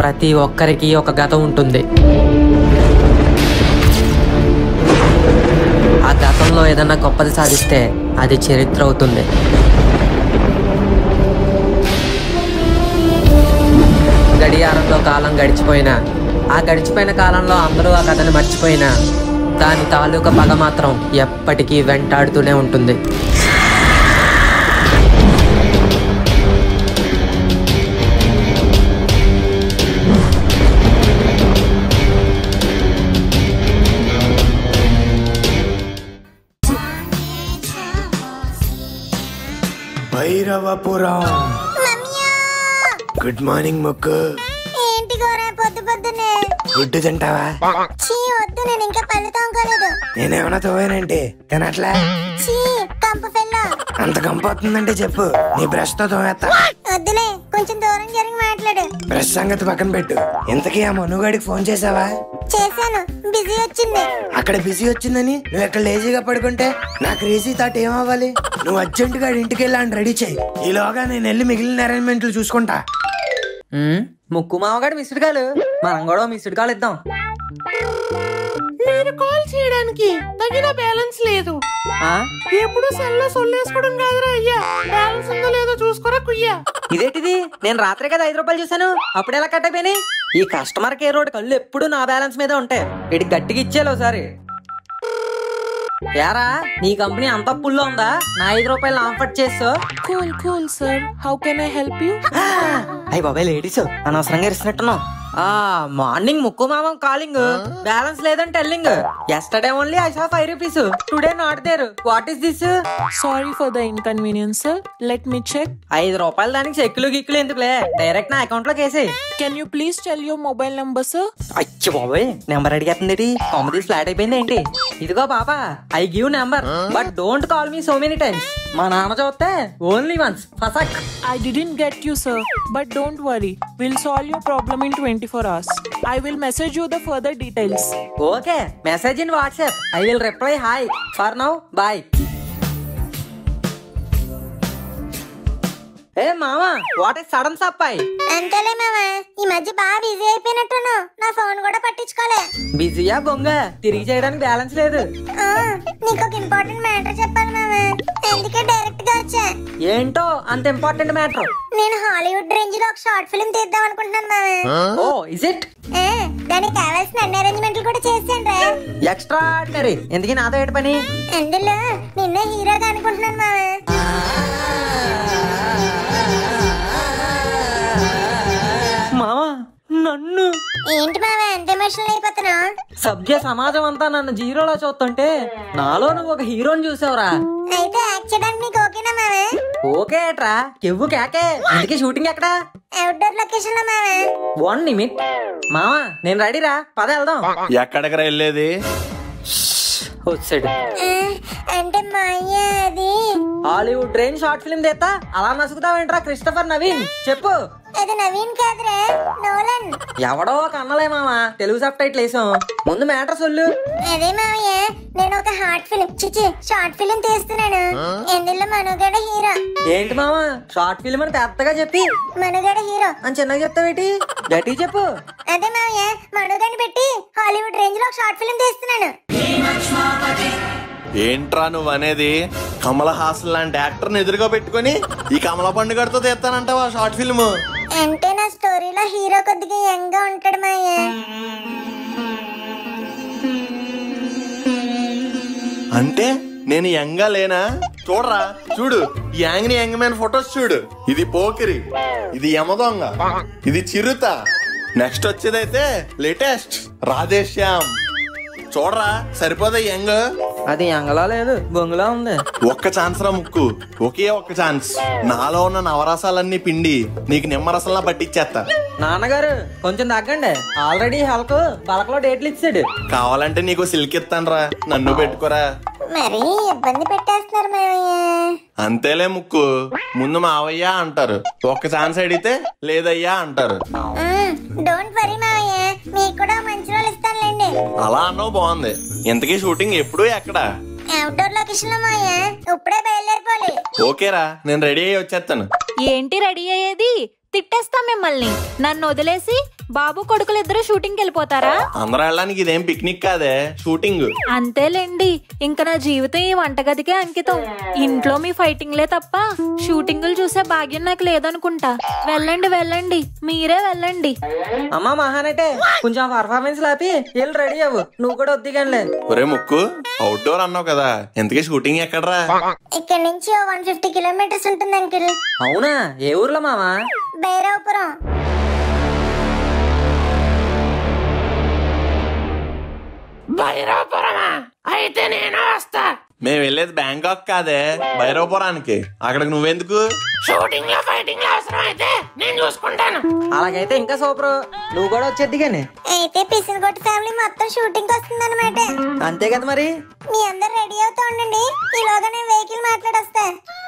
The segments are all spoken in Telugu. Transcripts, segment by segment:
ప్రతి ఒక్కరికి ఒక గతం ఉంటుంది ఆ గతంలో ఏదన్నా గొప్పది సాధిస్తే అది చరిత్ర అవుతుంది గడియారంలో కాలం గడిచిపోయినా ఆ గడిచిపోయిన కాలంలో అందరూ ఆ కథని మర్చిపోయినా దాని తాలూకా పగ మాత్రం ఎప్పటికీ వెంటాడుతూనే ఉంటుంది భైరవపురం గుడ్ మార్నింగ్ ముక్కు ఏంటి గోరా పొద్దు పొద్దున్నే గుడ్డు తింటావా చీ వద్దు నేను ఇంకా పళ్ళు తోముకోలేదు నేనేమన్నా తోవేనంటే తినట్లే చీ కంపు పిల్ల అంత కంపొస్తుందంటే చెప్పు నీ బ్రష్ తో తోమేస్తా వద్దులే కొంచెం దూరం జరిగి మాట్లాడు బ్రష్ సంగతి పక్కన పెట్టు ఇంతకీ ఆ మనుగాడికి ఫోన్ చేసావా చేశాను బిజీ వచ్చింది అక్కడ బిజీ వచ్చిందని నువ్వు ఎక్కడ లేజీగా పడుకుంటే నాకు రీసీ తాట ఏమవ్వాలి నువ్వు అర్జెంట్ గా ఇంటికి వెళ్ళి రెడీ చేయి ఈలోగా నేను వెళ్ళి మిగిలిన అరేంజ్మెంట్లు చూసుకుంటా ఉమ్, ముక్కు మామగాడు మిస్డ్ కాలు మనం కూడా మిస్డ్ కాల్ ఇద్దాం మీరు కాల్ చేయడానికి తగిన బ్యాలెన్స్ లేదు ఆ? ఎప్పుడు సెల్ లో సొల్లేసుకోవడం కాదురా అయ్యా బ్యాలెన్స్ ఉందో లేదో చూసుకోరా కుయ్యా ఇదేంటిది నేను రాత్రి కదా ఐదు రూపాయలు చూసాను అప్పుడు ఎలా కట్ అయిపోయినాయి ఈ కస్టమర్ కేర్ రోడ్ కళ్ళు ఎప్పుడు నా బ్యాలెన్స్ మీద ఉంటాయి ఇటు గట్టిగా ఇచ్చేయాలి ఒకసారి యారా నీ కంపెనీ అంత పుల్లో ఉందా నా ఐదు రూపాయలు ఆఫర్ చేస్తో cool cool sir how can I help you అయ్యి బాబాయ్ లేడీస్ అనవసరంగా ఇస్తున్నట్టున్నావు ఆ మార్నింగ్ ముక్కు మామ కాలింగ్ బ్యాలెన్స్ లేదని telling yesterday only I saw five rupees today not there what is this sorry for the inconvenience sir let me check ఐదు రూపాయలు దానికి చెక్కులు గిక్కులు ఎందుకులే డైరెక్ట్ నా అకౌంట్ లోకి వేసి can you please tell your mobile number sir అచ్చి బాబోయ్ నెంబర్ అడిగేస్తుంది కామెడీ ఫ్లాట్ అయిపోయింది ఏంటి ఇదిగో పాప I give number but don't call me so many times మా నాన్న చూస్తే ఓన్లీ వన్స్ ఫసక్ I didn't get you, sir. But don't worry. We'll solve your problem in 24 hours. I will message you the further details. Okay message in WhatsApp I will reply hi for now bye ఏ మామా వాట్ ఇస్ సడన్ సప్పాయ్ అంతేలే మామ ఈ మధ్య బాగా బిజీ అయిపోయినట్టును నా ఫోన్ కూడా పట్టించుకోలే బిజీయా బొంగ తిరిగి చేయడానికి బ్యాలెన్స్ లేదు ఆ, నీకు ఒక ఇంపార్టెంట్ మ్యాటర్ చెప్పాలి మామ అందుకే డైరెక్ట్ గా వచ్చా ఏంటో అంత ఇంపార్టెంట్ మ్యాటర్ నేను హాలీవుడ్ రేంజ్ లో ఒక షార్ట్ ఫిల్మ్ తీద్దాం అనుకుంటున్నాను మామ ఓ ఇస్ ఇట్ ఆ, దానికి కావాల్సిన అన్ని అరేంజ్మెంట్లు కూడా చేశాను రా ఎక్స్ట్రా ఆర్డినరీ ఎందుకు నాతో ఏటి పని అందులో నిన్నే హీరోగా అనుకుంటున్నాను మామ మామా నన్ను ఏంటి మామ ఎంత ఎమోషనల్ అయిపోతున్నావు సభ్య సమాజం అంతా నన్ను జీరోలా చూస్తుంటే నాలో నువ్వు ఒక హీరోని చూసావురా అయితే యాక్ట్ చేయడానికి నీకు ఓకేనా మామ ఓకే ఏట్రా కెవ్వు కేకే అందుకే షూటింగ్ ఎక్కడా అవుట్డోర్ లొకేషన్ లో మామ వన్ నిమిట్ మామా నేను రెడీరా పద వెళ్దాం ఎక్కడికి వెళ్ళేది వచ్చాడు ఆ, అంటే మా అయ్య అది హాలీవుడ్ ట్రైన్ షార్ట్ ఫిల్మ్ తెస్తా అలా నసుకుతావేంట్రా క్రిస్టఫర్ నవీన్ చెప్పు అది నవీన్ కాదురా నోలన్ ఎవడో ఒక అన్నలే మామ తెలుగు సబ్ టైటిల్ వేసాం ముందు మ్యాటర్ సొల్లు అదే మామయ్య నేను ఒక హార్ట్ ఫిలిం చిచి షార్ట్ ఫిలిం తీస్తున్నాను ఎందులో మనుగడ హీరో ఏంటి మామ షార్ట్ ఫిల్మ్ అని పెద్దగా చెప్పి మనుగడ హీరో అని చిన్నగా చెప్తావేటి గట్టి చెప్పు అదే మామయ్య మనుగడని పెట్టి హాలీవుడ్ రేంజ్ లో ఒక షార్ట్ ఫిలిం తీస్తున్నాను ఏంట్రా నువ్వు అనేది కమల హాసన్ లాంటి యాక్టర్ ఎదురుగా పెట్టుకొని ఈ కమల పండుగతో తీస్తానంటావా షార్ట్ ఫిల్మ్ అంటే నా స్టోరీలో హీరో కొద్దిగా యంగ్ గా ఉంటాడు మామయ్య అంటే నేను యంగా లేనా చూడరా చూడు ఈ యాంగ్ ని యంగ్ మ్యాన్ ఫొటోస్ చూడు ఇది పోకిరి ఇది యమదొంగ ఇది చిరుత నెక్స్ట్ వచ్చేదైతే లేటెస్ట్ రాధేశ్యామ్ చూడరా సరిపోదా యంగ్ అది ఎంగలా లేదు బొంగులా ఉంది ఒక్క ఛాన్స్ రా ముక్కు ఒకే ఒక్క ఛాన్స్ నాలో ఉన్న నవరసాలన్నీ పిండి నీకు నిమ్మరసంలా పట్టించేస్తా నాన్నగారు కొంచెం తగ్గండి ఆల్రెడీ హల్క్ బలకలో డేట్లు ఇచ్చాడు కావాలంటే నీకు సిల్క్ ఇస్తాను నన్ను పెట్టుకోరా మరీ ఇబ్బంది పెట్టేస్తున్నారు మామయ్య అంతేలే ముక్కు ముందు మావయ్య అంటారు ఒక్క ఛాన్స్ అడిగితే లేదయ్యా అంటారు డోంట్ వరీ మామయ్య మీకు కూడా మంచి రోజులు ఇస్తానులేండి అలా అన్నావు బాగుంది ఇంతకీ షూటింగ్ ఎప్పుడు ఎక్కడ అవుట్డోర్ లొకేషన్ లో మామయ్య ఇప్పుడే బయలుదేరిపోవాలి ఓకేరా నేను రెడీ అయ్యి వచ్చేస్తాను ఏంటి రెడీ అయ్యేది తిట్టేస్తా మిమ్మల్ని నన్ను వదిలేసి బాబు కొడుకులు ఇద్దరు షూటింగ్కి వెళ్ళిపోతారా అందరూ వెళ్ళడానికి ఇదేం పిక్నిక్ కాదే షూటింగ్ అంతేలేండి ఇంకా నా జీవితం ఈ వంటగదికే అంకితం ఇంట్లో మీ ఫైటింగ్లే తప్ప షూటింగులు చూసే భాగ్యం నాకు లేదనుకుంటా వెళ్ళండి వెళ్ళండి మీరే వెళ్ళండి అమ్మా మహానటే కొంచెం పర్ఫార్మెన్స్ లాపి వెళ్ళి రెడీ అవ్వు నువ్వు కూడా వద్దిగానిలే ఒరే ముక్కు అవుట్డోర్ అన్నావు కదా ఎంతకీ షూటింగ్ ఎక్కడరా ఇక్కడ నుంచి వన్ ఫిఫ్టీ కిలోమీటర్స్ ఉంటుంది అంకిల్ అవునా ఏ ఊర్లో మామా భైరవపురం మేము వెళ్ళేది బ్యాంకాక్ కాదే భైరవపురానికి అక్కడికి నువ్వెందుకు అలాగైతే ఇంకా సూపర్ నువ్వు కూడా వచ్చేద్ది కానీ అయితే పిసినగొట్టు ఫ్యామిలీ మొత్తం షూటింగ్ వస్తుంది అనమాట అంతే కదా మరి మీ అందరు రెడీ అవుతూ ఉండండి ఈలోగా నేను వెహికల్ మాట్లాడొస్తా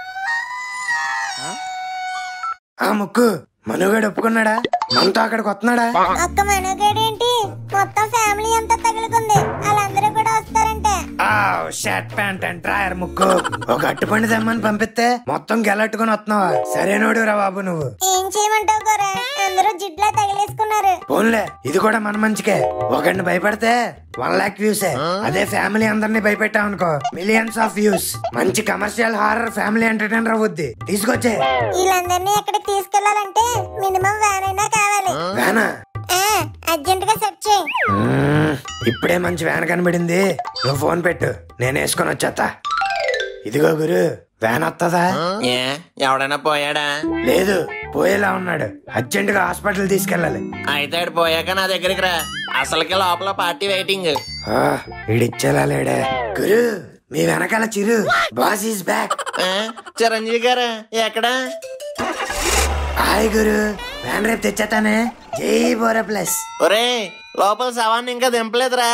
ఆ ముక్కు మనుగాడు ఒప్పుకున్నాడా మనతో అక్కడికి వస్తున్నాడా ఒక్క మనోగాడేంటి మొత్తం ఫ్యామిలీ అంతా తగులుకుంది వాళ్ళందరూ కూడా వస్తారంటే షర్ట్ ప్యాంట్ అండ్ ట్రాయర్ ముక్కు ఒక అట్టుపండి తెమ్మని పంపిస్తే మొత్తం గెలట్టుకుని వస్తున్నావా సరేనోడు రా బాబు నువ్వు ఏం చేయమంటావు గోరా అందరూ జిడ్లా తగిలేసుకున్నారు పోన్లే ఇది కూడా మన మంచికే ఒకరిని భయపడితే వన్ లాక్ వ్యూసే అదే ఫ్యామిలీ అందరినీ భయపెట్టాం అనుకో మిలియన్స్ ఆఫ్ వ్యూస్ మంచి కమర్షియల్ హారర్ ఫ్యామిలీ ఎంటర్టైనర్ అవుద్ది తీసుకొచ్చే వీళ్ళందరినీ ఎక్కడికి తీసుకెళ్లాలంటే మినిమం వ్యాన్ అయినా కావాలి వేనా అర్జెంట్ గా సెట్ చేయి మ్మ్. ఇప్పుడే మంచి వ్యాన్ కనబడింది నువ్వు ఫోన్ పెట్టు నేను వేసుకొని వచ్చేస్తా ఇదిగో గురు వ్యాన్ వస్తుందా ఏ ఎవడైనా పోయాడా లేదు పోయేలా ఉన్నాడు అర్జెంట్ గా హాస్పిటల్ తీసుకెళ్ళాలి అయితే ఆడు పోయాక నా దగ్గరికి రా అసలుకి లోపల పార్టీ వెయిటింగ్ ఆ, ఈడిచ్చేలా లేడే గురు మీ వెనకాల Chiru boss is back Chiranjeevi garu ఎక్కడా హాయ్ గురు వ్యాన్ రేపు తెచ్చేతానే జై బోరా ప్లస్ ఒరే లోపల శవాన్ని ఇంకా దింపలేదురా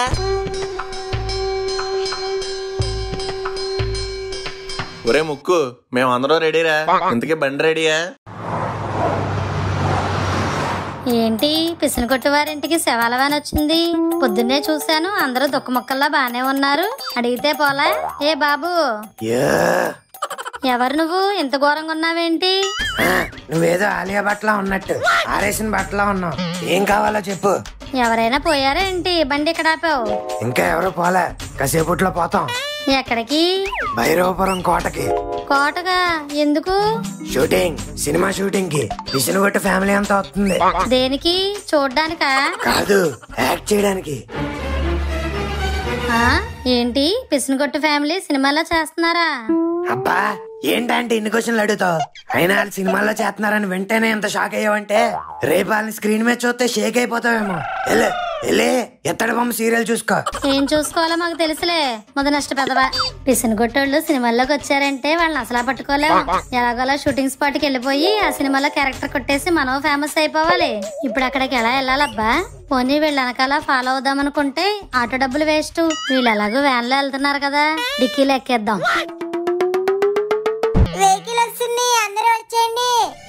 ఒరే ముక్కు మేమందరం రెడీరా ఇంతకీ బండి రెడీయా ఏంటి పిసినకొట్టు వారింటికి శవాల వ్యాన్ వచ్చింది పొద్దున్నే చూశాను అందరూ దుఃఖ మొక్కల్లా బానే ఉన్నారు అడిగితే పోలా ఏ బాబు యో ఎవరు నువ్వు ఇంత ఘోరంగా ఉన్నావేంటి ఆ, నువ్వేదో ఆలియా బట్టలా ఉన్నట్టు ఆరేసిన బట్టలా ఉన్నావు ఏం కావాలో చెప్పు ఎవరైనా పోయారా ఏంటి బండి ఇక్కడ ఆపావు ఇంకా ఎవరు పోలే కాసేపట్లో పోతాం ఎక్కడికి భైరవపురం కోటకి కోటగా ఎందుకు షూటింగ్ సినిమా షూటింగ్ కి పిసినగొట్టు ఫ్యామిలీ అంతా వస్తుంది దేనికి చూడ్డానికా కాదు యాక్ట్ చేయడానికి ఆ? ఏంటి పిసినకొట్టు ఫ్యామిలీ సినిమాలో చేస్తున్నారా అబ్బా ఏంటంటే ఇన్ని క్వశ్చన్లు అడుగుతావు అయినా వాళ్ళు సినిమాల్లో చేస్తున్నారని వెంటనే ఎంత షాక్ అయ్యావంటే రేపు వాళ్ళని స్క్రీన్ మీద చూస్తే షేక్ అయిపోతావేమో ఎల్లే ఎల్లే ఎత్తడి బొమ్మ సీరియల్ చూసుకో ఏం చూసుకోవాలో మాకు తెలుసులే మొద నష్ట పెదవా పిసినగొట్టోళ్ళు సినిమాల్లోకి వచ్చారంటే వాళ్ళని అసలా పట్టుకోలేము ఎలాగోలా షూటింగ్ స్పాట్ కి వెళ్ళిపోయి ఆ సినిమాలో క్యారెక్టర్ కొట్టేసి మనం ఫేమస్ అయిపోవాలి ఇప్పుడు అక్కడికి ఎలా వెళ్ళాలబ్బా పోనీ వీళ్ళ వెనకాల ఫాలో అవుదాం అనుకుంటే ఆటో డబ్బులు వేస్ట్ వీళ్ళు ఎలాగో వ్యాన్ లో వెళ్తున్నారు కదా డిక్కీలో ఎక్కేద్దాం వెహికల్ వస్తుంది అందరూ వచ్చేయండి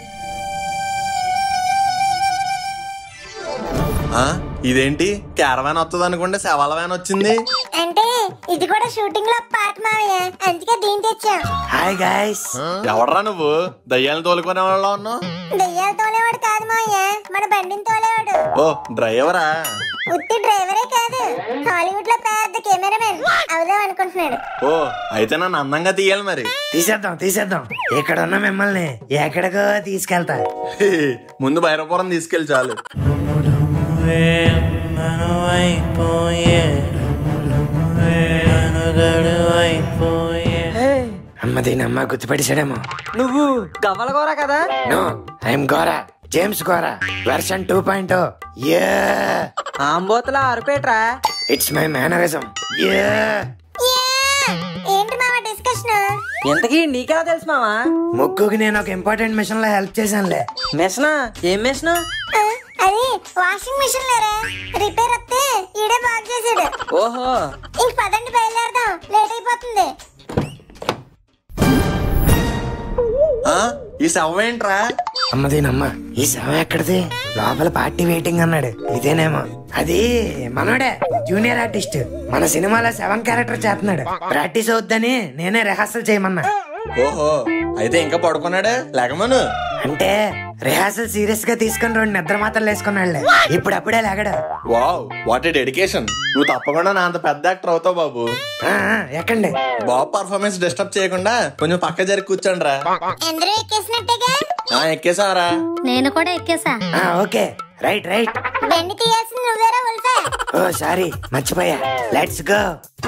ఆ, ఇదేంటి క్యారవాన్ వస్తుంది అనుకుంటే శవాల వ్యాన్ వచ్చింది అంటే ఇది కూడా షూటింగ్ లో పార్ట్ మావయ్య అందుకే దీని తెచ్చాం హాయ్ గాయస్ ఎవడరా నువ్వు దయ్యాలను తోలుకునే వాళ్ళ ఉన్నావు దెయ్యాలు తోలేవాడు కాదు మావయ్య మన బండిని తోలేవాడు ఓ డ్రైవరా ఉత్తి డ్రైవరే కాదు హాలీవుడ్ లో పెద్ద కెమెరామెన్ అవుదాం అనుకుంటున్నాడు ఓ అయితే నన్ను అందంగా తీయాలి మరి తీసేద్దాం తీసేద్దాం ఇక్కడ ఉన్న మిమ్మల్ని ఎక్కడికో తీసుకెళ్తా హే, ముందు భైరవపురం తీసుకెళ్ళి చాలు అమ్మ దీని అమ్మ గుర్తుపడిసాడేమో నువ్వు గవ్వలగోరా కదా no I'm Gora James Gora version two point yeah ఆంబోతులా అరుపేట్రా it's my mannerism yeah yeah! ఏంటి మామ డిస్కషన్ ఇంతకీ నీకెలా తెలుసు మావా ముక్కుకి నేను ఒక ఇంపార్టెంట్ మిషన్ లో హెల్ప్ చేశానులే మిషనా ఏం మిషను అది వాషింగ్ మిషన్ లేరా రిపేర్ వస్తే ఈడే బాగు చేసాడు ఓహో ఇంక పదండి బయలుదేరదాం లేట్ అయిపోతుంది ఆ, ఈ శవం ఏంట్రా అమ్మ దీనమ్మ ఈ శవం ఎక్కడిది లోపల పార్టీ వెయిటింగ్ అన్నాడు ఇదేనేమో అది మనోడే జూనియర్ ఆర్టిస్ట్ మన సినిమాలో సెవెన్ క్యారెక్టర్ చేస్తున్నాడు ప్రాక్టీస్ అవుద్దని నేనే రిహార్సల్ చేయమన్నా ఓహో అయితే ఇంకా పడుకున్నాడా లేకమను అంటే రిహార్సల్ సీరియస్ గా తీసుకుని రెండు నిద్ర మాత్రలు వేసుకున్నాడులే ఇప్పుడు అప్పుడే లేగడు వావ్ వాట్ ఏ డెడికేషన్ నువ్వు తప్పకుండా నా అంత పెద్ద యాక్టర్ అవుతావు బాబు ఆ, ఆ, ఎక్కండి బాబు పర్ఫార్మెన్స్ డిస్టర్బ్ చేయకుండా కొంచెం పక్క జరిగి కూర్చోండి రా ఎందరూ ఎక్కేసినట్టేగా ఎక్కేసావరా నేను కూడా ఎక్కేసా ఆ, ఓకే రైట్ రైట్ బెండి తీయాల్సింది నువ్వేరా ఉల్ఫా ఓ సారీ మర్చిపోయా లెట్స్ గో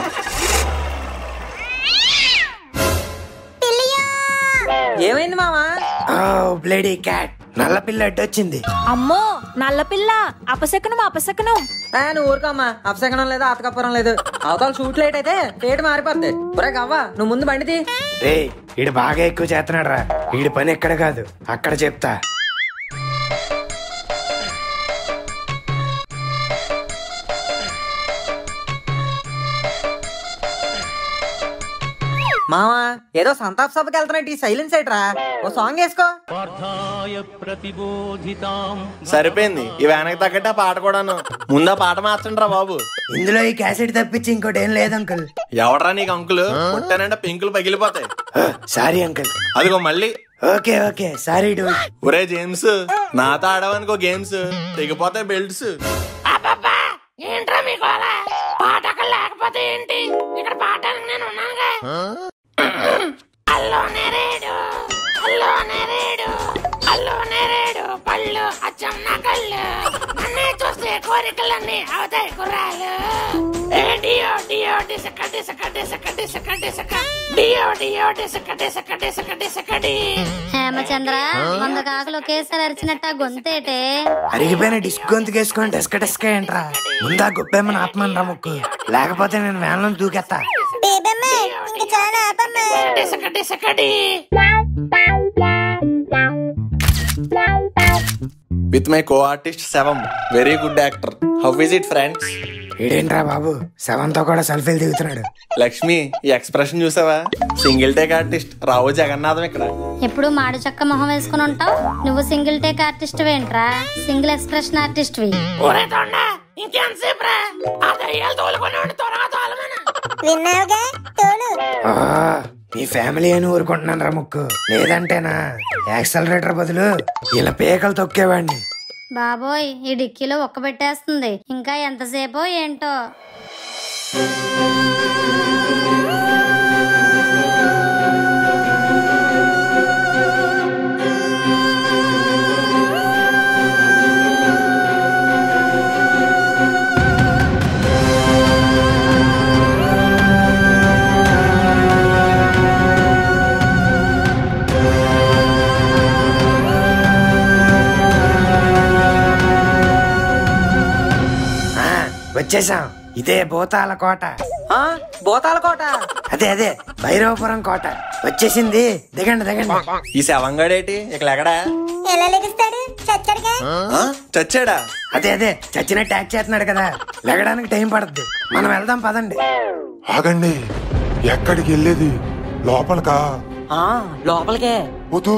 పిల్లియో ఏమైంది మావా ఓ బ్లేడీ క్యాట్ నల్ల పిల్ల అడ్డొచ్చింది అమ్మో నల్లపిల్ల అపశకనం అపశకనం ఆ, నువ్వు ఊరుకోమ్మా అపశకనం లేదు ఆతకపురం లేదు అవతల షూట్ లేట్ అయితే డేట్ మారిపోద్ది ఒరే గవ్వా నువ్వు ముందు బండిది రే ఈడు బాగా ఎక్కువ చేస్తున్నాడు రా ఈడి పని ఎక్కడ కాదు అక్కడ చెప్తా మావా ఏదో సంతాప్ సభకి వెళ్తున్నట్టు ఈ సైలెన్స్ ఏంట్రా ఓ సాంగ్ వేసుకో సరిపోయింది ఈ వెనక్కి తగ్గట్టు ఆ పాట కూడాను ముందా పాట మార్చండి రా బాబు ఇందులో ఈ క్యాసెట్ తప్పించి ఇంకోటి ఏం లేదు అంకుల్ ఎవడరా నీకు అంకులు పుట్టానంటే పింకులు పగిలిపోతాయి సారీ అంకుల్ అదిగో మళ్ళీ ఓకే ఓకే సారీ డూ ఒరే జేమ్స్ నాతో ఆడవనుకో గేమ్స్ తెగిపోతాయి బెల్ట్స్ ఏంట్రా మీకు అలా పాట అక్కడ లేకపోతే ఏంటి ఇక్కడ పాఠానికి నేను ఉన్నానుగా అల్లో నెరేడు అల్లో నెరేడు అల్లో నెరేడు పళ్ళు అచ్చం నా కళ్ళు అన్నీ చూస్తే కోరికలన్నీ అవుతాయి కుర్రాలు ఏ డియో డియో డిసక డిసక డిసక డిసక డిసక డియో డియో డిసక డిసక డిసక డిసకడి హేమచంద్ర వంద కాకులు ఒకేసారి అరిచినట్టు ఆ గొంతేటే అరిగిపోయిన డిస్క్ గొంతుకేసుకొని డెస్క డెస్క ఏంట్రా ముందా గొప్పేమని ఆత్మని రా ముక్కు లేకపోతే నేను వ్యాన్లో దూకెత్తా బేబమ్మ ఇంక చాలా ఆపమ్మ డిసక డిసకడి విత్ మై కో ఆర్టిస్ట్ శవం very good actor how is it friends ఈడేంట్రా బాబు శవంతో కూడా సెల్ఫీలు దిగుతున్నాడు లక్ష్మి ఈ ఎక్స్ప్రెషన్ చూసావా single take artist Rao Jagannatham ఇక్కడ ఎప్పుడు మాడు చక్క మొహం వేసుకుని ఉంటావు నువ్వు సింగిల్ టేక్ ఆర్టిస్ట్ ఏంట్రా సింగిల్ ఎక్స్ప్రెషన్ ఆర్టిస్ట్ వి ఒరే తొండ ఇంకెంతసేపు రా ఆ దయ్యాలు తోలుకునేవాడిని త్వరగా తోలమను విన్నావుగా తోలు ఆ, మీ ఫ్యామిలీ అని ఊరుకుంటున్నాను రా ముక్కు లేదంటేనా యాక్సలరేటర్ బదులు ఇలా పేకలు తొక్కేవాడిని బాబోయ్ ఈ డిక్కీలో ఒక్క పెట్టేస్తుంది ఇంకా ఎంతసేపో ఏంటో ఆ, వచ్చేసాం ఇదే భూతాల కోట ఆ భూతాల కోట అదే అదే భైరవపురం కోట వచ్చేసింది దిగండి దిగండి ఈ శవంగాడేటి ఇక్కడ ఎక్కడా ఎలా లెగిస్తాడు చచ్చడిగా ఆ? చచ్చాడా అదే అదే చచ్చిన ట్యాక్ చేస్తున్నాడు కదా లెగడానికి టైం పడుద్ది మనం వెళ్దాం పదండి ఆగండి ఎక్కడికి వెళ్ళేది లోపలకా ఆ లోపలికే వద్దు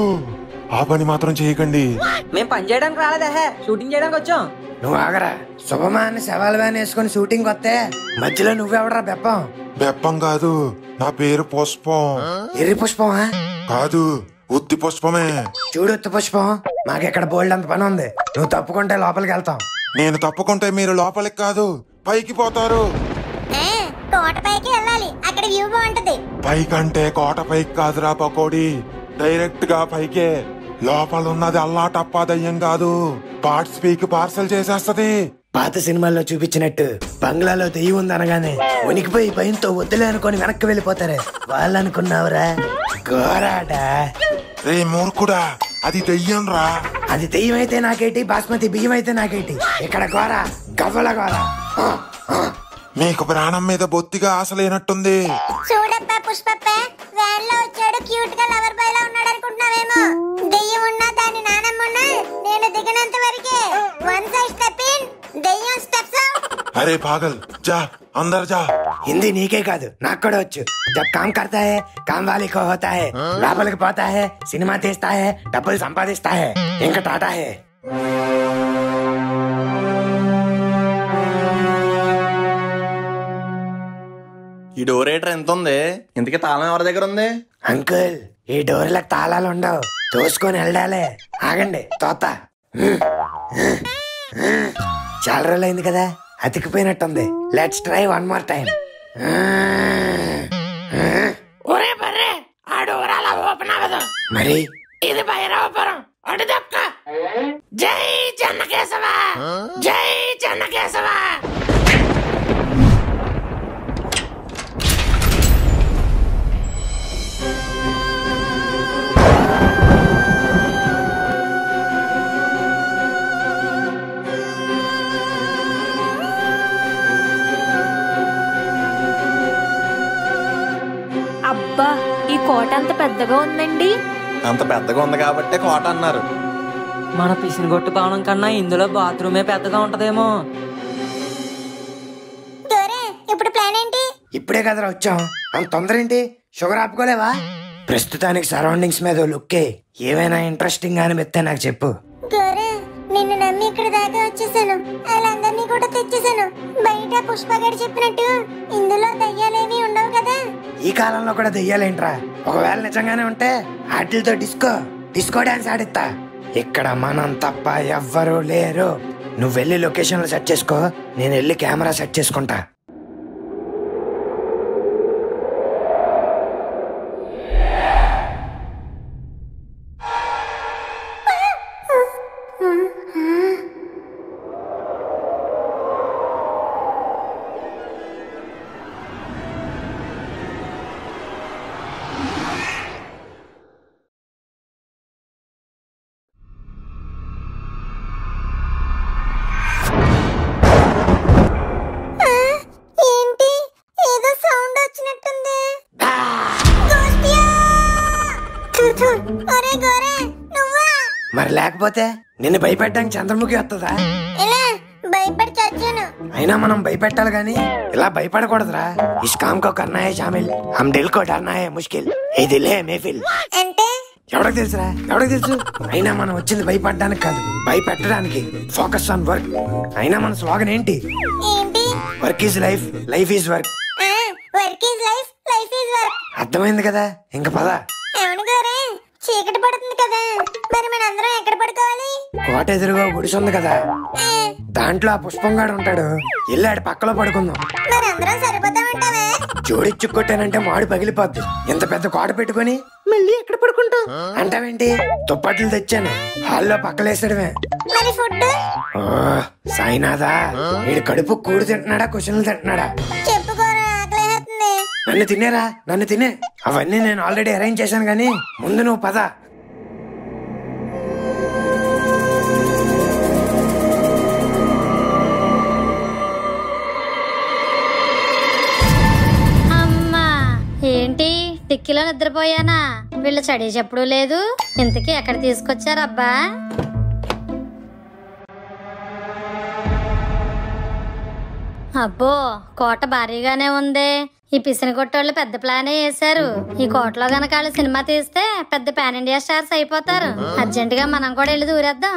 ఆ పని మాత్రం చేయకండి మేము పని చేయడానికి రాలేదా షూటింగ్ చేయడానికి వచ్చాం నువ్వు ఆగరా శుభమా అని శవాల వ్యాన్ వేసుకొని షూటింగ్ వస్తే మధ్యలో నువ్వెవడరా బెప్పం బెప్పం కాదు నా పేరు పుష్పం ఎర్రి పుష్పమా కాదు ఉత్తి పుష్పమే చూడు ఉత్త పుష్పం మాకెక్కడ బోల్డ్ అంత పని ఉంది నువ్వు తప్పుకుంటే లోపలికి వెళ్తాం నేను తప్పుకుంటే మీరు లోపలికి కాదు పైకి పోతారు ఆ, కోట పైకి వెళ్ళాలి అక్కడ వ్యూ బాగుంటది పైకంటే కోట పైకి కాదురా పకోడి డైరెక్ట్ గా పైకే లోపల ఉన్నది అల్లా టప్పా దయ్యం కాదు పార్ట్స్ పీకి పార్సల్ చేసేస్తది పాత సినిమాల్లో చూపించినట్టు బంగ్లాలో దెయ్యం ఉంది అనగానే ఉనికిపోయి భయంతో వద్దులే అనుకొని వెనక్కి వెళ్ళిపోతారే వాళ్ళు అనుకున్నావురా గోరాట రే మూర్ఖుడా అది దెయ్యం రా అది దెయ్యం అయితే నాకేటి బాస్మతి బియ్యం అయితే నాకేటి ఇక్కడ గోర గవ్వల గోర ఆ, ఆ. మీకు ప్రాణం మీద బొత్తిగా ఆశ లేనట్టుంది చూడప్ప పుష్పప్ప వ్యాన్ లో వచ్చాడు క్యూట్ గా లవర్ బాయ్ లా ఉన్నాడు అనుకుంటున్నావేమో దెయ్యం ఉన్నా దాని నానమ్మ ఉన్నా నేను దిగినంత వరకే వన్ సైడ్ స్టెప్ ఇన్ దెయ్యం స్టెప్స్ అవుట్ అరే పాగల్ జా అందరు జా హిందీ నీకే కాదు నాకు కూడా వచ్చు జబ్ కామ్ కర్తా హై కామ్ వాలీ కో హోతా హై లోపలికి పోతా హై సినిమా తీస్తా హై డబ్బులు సంపాదిస్తా హై ఇంకా టాటా హై ఈ డోరేటర్ ఎంత ఉంది ఇంతకీ తాళం ఎవరి దగ్గర ఉంది అంకుల్ ఈ డోర్లకు తాళాలు ఉండవు తోసుకొని వెళ్ళాలి ఆగండి తోత చాలా రోజులైంది కదా అతికిపోయినట్టుంది let's try one more time ఒరే బర్రే ఆ డోర్ అలా ఓపెన్ అవ్వదు మరి ఇది భైరవపురం అటు తప్ప జై చెన్నకేశవ జై చెన్నకేశవ అబ్బా ఈ కోట అంత పెద్దగా ఉందండి అంత పెద్దగా ఉంది కాబట్టే కోట అన్నారు మన పిసినగొట్టు భవనం కన్నా ఇందులో బాత్రూమే పెద్దగా ఉంటదేమో గోరే ఇప్పుడు ప్లాన్ ఏంటి ఇప్పుడే కదరా వచ్చాం అంత తొందర ఏంటి షుగర్ ఆపుకోలేవా ప్రస్తుతానికి సరౌండింగ్స్ మీద లుక్కే ఏమైనా ఇంట్రెస్టింగ్ గా అనిపిస్తే నాకు చెప్పు గోరే నిన్ను నమ్మి ఇక్కడ దాకా వచ్చేసాను వాళ్ళందరినీ కూడా తెచ్చేసాను బయట పుష్పగాడు చెప్పినట్టు ఇందులో దయ్యాలేవి ఉండవు కదా ఈ కాలంలో కూడా దెయ్యాలేంట్రా ఒకవేళ నిజంగానే ఉంటే వాటితో డిస్కో డిస్కో డాన్స్ ఆడిస్తా ఇక్కడ మనం తప్ప ఎవ్వరూ లేరు నువ్వు వెళ్ళి లొకేషన్లో సెట్ చేసుకో నేను వెళ్ళి కెమెరా సెట్ చేసుకుంటా ఆ, ఏంటి ఏదో సౌండ్ వచ్చినట్టుంది గోస్టియా! థు, థు. ఒరే గోరే నువ్వా మరి లేకపోతే నిన్ను భయపెట్టడానికి చంద్రముఖి వస్తుందా ఇలా భయపడి చచ్చాను అయినా మనం భయపెట్టాలి గాని ఇలా భయపడకూడదురా ఇస్ కామ్ కో కర్నా హై షామిల్ హమ్ దిల్ కో డర్నా హై ముష్కిల్ ఏ దిల్ హై మేఫిల్ అంటే ఎవరికి తెలుసురా ఎవరికి తెలుసు అయినా మనం వచ్చింది భయపడడానికి కాదు భయపెట్టడానికి ఫోకస్ ఆన్ వర్క్ అయినా మన స్లోగన్ ఏంటి ఏంటి work is life life is work work is life life is work అర్థమైంది కదా ఇంక పద అవును గోరే చీకటి పడుతుంది కదా మరి మనందరం ఎక్కడ పడుకోవాలి కోట ఎదురుగా గుడిసె ఉంది కదా ఆ, దాంట్లో ఆ పుష్పంగాడు ఉంటాడు వెళ్ళాడు పక్కలో పడుకుందాం మరి అందరం సరిపోతామంటావా జోడిచ్చు కొట్టానంటే మాడు పగిలిపోద్ది ఇంత పెద్ద కోట పెట్టుకొని మళ్ళీ ఎక్కడ పడుకుంటాం అంటావేంటి దుప్పట్లు తెచ్చాను హాల్లో పక్కలేసడమే మరి ఫుడ్ ఓ సాయినాథా వీడు కడుపు కూడు తింటున్నాడా కుషన్లు తింటున్నాడా చెప్పుకోరా ఆకలేస్తుంది నన్ను తినేరా నన్ను తినే అవన్నీ నేను ఆల్రెడీ అరేంజ్ చేశాను గానీ ముందు నువ్వు పద అమ్మా ఏంటి టిక్కీలో నిద్రపోయానా వీళ్ళు చడి చెప్పుడు లేదు ఇంతకీ ఎక్కడ తీసుకొచ్చారబ్బా అబ్బో కోట భారీగానే ఉంది ఈ పిసిని కొట్టోళ్ళు పెద్ద ప్లానే వేశారు ఈ కోటలో గనక వాళ్ళు సినిమా తీస్తే పెద్ద పాన్ ఇండియా స్టార్స్ అయిపోతారు అర్జెంట్ గా మనం కూడా వెళ్ళి దూరేద్దాం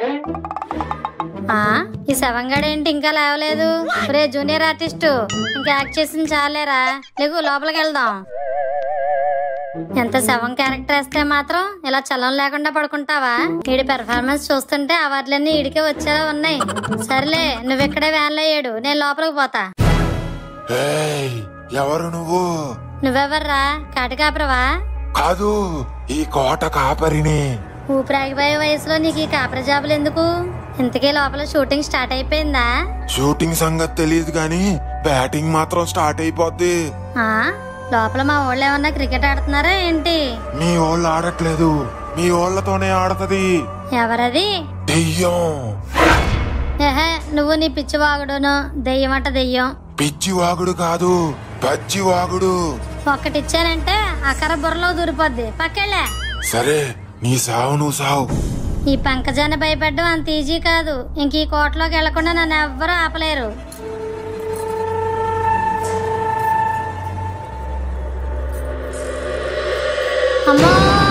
ఆ ఈ శవంగాడు ఏంటి ఇంకా లేవలేదు రే జూనియర్ ఆర్టిస్టు ఇంకా యాక్ట్ చేసింది చాలేరా లేకు లోపలికి వెళ్దాం ఎంత శవం క్యారెక్టర్ వేస్తే మాత్రం ఇలా చలం లేకుండా పడుకుంటావా ఈడి పెర్ఫార్మెన్స్ చూస్తుంటే అవార్డులన్నీ ఈడికే వచ్చేలా ఉన్నాయి సర్లే నువ్వు ఇక్కడే వ్యాన్లో ఏడు నేను లోపలికి పోతా ఏయ్ ఎవరు నువ్వు నువ్వెవర్రా కాటికాపరవా కాదు ఈ కోట కాపరిని ఊపిరాగిపోయే వయసులో నీకు ఈ కాపర జాబులు ఎందుకు ఇంతకీ లోపల షూటింగ్ స్టార్ట్ అయిపోయిందా షూటింగ్ సంగతి తెలియదు గాని బ్యాటింగ్ మాత్రం స్టార్ట్ అయిపోద్ది ఆ లోపల మా వాళ్ళు ఏమన్నా క్రికెట్ ఆడుతున్నారా ఏంటి మీ వాళ్ళు ఆడట్లేదు మీ వాళ్ళతోనే ఆడతది ఎవరది దెయ్యం ఏహే నువ్వు నీ పిచ్చి వాగుడును దెయ్యమట దెయ్యం పిచ్చి వాగుడు కాదు పచ్చి వాగుడు ఒక్కటిచ్చానంటే అకర బుర్రలో దూరిపోద్ది పక్కెళ్ళే సరే నీ సావు నువ్వు సావు ఈ పంకజాన్ని భయపెట్టడం అంత ఈజీ కాదు ఇంక ఈ కోటలోకి వెళ్లకుండా నన్ను ఎవ్వరూ ఆపలేరు అమ్మా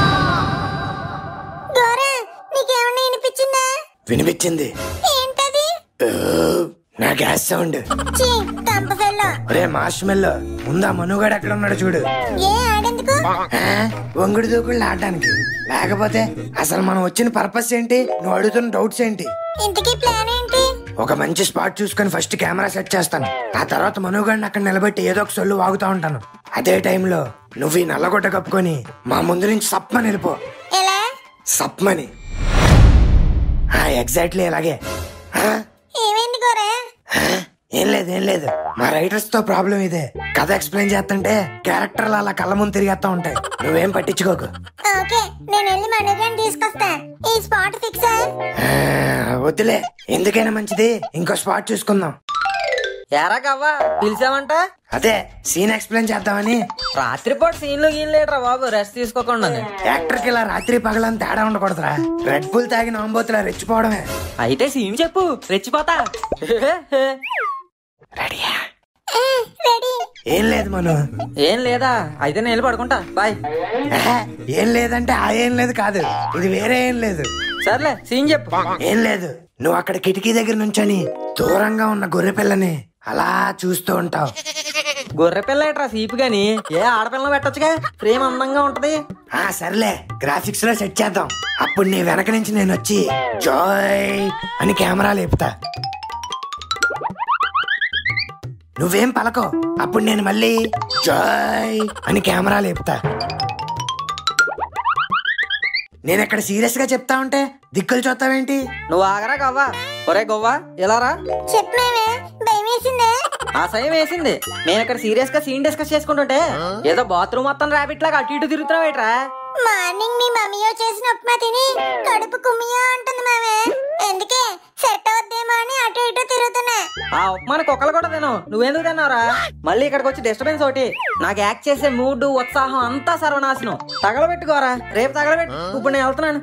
గోరా నీకేమన్నా వినిపించిందా వినిపించింది ఏంటది ఓ, నా గ్యాస్ సౌండ్ చీ కంపసల్లో ఒరే మార్ష్ మెల్లో ముందా మనుగాడు ఎక్కడ ఉన్నాడు చూడు ఏ ఆడెందుకు ఆ, వంగుడు దూకుళ్ళు ఆడడానికి లేకపోతే అసలు మనం వచ్చిన పర్పస్ ఏంటి నువ్వు అడుగుతున్న డౌట్స్ ఏంటి ఇంతకీ ప్లాన్ ఏంటి ఒక మంచి స్పాట్ చూసుకొని ఫస్ట్ కెమెరా సెట్ చేస్తాను ఆ తర్వాత మనుగాడిని అక్కడ నిలబెట్టి ఏదో ఒక సొల్లు వాగుతా ఉంటాను అదే టైంలో నువ్వు ఈ నల్లగొడ్డ కప్పుకొని మా ముందు నుంచి సప్మని వెళ్ళిపో ఎలా సప్మని ఎగ్జాక్ట్లీ అలాగే ఆ, ఏమైంది గోరా ఆ, ఏం లేదు ఏం లేదు మా రైటర్స్ తో ప్రాబ్లం ఇదే కథ ఎక్స్ప్లెయిన్ చేస్తుంటే క్యారెక్టర్లు అలా కళ్ళ ముందు తిరిగేస్తా ఉంటాయి నువ్వేం పట్టించుకోకు ఓకే నేను వెళ్ళి మనోగాన్ని తీసుకొస్తా ఈ స్పాట్ ఫిక్స్ ఆ, వద్దులే ఎందుకైనా మంచిది ఇంకో స్పాట్ చూసుకుందాం ఎరా కవ్వా పిలిచావంట అదే సీన్ ఎక్స్ప్లెయిన్ చేద్దామని రాత్రిపూట సీన్లు గీన్ లేటరా బాబు రెస్ట్ తీసుకోకుండా యాక్టర్ కి ఇలా రాత్రి పగలని తేడా ఉండకూడదురా రెడ్ బుల్ తాగిన ఆంబోతులా రెచ్చిపోవడమే అయితే సీన్ చెప్పు రెచ్చిపోతా రెడీయా రెడీ ఏం లేదు మను ఏం లేదా అయితే నేను వెళ్ళి పడుకుంటా బాయ్ ఆహా, ఏం లేదంటే ఆ ఏం లేదు కాదు ఇది వేరే ఏం లేదు సర్లే సీన్ చెప్పు ఏం లేదు నువ్వు అక్కడ కిటికీ దగ్గర నుంచొని దూరంగా ఉన్న గొర్రె పిల్లని అలా చూస్తూ ఉంటావు గొర్రె పిల్ల ఏట్రా సీపు గాని ఏ ఆడపిల్ల పెట్టొచ్చుగా ఫ్రేమ్ అందంగా ఉంటది ఆ సర్లే గ్రాఫిక్స్ లో సెట్ చేద్దాం అప్పుడు నీ వెనక నుంచి నేను వచ్చి జాయ్ అని కెమెరా లేపుతా నువ్వేం పలకో అప్పుడు నేను మళ్ళీ జాయ్ అని కెమెరా లేపుతా నేను ఇక్కడ సీరియస్ గా చెప్తా ఉంటే దిక్కులు చూస్తావేంటి నువ్వు ఆగరా కవ్వా ఒరే గొవ్వా ఇలా రా చెప్పమేమే భయం వేసిందే ఆ సయం వేసింది మేము ఇక్కడ సీరియస్ గా సీన్ డిస్కస్ చేసుకుంటుంటే ఏదో బాత్రూమ్ మొత్తం ర్యాబిట్ లాగా అటు ఇటు తిరుగుతున్నావు ఏట్రా మార్నింగ్ మీ మమ్మీయో చేసిన ఉప్మా తిని కడుపు కుమ్మియో అంటుంది మామే అందుకే సెట్ అవుద్దేమో అని అటు ఇటు తిరుగుతున్నా ఆ ఉప్మాని కుక్కలు కూడా తినవు నువ్వెందుకు తిన్నావురా మళ్ళీ ఇక్కడికి వచ్చి డిస్టర్బెన్స్ ఒకటి నాకు యాక్ట్ చేసే మూడ్ ఉత్సాహం అంతా సర్వనాశనం తగలబెట్టుకోరా రేపు తగలబెట్టు ఇప్పుడు నేను వెళ్తున్నాను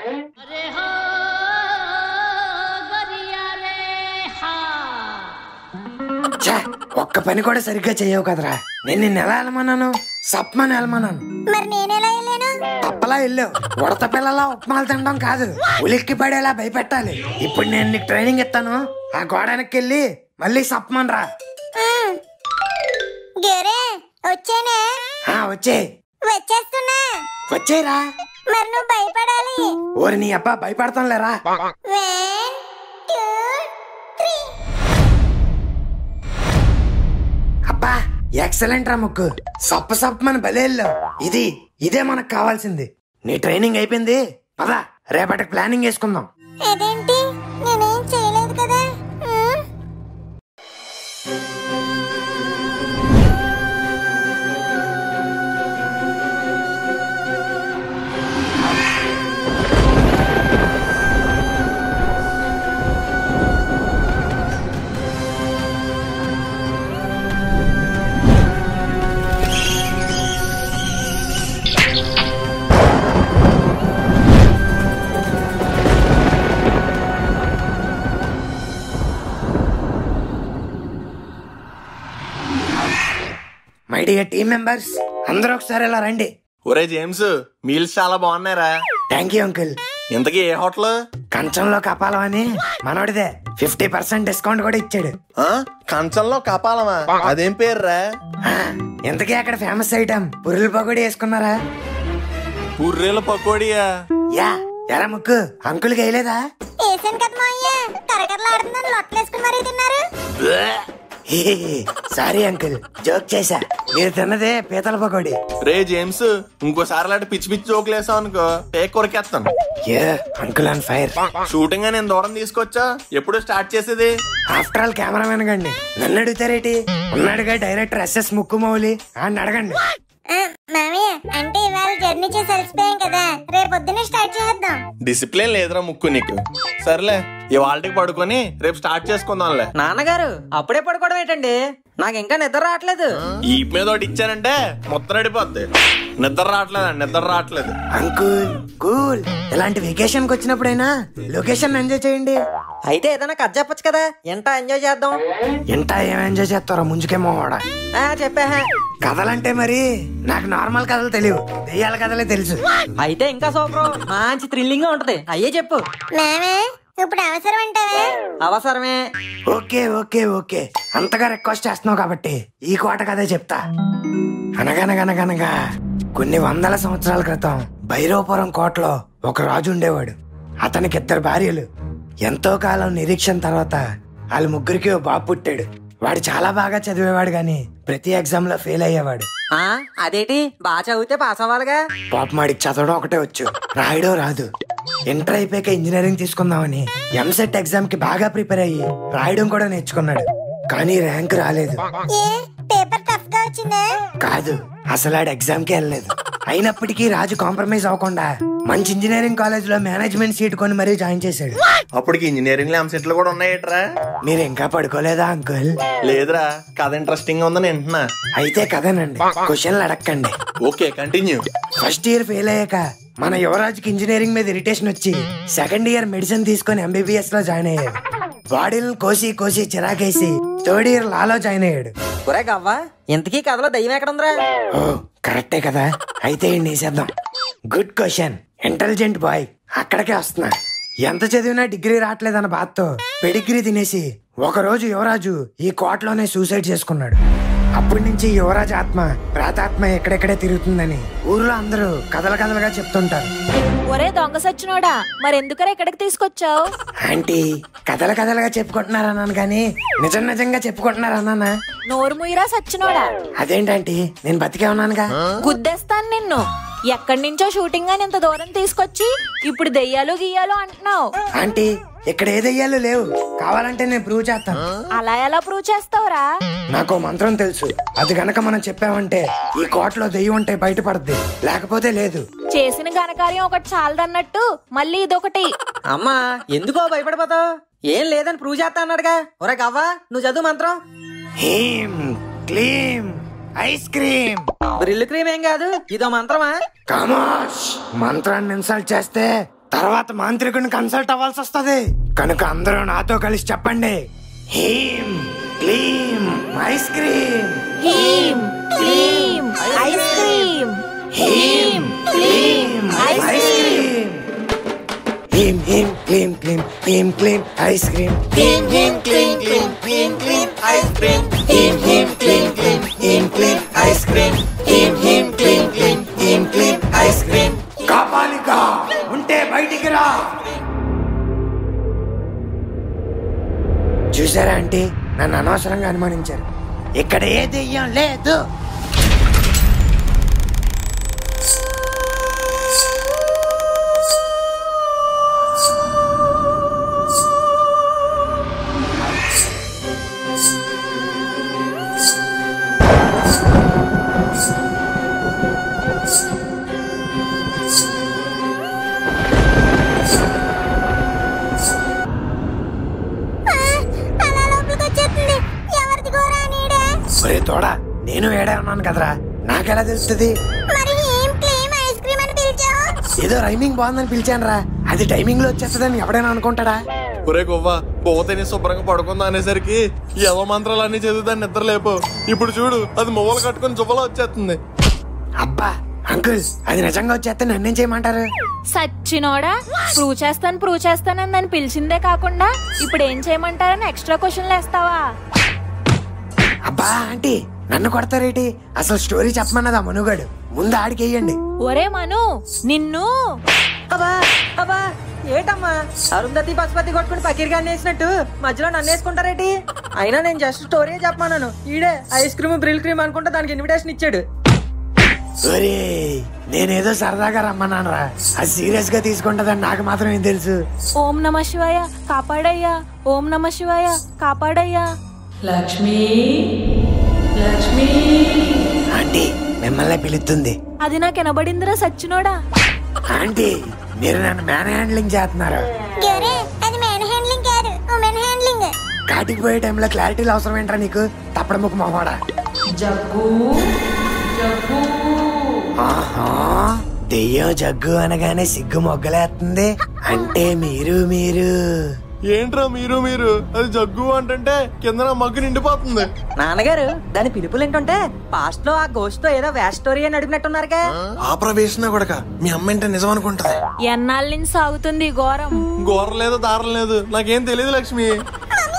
ఛా, ఒక్క పని కూడా సరిగ్గా చెయ్యవు కదరా నేను నిన్ను ఎలా వెళ్ళమన్నాను సప్మని వెళ్ళమన్నాను మరి నేనెలా వెళ్ళాను తప్పలా వెళ్ళావు ఉడత పిల్లలా ఉప్మాలు తినడం కాదు ఉలిక్కి పడేలా భయపెట్టాలి ఇప్పుడు నేను నీకు ట్రైనింగ్ ఇస్తాను ఆ గోడానికి వెళ్ళి మళ్ళీ సప్మన్ రా ఉమ్. గేరే వచ్చానే ఆ, వచ్చేయ్ వచ్చేస్తున్నా వచ్చేయరా మరి నువ్వు భయపడాలి ఓరి నీ అబ్బా భయపడతాం లేరా వన్ టూ త్రీ అబ్బా ఎక్సలెంట్ రా ముక్కు సప్ప సప్పమని భలే వెళ్ళావు ఇది ఇదే మనకు కావాల్సింది నీ ట్రైనింగ్ అయిపోయింది పద రేపటికి ప్లానింగ్ వేసుకుందాం అదేంటి నేనేం చేయలేదు కదా um. My dear team members అందరూ ఒకసారి ఇలా రండి ఒరే జేమ్స్ మీల్స్ చాలా బాగున్నాయిరా థ్యాంక్ యూ అంకుల్ ఇంతకీ ఏ హోటల్ కంచంలో కపాలం అని మనోడిదే ఫిఫ్టీ పర్సెంట్ డిస్కౌంట్ కూడా ఇచ్చాడు ఆ? కంచంలో కపాలమా అదేం పేర్రా ఆ, ఇంతకీ అక్కడ ఫేమస్ ఐటమ్ పురులు పకోడీ వేసుకున్నారా పుర్రెల పకోడియా యా ఎరా ముక్కు అంకుల్కి వేయలేదా వేసాను కదా మా అయ్య కరకరలాడుతుందని లొట్టలేసుకుని మరీ తిన్నారు సారీ అంకుల్ జోక్ చేశా మీరు తిన్నదే పీతల పకోడీ రే జేమ్స్ ఇంకోసారి అలాంటి పిచ్చి పిచ్చి జోకులు వేసావు అనుకో టేక్ కొరికేస్తాను ఏ అంకుల్ ఆన్ ఫైర్ షూటింగ్ నేను దూరం తీసుకొచ్చా ఎప్పుడు స్టార్ట్ చేసేది ఆఫ్టర్ ఆల్ కెమెరామెన్ గండి నన్ను అడుగుతారేటి ఉన్నాడుగా డైరెక్టర్ ఎస్ఎస్ ముక్కు మౌలి అని అడగండి ఆ, మామయ్య అంటే ఇవాళ జర్నీ చేసి అలసిపోయాం కదా రేపు పొద్దున్నే స్టార్ట్ చేద్దాం డిసిప్లిన్ లేదురా ముక్కు నీకు సర్లే ఇవాళకి పడుకొని రేపు స్టార్ట్ చేసుకుందాంలే నాన్నగారు అప్పుడే పడుకోవడం ఏంటండి నాకు ఇంకా నిద్ర రావట్లేదు ఈ మీద ఒకటి ఇచ్చానంటే మొత్తం నడిపోద్ది నిద్ర రావట్లేదు నిద్ర రావట్లేదు అంకుల్ కూల్ ఇలాంటి వెకేషన్ కి వచ్చినప్పుడైనా లొకేషన్ ఎంజాయ్ చేయండి అయితే ఏదైనా కథ చెప్పొచ్చు కదా ఎంత ఎంజాయ్ చేద్దాం ఇంట ఏం ఎంజాయ్ చేస్తారో ముంచుకేమో వాడ ఆ, చెప్పా కథలంటే మరి నాకు నార్మల్ కథలు తెలియవు దెయ్యాల కథలే తెలుసు అయితే ఇంకా సూపర్ మంచి థ్రిల్లింగ్ గా ఉంటది అయ్యే చెప్పు మామే ఇప్పుడు అవసరం అంటావా అవసరమే ఓకే ఓకే ఓకే అంతగా రిక్వెస్ట్ చేస్తున్నావు కాబట్టి ఈ కోట కథే చెప్తా అనగనగనగనగా కొన్ని వందల సంవత్సరాల క్రితం భైరవపురం కోటలో ఒక రాజు ఉండేవాడు అతనికి ఇద్దరు భార్యలు ఎంతో కాలం నిరీక్షణ తర్వాత వాళ్ళ ముగ్గురికి ఓ బాబు పుట్టాడు వాడు చాలా బాగా చదివేవాడు గాని ప్రతి ఎగ్జామ్ లో ఫెయిల్ అయ్యేవాడు ఆ అదేటి బాగా చదివితే పాస్ అవ్వాలిగా పాపం వాడికి చదవడం ఒకటే వచ్చు రాయడం రాదు ఇంటర్ అయిపోయాక ఇంజనీరింగ్ తీసుకుందామని ఎంసెట్ ఎగ్జామ్ కి బాగా ప్రిపేర్ అయ్యి రాయడం కూడా నేర్చుకున్నాడు కానీ ర్యాంక్ రాలేదు ఏ పేపర్ టఫ్ గా వచ్చిందా కాదు అసలు ఆడు ఎగ్జామ్ కి వెళ్ళలేదు అయినప్పటికీ రాజు కాంప్రమైజ్ అవ్వకుండా మంచి ఇంజనీరింగ్ కాలేజ్ లో మేనేజ్మెంట్ సీట్ కొని మరీ జాయిన్ చేశాడు అప్పటికి ఇంజనీరింగ్ లో ఎంసెట్లు కూడా ఉన్నాయట్రా మీరు ఇంకా పడుకోలేదా అంకుల్ లేదురా కథ ఇంట్రెస్టింగ్ గా ఉందని వింటున్నా అయితే కదనండి క్వశ్చన్లు అడగండి okay continue first year fail అయ్యాక మన యువరాజుకి ఇంజనీరింగ్ మీద ఇరిటేషన్ వచ్చి సెకండ్ ఇయర్ మెడిసిన్ తీసుకొని ఎంబీబీఎస్ లో జాయిన్ అయ్యాడు బాడీలను కోసి కోసి చిరాకేసి థర్డ్ ఇయర్ లాలో జాయిన్ అయ్యాడు ఒరే గవ్వా ఇంతకీ కథలో దయ్యం ఎక్కడ ఉందిరా ఓ కరెక్టే కదా అయితే ఈయన్ని వేసేద్దాం గుడ్ క్వశ్చన్ ఇంటెలిజెంట్ బాయ్ అక్కడికే వస్తున్నా ఎంత చదివినా డిగ్రీ రావట్లేదన్న బాధతో పెడిగ్రీ తినేసి ఒకరోజు యువరాజు ఈ కోటలోనే సూసైడ్ చేసుకున్నాడు అప్పటి నుంచి యువరాజు ఆత్మ ప్రాతాత్మ ఎక్కడెక్కడే తిరుగుతుందని ఊర్లో అందరూ కథల కథలుగా చెప్తుంటారు ఒరే దొంగ సచ్చినోడా మరెందుకరా ఇక్కడికి తీసుకొచ్చావు ఆంటీ కథల కథలుగా చెప్పుకుంటున్నారన్నాను కానీ నిజం నిజంగా చెప్పుకుంటున్నారన్నానా నోరు ముయిరా సచ్చినోడా అదేంటంటే నేను బతికే ఉన్నానుగా గుద్దేస్తాను నిన్ను ఎక్కడి నుంచో షూటింగ్ అని ఇంత దూరం తీసుకొచ్చి ఇప్పుడు దెయ్యాలు గియ్యాలు అంటున్నావు ఆంటీ ఇక్కడ ఏదయ్యాలో లేవు కావాలంటే నేను ప్రూవ్ చేస్తాను అలా ఎలా ప్రూవ్ చేస్తావురా నాకు మంత్రం తెలుసు అది గనక మనం చెప్పామంటే ఈ కోటలో దెయ్యం ఉంటే బయటపడద్ది లేకపోతే లేదు చేసిన ఘనకార్యం ఒకటి చాలదన్నట్టు మళ్ళీ ఇదొకటి అమ్మా ఎందుకో భయపడిపోతావు ఏం లేదని ప్రూవ్ చేస్తా అన్నాడుగా ఒరే గవ్వా నువ్వు చదువు మంత్రం హీం క్లీం ఐస్ క్రీమ్ బ్రిల్ క్రీమ్ ఏం కాదు ఇదో మంత్రమా కమాష్ మంత్రాన్ని ఇన్సల్ట్ చేస్తే తర్వాత మాంత్రికుని కన్సల్ట్ అవ్వాల్సి వస్తది కనుక అందరూ నాతో కలిసి చెప్పండి హీం క్లీం ఐస్ క్రీమ్ హీమ్ క్లీమ్ ఐస్ క్రీమ్ హీమ్ క్లీమ్ ఐస్ క్రీమ్ హీం హీం క్లీం క్లీం హీం క్లీం ice cream Clean, clean, clean, clean, clean, clean, ice cream. హీం హీం క్లీం క్లీం హీం క్లీం ఐస్ క్రీమ్ హీం హీం క్లీం క్లీం హీం క్లీం ఐస్ క్రీమ్ కాపాలిక ఉంటే బయటికి రా చూసారా అంటే నన్ను అనవసరంగా అనుమానించారు ఇక్కడ ఏ దెయ్యం లేదు ఆ, అలా లోపలికి వచ్చేస్తుంది ఎవరిది గోరా నీడే ఒరే తోడా నేను ఏడే ఉన్నాను కదరా నాకెలా తెలుస్తుంది మరి ఏం క్లీమ్ ఐస్ క్రీమ్ అని పిలిచావు ఏదో రైమింగ్ బాగుందని పిలిచాను రా అది టైమింగ్ లో వచ్చేస్తుందని ఎవడైనా అనుకుంటాడా ఒరే గొవ్వ పోతేనే శుభ్రంగా పడుకుందా అనేసరికి యవ మంత్రాలు అన్ని చదువుతాను నిద్ర లేపు ఇప్పుడు చూడు అది మువ్వలు కట్టుకుని జువ్వలో వచ్చేస్తుంది అబ్బా అంకుల్ అది నిజంగా వచ్చేస్తే నన్నేం చేయమంటారు సచ్చినోడా ప్రూవ్ చేస్తాను ప్రూవ్ చేస్తానని నన్ను పిలిచిందే కాకుండా ఇప్పుడు ఏం చేయమంటారని ఎక్స్ట్రా క్వశ్చన్లు వేస్తావా అబ్బా ఆంటీ నన్ను కొడతారేటి అసలు స్టోరీ చెప్పమన్నదా మనుగాడు ముందు ఆడికి వేయండి ఒరే మను నిన్ను అబ్బా అబ్బా ఏటమ్మా అరుంధతి పశుపతి కొట్టుకుని పకీర్గా వేసినట్టు మధ్యలో నన్ను వేసుకుంటారేటి అయినా నేను జస్ట్ స్టోరీ చెప్పమన్నాను ఈడే ఐస్ క్రీమ్ బ్రిల్ క్రీమ్ అనుకుంటా దానికి ఇన్విటేషన్ ఇచ్చాడు ఒరే నేనేదో సరదాగా రమ్మన్నాను రా అది సీరియస్ గా తీసుకుంటదని నాకు మాత్రం ఏం తెలుసు ఓం నమ శివాయ కాపాడయ్యా ఓం నమ శివాయ కాపాడయ్యా లక్ష్మి లక్ష్మి ఆంటీ మిమ్మల్ని పిలుస్తుంది అది నాకు వినబడిందిరా సచ్చినోడా ఆంటీ మీరు నన్ను మ్యాన్ హ్యాండ్లింగ్ చేస్తున్నారు గోరే అది మెన్ హ్యాండ్లింగ్ కాదు ఉమెన్ హ్యాండ్లింగ్ కాటికి పోయే టైంలో క్లారిటీలు అవసరం ఏంట్రా నీకు తప్పడం ముక్కు మొహోడా జగ్గు జగ్గు ఆహా దెయ్యం జగ్గు అనగానే సిగ్గు మొగ్గలేస్తుంది అంటే మీరు మీరు ఏంట్రా మీరు మీరు అది జగ్గు అంటుంటే కింద నా మగ్గు నిండిపోతుంది నాన్నగారు దాని పిలుపులు ఏంటంటే పాస్ట్ లో ఆ గోస్ట్ తో ఏదో వ్యాస్ స్టోరీ అని అడిగినట్టున్నారుగా ఆ ప్రవేశన కొడక మీ అమ్మ ఏంటో నిజం అనుకుంటది ఎన్నాళ్ళ నుంచి సాగుతుంది ఈ ఘోరం గోర లేదు దారం లేదు నాకేం తెలియదు లక్ష్మి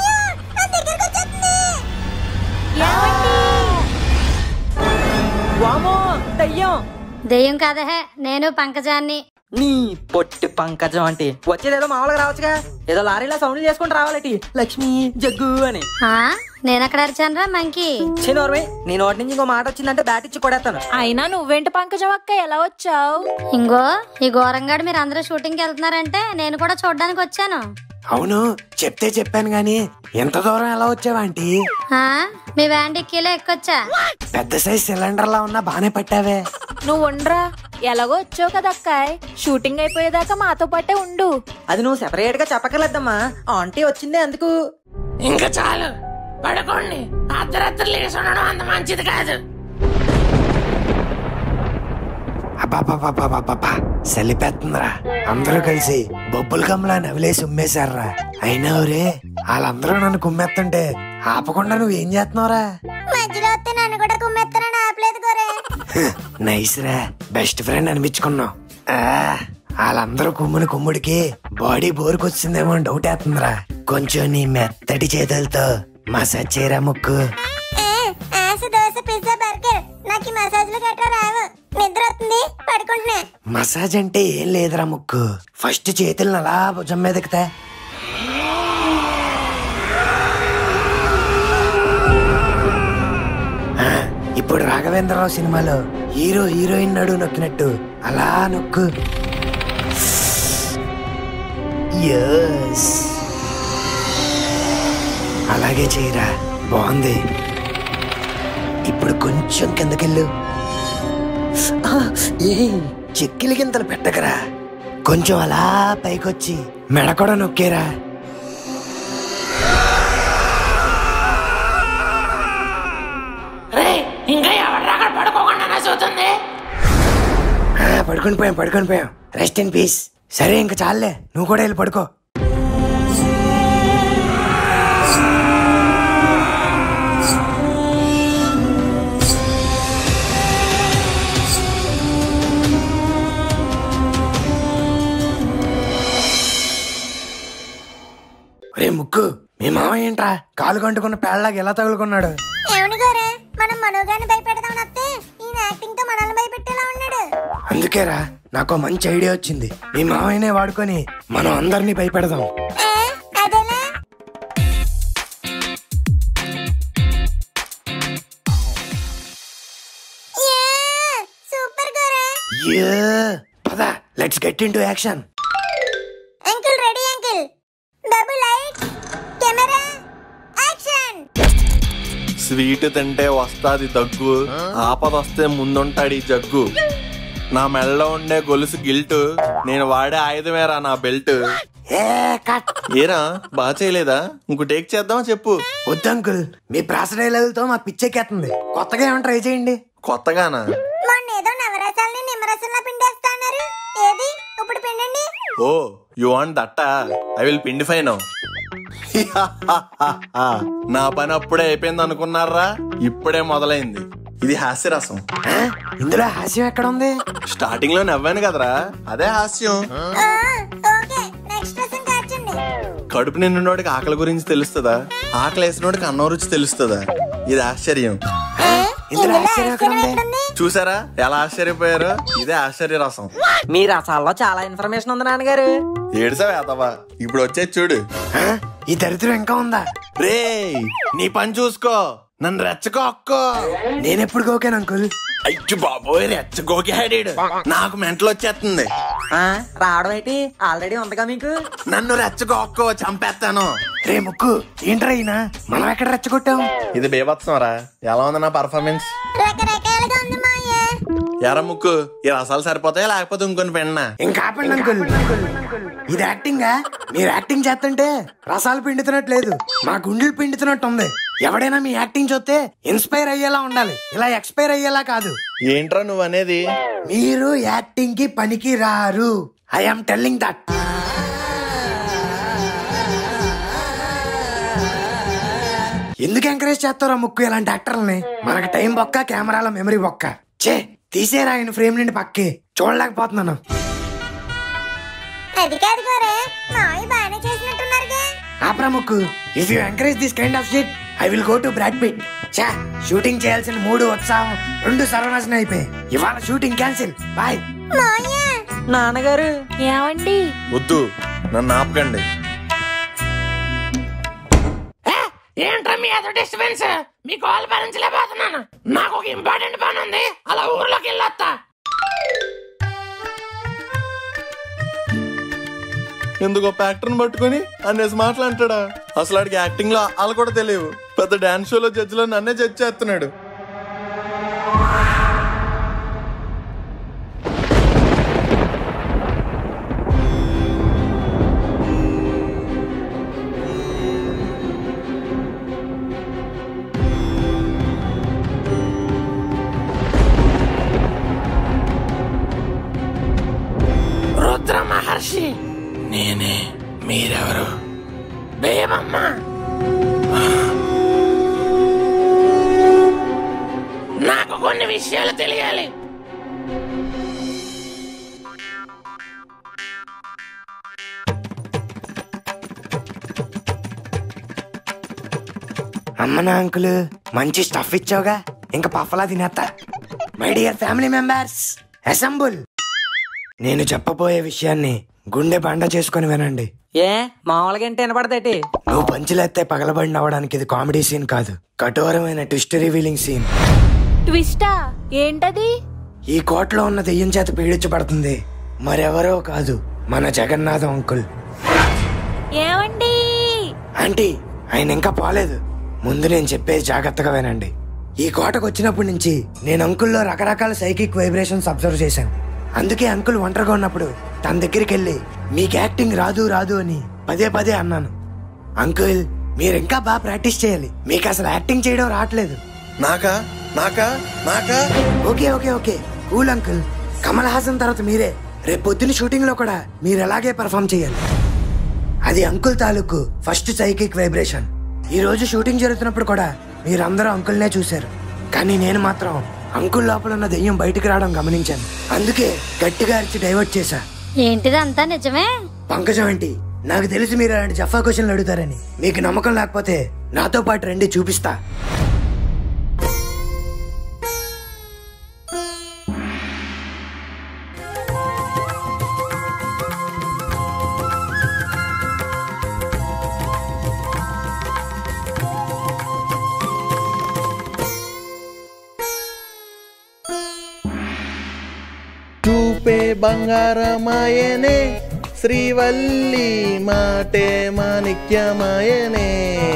ఏమండి? దయ్యం దెయ్యం కాదహే నేను పంకజాన్ని నీ పొట్టి పంకజం అంటే వచ్చేదేదో మామూలుగా రావచ్చుగా ఏదో లారీలో సౌండ్ చేసుకుంటూ రావాలటి లక్ష్మి జగ్గు అని ఆ నేనక్కడ అరిచానరా మంకీ చిన్నోర్మే నీ నోటి నుంచి ఇంకో మాట వచ్చిందంటే బ్యాట్ ఇచ్చి కొడేస్తాను అయినా నువ్వేంటి పంకజం అక్క ఎలా వచ్చావు ఇంగో ఈ ఘోరంగాడు మీరు అందరూ షూటింగ్కి వెళ్తున్నారంటే నేను కూడా చూడడానికి వచ్చాను అవును చెప్తే చెప్పాను గాని ఎంత దూరం ఎలా వచ్చావా ఆంటీ ఆ మీ వ్యాన్ డిక్కీలో ఎక్కొచ్చా పెద్ద సైజ్ సిలిండర్ లా ఉన్నా బానే పట్టావే నువ్వు ఉండరా ఎలాగో వచ్చావు కదా అక్కాయ్ షూటింగ్ అయిపోయేదాకా మాతో పాటే ఉండు అది నువ్వు సెపరేట్ గా చెప్పకలేద్దమ్మా ఆంటీ వచ్చిందే అందుకు ఇంకా చాలు పడుకోండి అర్ధరాత్రి లేచి ఉండడం అంత మంచిది కాదు అబ్బాబాబాబాబాబా సలిపెత్తుందిరా అందరూ కలిసి బొబ్బుల కమ్లా నవిలేసి ఉమ్మేశారా అయినా రే వాళ్ళందరూ నన్ను కుమ్మేస్తుంటే ఆపకుండా నువ్వేం చేస్తున్నావురా మధ్యలో వస్తే నన్ను కూడా కుమ్మెత్తనని ఆపలేదు గోరే నైస్ రా బెస్ట్ ఫ్రెండ్ అనిపించుకున్నావు ఆ, వాళ్ళందరూ కుమ్ముని కుమ్ముడికి బాడీ బోరుకొచ్చిందేమో అని డౌట్ వేస్తుందిరా కొంచెం నీ మెత్తటి చేతులతో మసాజ్ చేయరా ముక్కు ఏ, ఆశ దోశ పిజ్జా బర్గర్ నాకు ఈ మసాజ్లు గట్రా రావు నిద్ర వస్తుంది పడుకుంటున్నా మసాజ్ అంటే ఏం లేదురా ముక్కు ఫస్ట్ చేతులను అలా భుజం మీద ఎక్కితే ఆ, ఇప్పుడు రాఘవేంద్రరావు సినిమాలో హీరో హీరోయిన్ నడు నొక్కినట్టు అలా నొక్కు యస్ అలాగే చేయరా బాగుంది ఇప్పుడు కొంచెం కిందకెళ్ళు ఆ, ఏ చెక్కిలి గింతలు పెట్టకరా కొంచెం అలా పైకొచ్చి మెడ కూడా నొక్కేరా రే ఇంకా ఎవరు అక్కడ పడుకోకుండా చూస్తుంది ఆ, పడుకొని పోయాం పడుకొని పోయాం రెస్ట్ ఇన్ పీస్ సరే ఇంక చాలే నువ్వు కూడా వెళ్ళి పడుకో రే ముక్కు మీ మామ ఏంట్రా కాలు కంటుకున్న పేళ్ళలాగా ఎలా తగులుకున్నాడు ఏమని గోరే మనం మనోగాన్ని భయపెడదామని వస్తే ఈయన యాక్టింగ్ తో మనల్ని భయపెట్టేలా ఉన్నాడు అందుకేరా నాకు ఓ మంచి ఐడియా వచ్చింది మీ మామయ్యనే వాడుకొని మనం అందరినీ భయపెడదాం ఏ, అదేలా యా, సూపర్ గోరే యే పద let's get into action uncle ready uncle double light camera action sweet తింటే వస్తాది దగ్గు ఆపదొస్తే ముందుంటాడు ఈ జగ్గు నా మెడలో ఉండే గొలుసు గిల్టు నేను వాడే ఆయుధమేరా నా బెల్ట్ ఏ కట్ ఏరా బాగా చేయలేదా ఇంకో టేక్ చేద్దామా చెప్పు వద్దు అంకుల్ మీ ప్రాస డైలాగులతో మా పిచ్చెక్కేస్తుంది కొత్తగా ఏమైనా ట్రై చేయండి కొత్తగానా మొన్న ఏదో నవరసాలని నిమ్మరసంలా పిండేస్తా అన్నారు ఏది ఇప్పుడు పిండండి oh you want that I will పిండి ఫైన్ నా పని అప్పుడే అయిపోయింది అనుకున్నారా ఇప్పుడే మొదలైంది ఇది హాస్యరసం ఆ? ఇందులో హాస్యం ఎక్కడ ఉంది స్టార్టింగ్ లో నవ్వాను కదరా అదే హాస్యం ఆ, ఓకే నెక్స్ట్ లెసన్ కార్చండి కడుపు నిండినోడికి ఆకలి గురించి తెలుస్తుందా ఆకలి వేసినోడికి అన్నం రుచి తెలుస్తుందా ఇది ఆశ్చర్యం ఇందులో హాస్యం ఎక్కడ ఉంది చూసారా ఎలా ఆశ్చర్యపోయారు ఇదే ఆశ్చర్య రసం మీ రసాల్లో చాలా ఇన్ఫర్మేషన్ ఉంది నాన్నగారు ఏడుసా వేతవా ఇప్పుడు వచ్చేది చూడు ఆ? ఈ దరిద్రం ఇంకా ఉందా రే నీ పని చూసుకో నన్ను రెచ్చకో అక్కో నేనెప్పుడు కోకాను అంకుల్ అయ్యో బాబోయ్ రెచ్చగోకి హైడెడ్ నాకు మెంటలు వచ్చేస్తుంది ఆ, రావడం ఏంటి ఆల్రెడీ ఉందిగా మీకు నన్ను రెచ్చగొక్కో చంపేస్తాను రే ముక్కు ఏంట్రా ఈయన మనం ఎక్కడ రెచ్చగొట్టాం ఇది బీభత్సం రా ఎలా ఉంది నా పర్ఫార్మెన్స్ రకరకాలుగా ఉంది మాయ ఎరా ముక్కు ఈ రసాలు సరిపోతాయా లేకపోతే ఇంకొని పెన్నా ఇంకా ఆపండి అంకుల్ ఇది యాక్టింగా మీరు యాక్టింగ్ చేస్తుంటే రసాలు పిండుతున్నట్లేదు మా గుండెలు పిండుతున్నట్టు ఉంది ఎవడైనా మీ యాక్టింగ్ చూస్తే ఇన్స్పైర్ అయ్యేలా ఉండాలి ఇలా ఎక్స్పైర్ అయ్యేలా కాదు ఏంట్రా నువ్వు అనేది మీరు యాక్టింగ్ కి పనికి రారు ఐఎమ్ టెల్లింగ్ దట్ ఎందుకు ఎంకరేజ్ చేస్తారో ముక్కు ఇలాంటి యాక్టర్లని మనకి టైం బొక్క కెమెరాల మెమరీ బొక్క చే తీసేరా ఆయన ఫ్రేమ్ నుండి పక్కి చూడలేకపోతున్నాను అది కాదు గోరే మావి బాగానే చేసినట్టున్నారుగా ఆ ప్రముఖ్ if you encourage this kind of shit I will go to Brad Pitt చా షూటింగ్ చేయాల్సిన మూడు ఉత్సాహం రెండు సర్వనాశనం అయిపోయి ఇవాళ షూటింగ్ క్యాన్సిల్ బాయ్ నాన్నగారు ఏమండి వద్దు నన్ను ఆపకండి ఏంట్రా మీ అదో డిస్టర్బెన్స్ మీ కాల్ భరించలేకపోతున్నాను నాకు ఒక ఇంపార్టెంట్ పని ఉంది అలా ఊర్లోకి వెళ్ళొస్తా ఎందుకో యాక్టర్ని పట్టుకొని అన్నేసి మాట్లాంటాడా అసలు ఆడికి యాక్టింగ్ లో వాళ్ళు కూడా తెలియవు పెద్ద డాన్స్ షోలో జడ్జిలో నన్నే జడ్జ్ చేస్తున్నాడు రుద్ర మహర్షి నేనే మీరెవరు దేవమ్మ నాకు కొన్ని విషయాలు తెలియాలి అమ్మనా అంకుల్ మంచి స్టఫ్ ఇచ్చావుగా ఇంకా పఫలా తినేస్తా my dear family members assemble నేను చెప్పబోయే విషయాన్ని గుండె బండ చేసుకొని వినండి ఏ మామూలుగా ఏంటి వినపడదేటి నువ్వు పంచులేస్తే పగలబడి అవ్వడానికి ఇది కామెడీ సీన్ కాదు కఠోరమైన ట్విస్ట్ రివీలింగ్ సీన్ ట్విస్టా ఏంటది ఈ కోటలో ఉన్న దెయ్యం చేత పీడించబడుతుంది మరెవరో కాదు మన జగన్నాథం అంకుల్ ఏమండి ఆంటీ ఆయన ఇంకా పోలేదు ముందు నేను చెప్పేది జాగ్రత్తగా వినండి ఈ కోటకు వచ్చినప్పటి నుంచి నేను అంకుల్లో రకరకాల సైకిక్ వైబ్రేషన్స్ అబ్జర్వ్ చేశాను అందుకే అంకుల్ ఒంటరిగా ఉన్నప్పుడు తన దగ్గరికి వెళ్ళి మీకు యాక్టింగ్ రాదు రాదు అని పదే పదే అన్నాను అంకుల్ మీరు ఇంకా బాగా ప్రాక్టీస్ చేయాలి మీకు అసలు యాక్టింగ్ చేయడం రావట్లేదు నాకా నాకా నాకా okay okay okay cool uncle Kamal Haasan తర్వాత మీరే రేపు పొద్దున్న షూటింగ్ లో కూడా మీరు ఎలాగే పర్ఫామ్ చేయాలి అది అంకుల్ తాలూకు ఫస్ట్ సైకిక్ వైబ్రేషన్ ఈ రోజు షూటింగ్ జరుగుతున్నప్పుడు కూడా మీరందరూ అంకుల్నే చూశారు కానీ నేను మాత్రం అంకుల్ లోపల ఉన్న దెయ్యం బయటికి రావడం గమనించాను అందుకే గట్టిగా అరిచి డైవర్ట్ చేశా ఏంటిదంతా నిజమే పంకజం ఏంటి నాకు తెలిసి మీరు అలాంటి జఫా క్వశ్చన్లు అడుగుతారని మీకు నమ్మకం లేకపోతే నాతో పాటు రండి చూపిస్తా చూపే బంగారమాయనే శ్రీవల్లి మాటే మాణిక్యమాయనే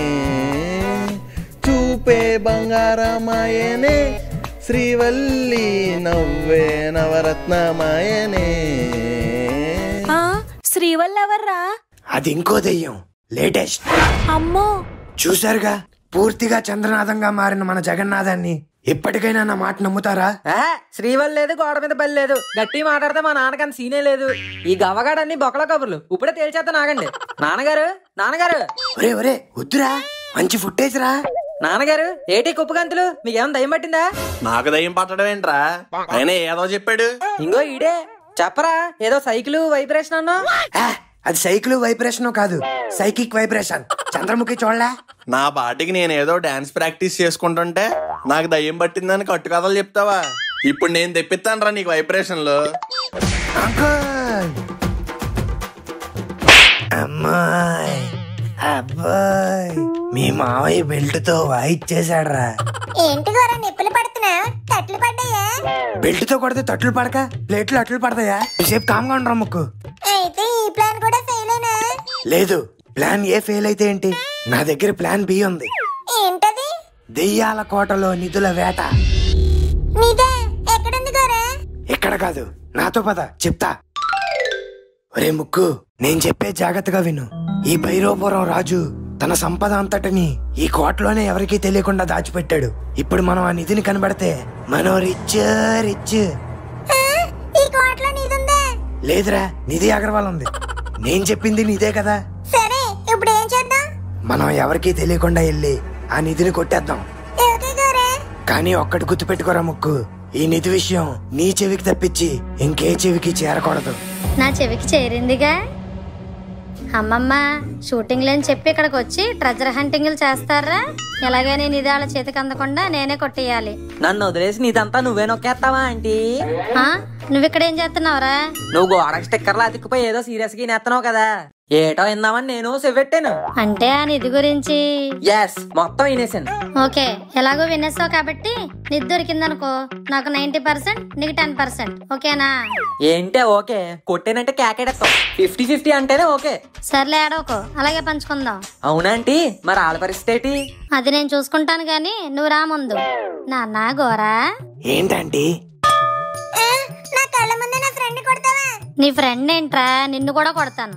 చూపే బంగారమాయనే శ్రీవల్లి నవ్వే నవరత్నమాయనే ఆ, శ్రీవల్లెవర్రా అది ఇంకో దెయ్యం లేటెస్ట్ అమ్మో చూశారుగా పూర్తిగా చంద్రనాథంగా మారిన మన జగన్నాథాన్ని ఇప్పటికైనా నా మాట నమ్ముతారా ఏ శ్రీవల్ లేదు గోడ మీద బలి లేదు గట్టి మాట్లాడితే మా నాన్నకని సీనే లేదు ఈ గవ్వగాడన్ని బొక్కల కబుర్లు ఇప్పుడే తేల్చేస్తా నాగండి నాన్నగారు నాన్నగారు ఒరే ఒరే వద్దురా మంచి ఫుటేజ్ రా నాన్నగారు ఏటి కుప్పు గంతులు మీకేం దయ్యం పట్టిందా నాకు దయ్యం పట్టడం ఏంట్రా ఆయన ఏదో చెప్పాడు ఇంగో ఈడే చెప్పరా ఏదో సైకిల్ వైబ్రేషన్ అన్నా ఆ, అది సైకిల్ వైబ్రేషన్ కాదు సైకిక్ వైబ్రేషన్ చంద్రముఖి చూడలే నా పాటికి నేను ఏదో డాన్స్ ప్రాక్టీస్ చేసుకుంటుంటే నాకు దయ్యం పట్టిందని కట్టుకథలు చెప్తావా ఇప్పుడు నేను తెప్పిస్తాను రా నీకు వైబ్రేషన్లు అంకుల్ అమ్మాయి అబ్బాయ్ మీ మావయ్య బెల్ట్ తో వాయిచ్చేసాడ్రా ఏంటి గోరా నిప్పులు పడుతున్నా తట్లు పడ్డాయా బెల్ట్ తో కొడితే తట్లు పడక ప్లేట్లు అట్లు పడతాయా సేపు కామ్గా ఉండరా ముక్కు అయితే ఈ ప్లాన్ కూడా ఫెయిల్ అయినా లేదు ప్లాన్ ఏ ఫెయిల్ అయితే ఏంటి నా దగ్గర ప్లాన్ బి ఉంది ఏంటది దెయ్యాల కోటలో నిధుల వేట నిదే ఎక్కడుంది గోరా ఇక్కడ కాదు నాతో పద చెప్తా ఒరే ముక్కు నేను చెప్పే జాగ్రత్తగా విను ఈ భైరవపురం రాజు తన సంపద అంతటిని ఈ కోటలోనే ఎవరికీ తెలియకుండా దాచిపెట్టాడు ఇప్పుడు మనం ఆ నిధిని కనబడితే మనం రిచ్ రిచ్ ఆ, ఈ కోట్లో నీదుందా లేదురా నిధి అగర్వాల్ ఉంది నేను చెప్పింది నీదే కదా సరే ఇప్పుడు ఏం చేద్దాం మనం ఎవరికీ తెలియకుండా వెళ్ళి ఆ నిధిని కొట్టేద్దాం ఓకే గోరా కానీ ఒక్కటి గుర్తుపెట్టుకోరా ముక్కు ఈ నిధి విషయం నీ చెవికి తప్పించి ఇంకే చెవికి చేరకూడదు నా చెవికి చేరిందిగా అమ్మమ్మ షూటింగ్ లేని చెప్పి ఇక్కడికి వచ్చి ట్రెజర్ హంటింగ్లు చేస్తారా ఎలాగే నేను ఇది వాళ్ళ చేతికి అందకుండా నేనే కొట్టేయాలి నన్ను వదిలేసి నీదంతా నువ్వే నొక్కేస్తావా ఆంటీ ఆ? నువ్వు ఇక్కడ ఏం చేస్తున్నావురా నువ్వు గోడకి స్టిక్కర్లు అతికిపోయి ఏదో సీరియస్ గా నేస్తున్నావు కదా ఏటో ఇందామని నేను సెవెట్టాను అంటే ఆ నిధి గురించి ఎస్ మొత్తం వినేసాను ఓకే ఎలాగో వినేసావు కాబట్టి నిధి దొరికిందనుకో నాకు నైన్టీ పర్సెంట్ నీకు టెన్ పర్సెంట్ ఓకేనా ఏంటే ఓకే కొట్టేనంటే కేకేడేస్తావు ఫిఫ్టీ ఫిఫ్టీ అంటేనే ఓకే సర్లే ఆడోకో అలాగే పంచుకుందాం అవునాంటీ మరి ఆళ్ళ పరిస్థితి ఏంటి అది నేను చూసుకుంటాను గాని నువ్వు రా ముందు నాన్న గోరా ఏంటంటే ఆ, నా కళ్ళ ముందే నా ఫ్రెండ్ కొడతావా నీ ఫ్రెండ్ ఏంట్రా నిన్ను కూడా కొడతాను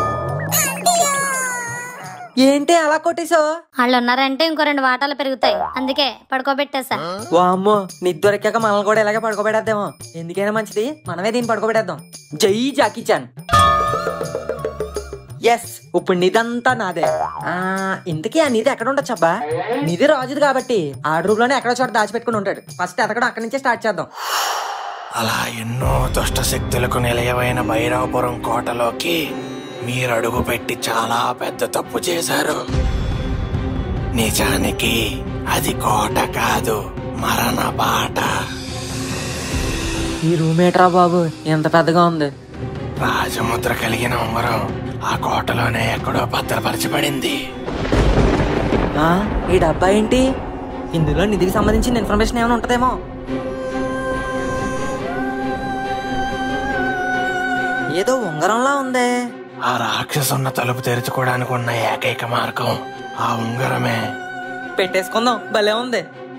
ఏంటి అలా కొట్టేశావు వాళ్ళు ఉన్నారంటే ఇంకో రెండు వాటాలు పెరుగుతాయి అందుకే పడుకోబెట్టేసా వామ్మో నిద్దొరికాక మనల్ని కూడా ఇలాగే పడుకోబెడేద్దామో ఎందుకైనా మంచిది మనమే దీన్ని పడుకోబెడేద్దాం జై జాకీ చాన్ ఎస్ ఇప్పుడు నిదంతా నాదే ఆ ఇంతకీ ఆ నిధి ఎక్కడ ఉండొచ్చు అబ్బా నిధి రాజుది కాబట్టి ఆ రూమ్ లోనే ఎక్కడో చోట దాచిపెట్టుకుని ఉంటాడు ఫస్ట్ ఎతకడం అక్కడి నుంచే స్టార్ట్ చేద్దాం అలా ఎన్నో దుష్ట శక్తులకు నిలయమైన భైరవపురం కోటలోకి మీరు అడుగు పెట్టి చాలా పెద్ద తప్పు చేశారు నిజానికి అది కోట కాదు మరణ బాట ఈ రూమ్ ఏట్రా బాబు ఎంత పెద్దగా ఉంది రాజముద్ర కలిగిన ఉంగరం ఆ కోటలోనే ఎక్కడో భద్రపరచబడింది ఆ, ఈ డబ్బా ఏంటి ఇందులో నిధికి సంబంధించిన ఇన్ఫర్మేషన్ ఏమైనా ఉంటదేమో ఏదో ఉంగరంలా ఉందే ఆ రాక్షసున్న తలుపు తెరుచుకోవడానికి ఉన్న ఏకైక మార్గం ఆ ఉంగరమే పెట్టేసుకుందాం భలే ఉంది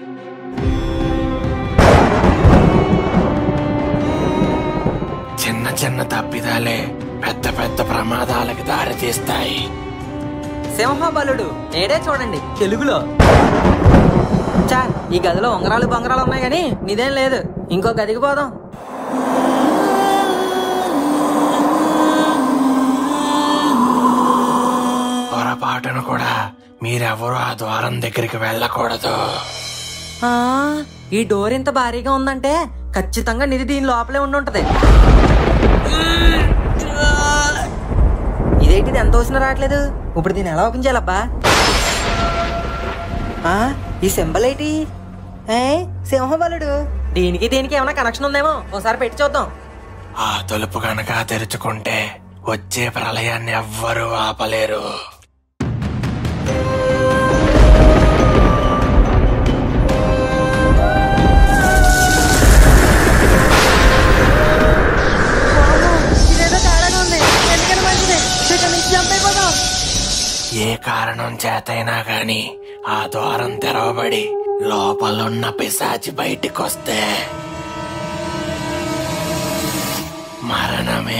చిన్న చిన్న తప్పిదాలే పెద్ద పెద్ద ప్రమాదాలకు దారితీస్తాయి సింహబలుడు నేడే చూడండి తెలుగులో చా ఈ గదిలో ఉంగరాలు బొంగరాలు ఉన్నాయి కానీ నిదేం లేదు ఇంకో గదికి పోదాం పొరపాటును కూడా మీరెవరూ ఆ ద్వారం దగ్గరికి వెళ్ళకూడదు ఆ, ఈ డోర్ ఇంత భారీగా ఉందంటే ఖచ్చితంగా నిధి దీని లోపలే ఉండి ఉంటది ఇదేంటిది ఎంత వచ్చినా రావట్లేదు ఇప్పుడు దీన్ని ఎలా ఓపెన్ చేయాలబ్బా ఆ, ఈ సింబల్ ఏంటి ఏ సింహబలుడు దీనికి దీనికి ఏమైనా కనెక్షన్ ఉందేమో ఒకసారి పెట్టి చూద్దాం ఆ తలుపు కనుక తెరుచుకుంటే వచ్చే ప్రళయాన్ని ఎవ్వరూ ఆపలేరు ఇదేదో తేడాగా ఉంది ఎందుకని మంచిది ఇక్కడ నుంచి జంప్ అయిపోదాం ఏ కారణం చేతైనా గాని ఆ ద్వారం తెరవబడి లోపలున్న పిశాచి బయటికొస్తే మరణమే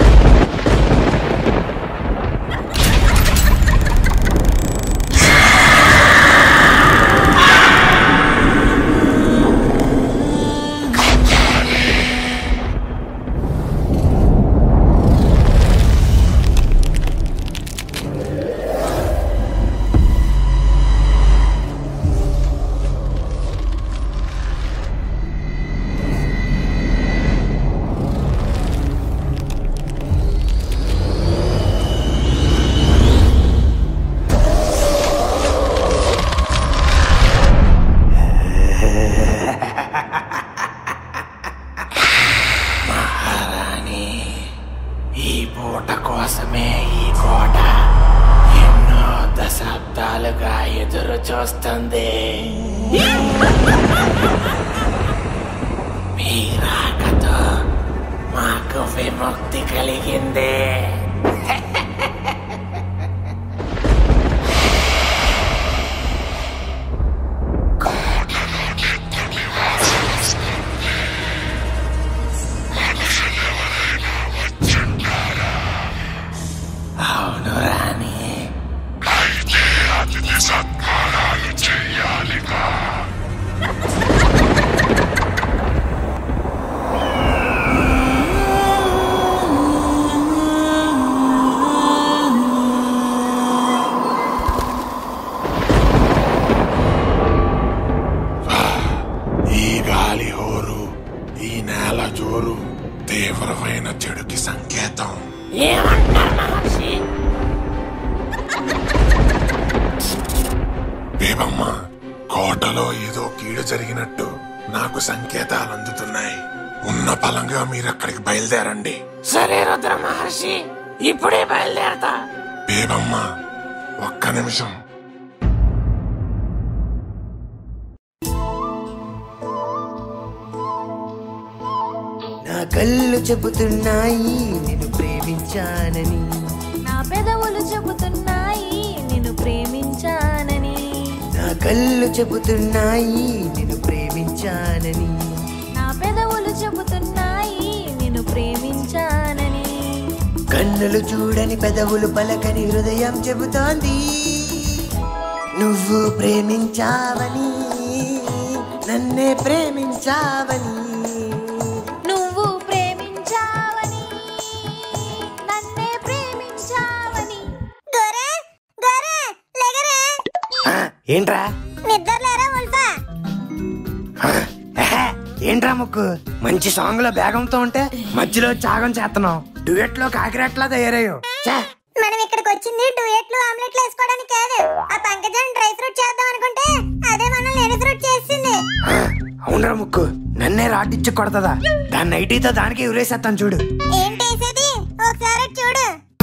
మహారాణి ఈ పూట కోసమే ఈ కోట ఎన్నో దశాబ్దాలుగా ఎదురు చూస్తుంది మీ రాకతో మాకు విముక్తి కలిగింది అవును రాణి ఈ గాలి హోరు ఈ నేల జోరు తీవ్రమైన చెడుకి సంకేతం ఏమంటారు మహర్షి బేబమ్మ కోటలో ఏదో కీడు జరిగినట్టు నాకు సంకేతాలు అందుతున్నాయి ఉన్న పలంగా మీరు అక్కడికి బయలుదేరండి సరే రుద్ర మహర్షి ఇప్పుడే బయలుదేరతా బేబమ్మ ఒక్క నిమిషం నా కళ్ళు చెబుతున్నాయి నేను ప్రేమించానని నా పెదవులు చెబుతున్నాయి నిన్ను ప్రేమించానని నా కళ్ళు చెబుతున్నాయి నేను ప్రేమించానని నా పెదవులు చెబుతున్నాయి నిన్ను ప్రేమించానని కన్నులు చూడని పెదవులు పలకని హృదయం చెబుతోంది నువ్వు ప్రేమించావని నన్నే ప్రేమించావని నువ్వు ప్రేమించావని నన్నే ప్రేమించావని గోరే గోరే లెగరే ఆ, ఏంట్రా నిద్రలేరా ఉల్ఫా ఆ, ఎహె, ఏంట్రా ముక్కు మంచి సాంగ్ లో బేగంతో ఉంటే మధ్యలో త్యాగం చేస్తున్నావు డ్యూయట్ లో కాకిరెట్లా తయారయ్యావు ఛే, మనం ఇక్కడికి వచ్చింది డూయెట్లు ఆమ్లెట్లు వేసుకోవడానికి కాదు ఆ పంకజం డ్రై ఫ్రూట్ చేద్దాం అనుకుంటే అదే మనం లేడీ ఫ్రూట్ చేసింది ఆ, అవునరా ముక్కు నన్నే రాటిచ్చి కొడతదా దాన్ని నైటీతో దానికి ఉరేసేస్తాను చూడు ఏంటి వేసేది ఒకసారి అటు చూడు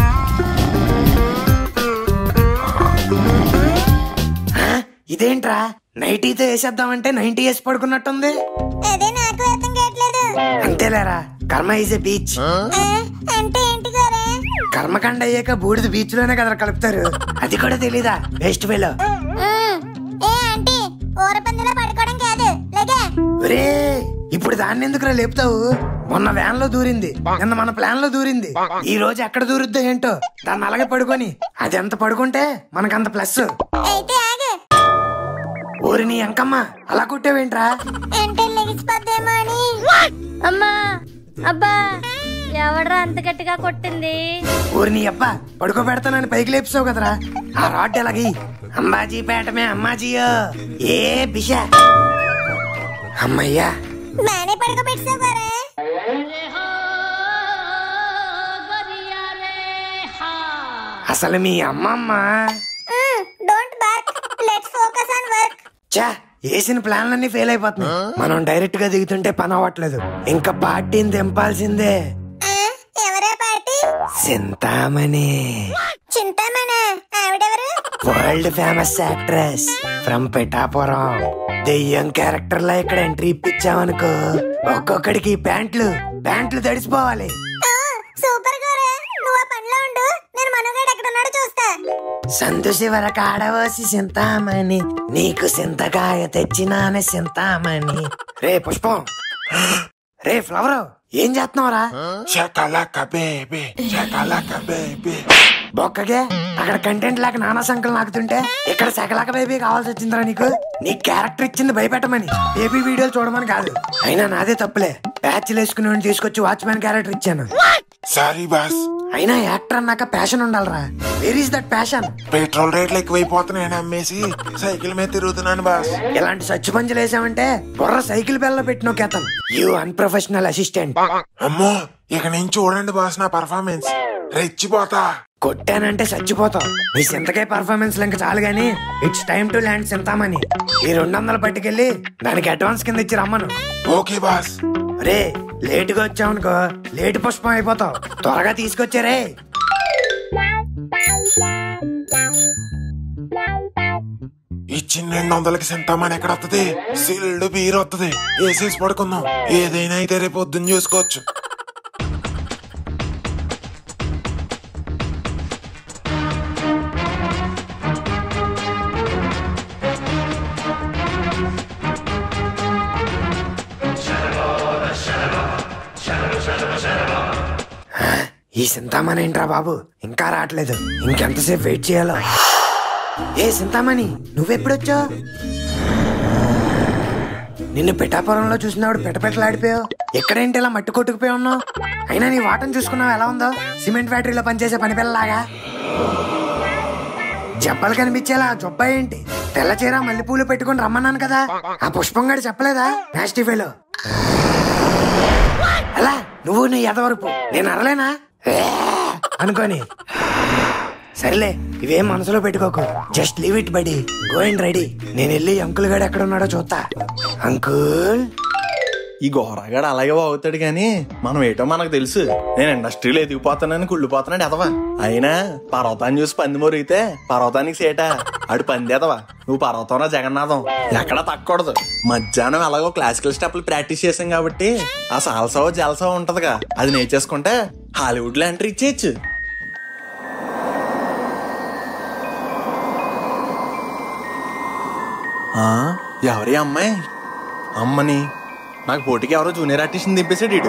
ఆ, ఇదేంట్రా నైటీతో వేసేద్దామంటే నైన్టీ వేసి పడుకున్నట్టుంది అదే నాకు అర్థం కావట్లేదు అంతేలేరా కర్మ ఈజ్ ఎ బీచ్ ఆ, అంటే ఏంటి గోరే కర్మకాండ అయ్యాక బూడిద బీచ్ లోనే కదా కలుపుతారు అది కూడా తెలీదా వేస్ట్ వేలో ఉమ్, ఏ ఆంటీ ఊరపందిలో పడుకోవడం కాదు లేకే ఒరే ఇప్పుడు దాన్ని ఎందుకురా లేపుతావు మొన్న వ్యాన్ లో దూరింది నిన్న మన ప్లాన్ లో దూరింది ఈ రోజు ఎక్కడ దూరుద్దో ఏంటో దాన్ని అలాగే పడుకొని అది ఎంత పడుకుంటే మనకంత ప్లస్ అయితే ఆగు ఊరిని అంకమ్మ అలా కుట్టావేంట్రా అంటే లెగిసిపోద్దేమో అని అమ్మా అబ్బా ఎవడ్రా అంత గట్టిగా కొట్టింది ఊరిని అబ్బా పడుకోబెడతానని పైకి లేపుసావు కదరా ఆ రాడ్ ఎలాగి అంబాజీ పేటమే అమ్మాజీయో ఏ బిషా అమ్మయ్యా బానే పడుకోబెట్టావు గోరే అసలు మీ అమ్మమ్మ don't bark let's focus on work చా వేసిన ప్లాన్లన్నీ ఫెయిల్ అయిపోతున్నాయి మనం డైరెక్ట్ గా దిగుతుంటే పని అవ్వట్లేదు ఇంకా పార్టీని దింపాల్సిందే ఎవరే పార్టీ చింతామణి చింతామణి ఆవిడెవరు world famous actress from Pithapuram దెయ్యం క్యారెక్టర్ లా ఇక్కడ ఎంట్రీ ఇప్పించామనుకో ఒక్కొక్కడికి ప్యాంట్లు ప్యాంట్లు తడిసిపోవాలి సూపర్ గోరే నువ్వు ఆ పనిలో ఉండు నేను మనోగాడు ఎక్కడ ఉన్నాడో చూస్తా సంతు శివర కాడవసి చింతామణి నీకు చింతకాయ తెచ్చినానే చింతామణి రే పుష్పం రే ఫ్లవర్ ఏం చేస్తున్నావురా షకలక బేబీ షకలక బేబీ బొక్కగే అక్కడ కంటెంట్ లేక నానా సంకలు నాకుతుంటే ఇక్కడ సకలక బేబీ కావాల్సి వచ్చిందిరా నీకు నీ క్యారెక్టర్ ఇచ్చింది భయపెట్టమని బేబీ వీడియోలు చూడమని కాదు అయినా నాదే తప్పులే ప్యాచ్లు వేసుకుని తీసుకొచ్చి వాచ్మెన్ క్యారెక్టర్ ఇచ్చాను సారీ బాస్ అయినా యాక్టర్ అన్నాక ప్యాషన్ ఉండాలిరా where is that passion petrol రేట్లు ఎక్కువైపోతున్నాయని అమ్మేసి సైకిల్ మీద తిరుగుతున్నాను బాస్ ఇలాంటి సచ్చు పంచులు వేసామంటే బుర్ర సైకిల్ బెల్ల పెట్టిన కేతన్ యూ అన్ప్రొఫెషనల్ అసిస్టెంట్ అమ్మో ఇక నేను చూడండి బాస్ నా పర్ఫార్మెన్స్ రెచ్చిపోతా కొట్టానంటే చచ్చిపోతావు నీ సింతకాయ పర్ఫార్మెన్స్ ఇంకా చాలు గానీ it's time to land Chintamani ఈ రెండు వందలు పట్టుకెళ్ళి దానికి అడ్వాన్స్ కింద ఇచ్చి రమ్మను ఓకే బాస్ రే లేటుగా వచ్చావనుకో లేటు పుష్పం అయిపోతావు త్వరగా తీసుకొచ్చారే ఇచ్చిన రెండు వందలకి సెంతామని ఎక్కడ వస్తుంది సిల్డ్ బీర్ వస్తుంది వేసేసి పడుకుందాం ఏదైనా అయితే రేపు పొద్దున్న చూసుకోవచ్చు ఈ సింతామణి ఏంట్రా బాబు ఇంకా రావట్లేదు ఇంకెంతసేపు వెయిట్ చేయాలో ఏ సింతామణి నువ్వెప్పుడొచ్చావు నిన్ను పిఠాపురంలో చూసినప్పుడు పిటపెట్టలాడిపోయావు ఎక్కడేంటి ఇలా మట్టి కొట్టుకుపోయి ఉన్నావు అయినా నీ వాటం చూసుకున్నావు ఎలా ఉందో సిమెంట్ ఫ్యాక్టరీలో పనిచేసే పని పిల్లలాగా జబ్బలు కనిపించేలా ఆ జొబ్బ ఏంటి తెల్ల చీర మల్లెపూలు పెట్టుకొని రమ్మన్నాను కదా ఆ పుష్పం గడి చెప్పలేదా నాస్టీ ఫెలో అలా నువ్వు నీ ఎదవరపు నేను అరలేనా ఏ! అనుకోని సరేలే ఇవేం మనసులో పెట్టుకోకు just leave it buddy go and ready నేను వెళ్ళి అంకుల్ గడు ఎక్కడ ఉన్నాడో చూస్తా అంకుల్ ఈ గోరగాడు అలాగే అవుతాడు కానీ మనం ఏటో మనకు తెలుసు నేను ఇండస్ట్రీలో ఎదిగిపోతానని కుళ్ళిపోతున్నాడు ఎదవా అయినా పర్వతాన్ని చూసి పంది మొరిగితే పర్వతానికి సేట ఆడు పంది ఎదవా నువ్వు పర్వతంలో జగన్నాథం ఎక్కడా తక్కకూడదు మధ్యాహ్నం ఎలాగో క్లాసికల్ స్టెప్లు ప్రాక్టీస్ చేసాం కాబట్టి ఆ సాల్సావో జలసావో ఉంటదిగా అది నేర్చేసుకుంటే హాలీవుడ్ లో ఎంట్రీ ఇచ్చేయచ్చు ఆ, ఎవరి అమ్మాయి అమ్మని నాకు పోటీకి ఎవరో జూనియర్ ఆర్టిస్ట్ దింపేశాడు ఇడు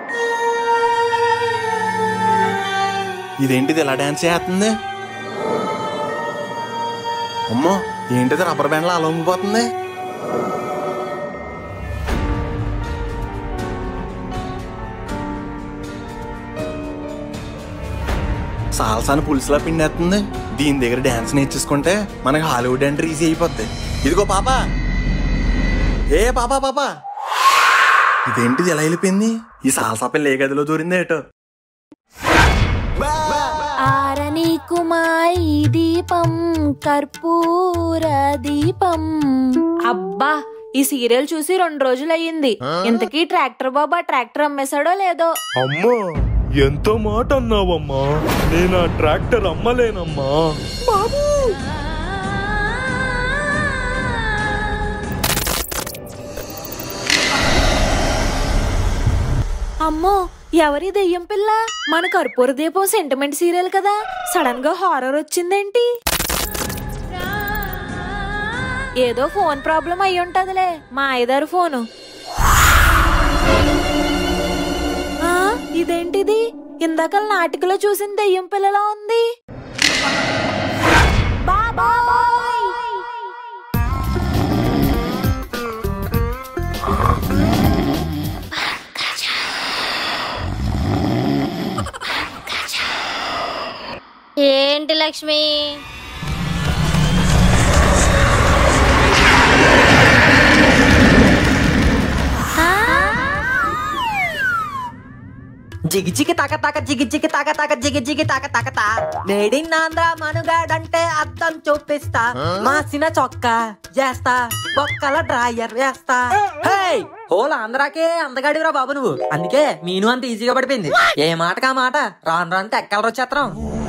ఇదేంటిది ఇలా డాన్స్ చేస్తుంది అమ్మో ఏంటిది రబ్బర్ బ్యాండ్ లో అలొంగిపోతుంది సాల్సాని పులుసులా పిండేస్తుంది దీని దగ్గర డాన్స్ నేర్చేసుకుంటే మనకి హాలీవుడ్ ఎంట్రీ ఈజీ అయిపోద్ది ఇదిగో పాప ఏ పాపా పాపా ఇదేంటిది ఎలా వెళ్ళిపోయింది ఈ సాల్సా పిల్ల ఏ గదిలో దూరింది ఏటో ఆరని కుమాయి దీపం కర్పూర దీపం అబ్బా ఈ సీరియల్ చూసి రెండు రోజులు అయ్యింది ఇంతకీ ట్రాక్టర్ బాబా ట్రాక్టర్ అమ్మేశాడో లేదో అమ్మా ఎంత మాట అన్నావమ్మా నేను ఆ ట్రాక్టర్ అమ్మలేనమ్మా అమ్మో ఎవరి దెయ్యం పిల్ల మన కర్పూర దీపం సెంటిమెంట్ సీరియల్ కదా సడన్ గా హారర్ వచ్చిందేంటి ఏదో ఫోన్ ప్రాబ్లం అయి ఉంటదిలే మా ఐదారు ఫోను ఆ, ఇదేంటిది ఇందాక నాటికలో చూసిన దెయ్యం పిల్లలా ఉంది బాబాయ్ ఏంటి లక్ష్మి జిగి జిగి తక తక జిగి జిగి తక తక జిగి జిగి తక తక తా మేడ్ ఇన్ ఆంధ్ర మనుగాడంటే అర్థం చూపిస్తా మాసిన చొక్కా చేస్తా బొక్కల డ్రాయర్ వేస్తా హేయ్ హోల్ ఆంధ్రాకే అందగాడివిరా బాబు నువ్వు అందుకే మీను అంత ఈజీగా పడిపోయింది ఏ మాటకా మాట రాను రాను తెక్కల వచ్చేత్రం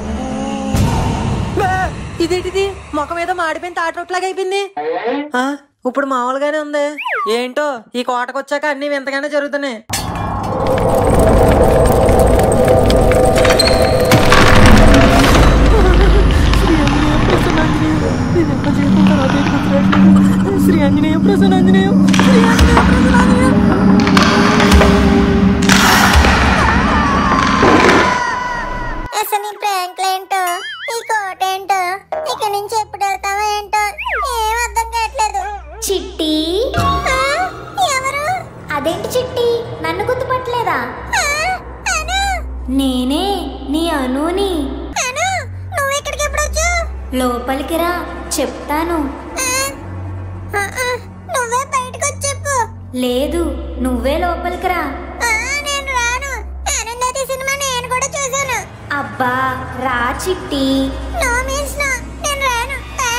బే, ఇదేంటిది ముఖం మీద మాడిపోయిన తాటొట్లాగా అయిపోయింది ఆ, ఇప్పుడు మామూలుగానే ఉంది ఏంటో ఈ కోటకు వచ్చాక అన్ని వింతగానే జరుగుతున్నాయి శ్రీ ఆంజనేయ ప్రసన్న ఆంజనేయ శ్రీ ఆంజనేయ ప్రసన్న ఆంజనేయ అసలు ఈ ప్రాంక్లు ఏంటో ఈ కోట ఏంటో ఇక్కడి నుంచి ఎప్పుడు వెళ్తామో ఏంటో ఏం అర్థం కావట్లేదు చిట్టి ఆ, ఎవరు అదేంటి చిట్టి నన్ను గుర్తుపట్టలేదా ఆ, అను నేనే నీ అనుని అను నువ్వు ఇక్కడికి ఎప్పుడు వచ్చావు లోపలికి రా చెప్తాను ఆ, ఆ, నువ్వే బయటకు వచ్చి చెప్పు లేదు నువ్వే లోపలికి రా ఆ, నేను రాను ఆనందతి సినిమా నేను కూడా చూశాను అబ్బా రా చిట్టి నో మీన్స్ నో నేను రాను ఆ.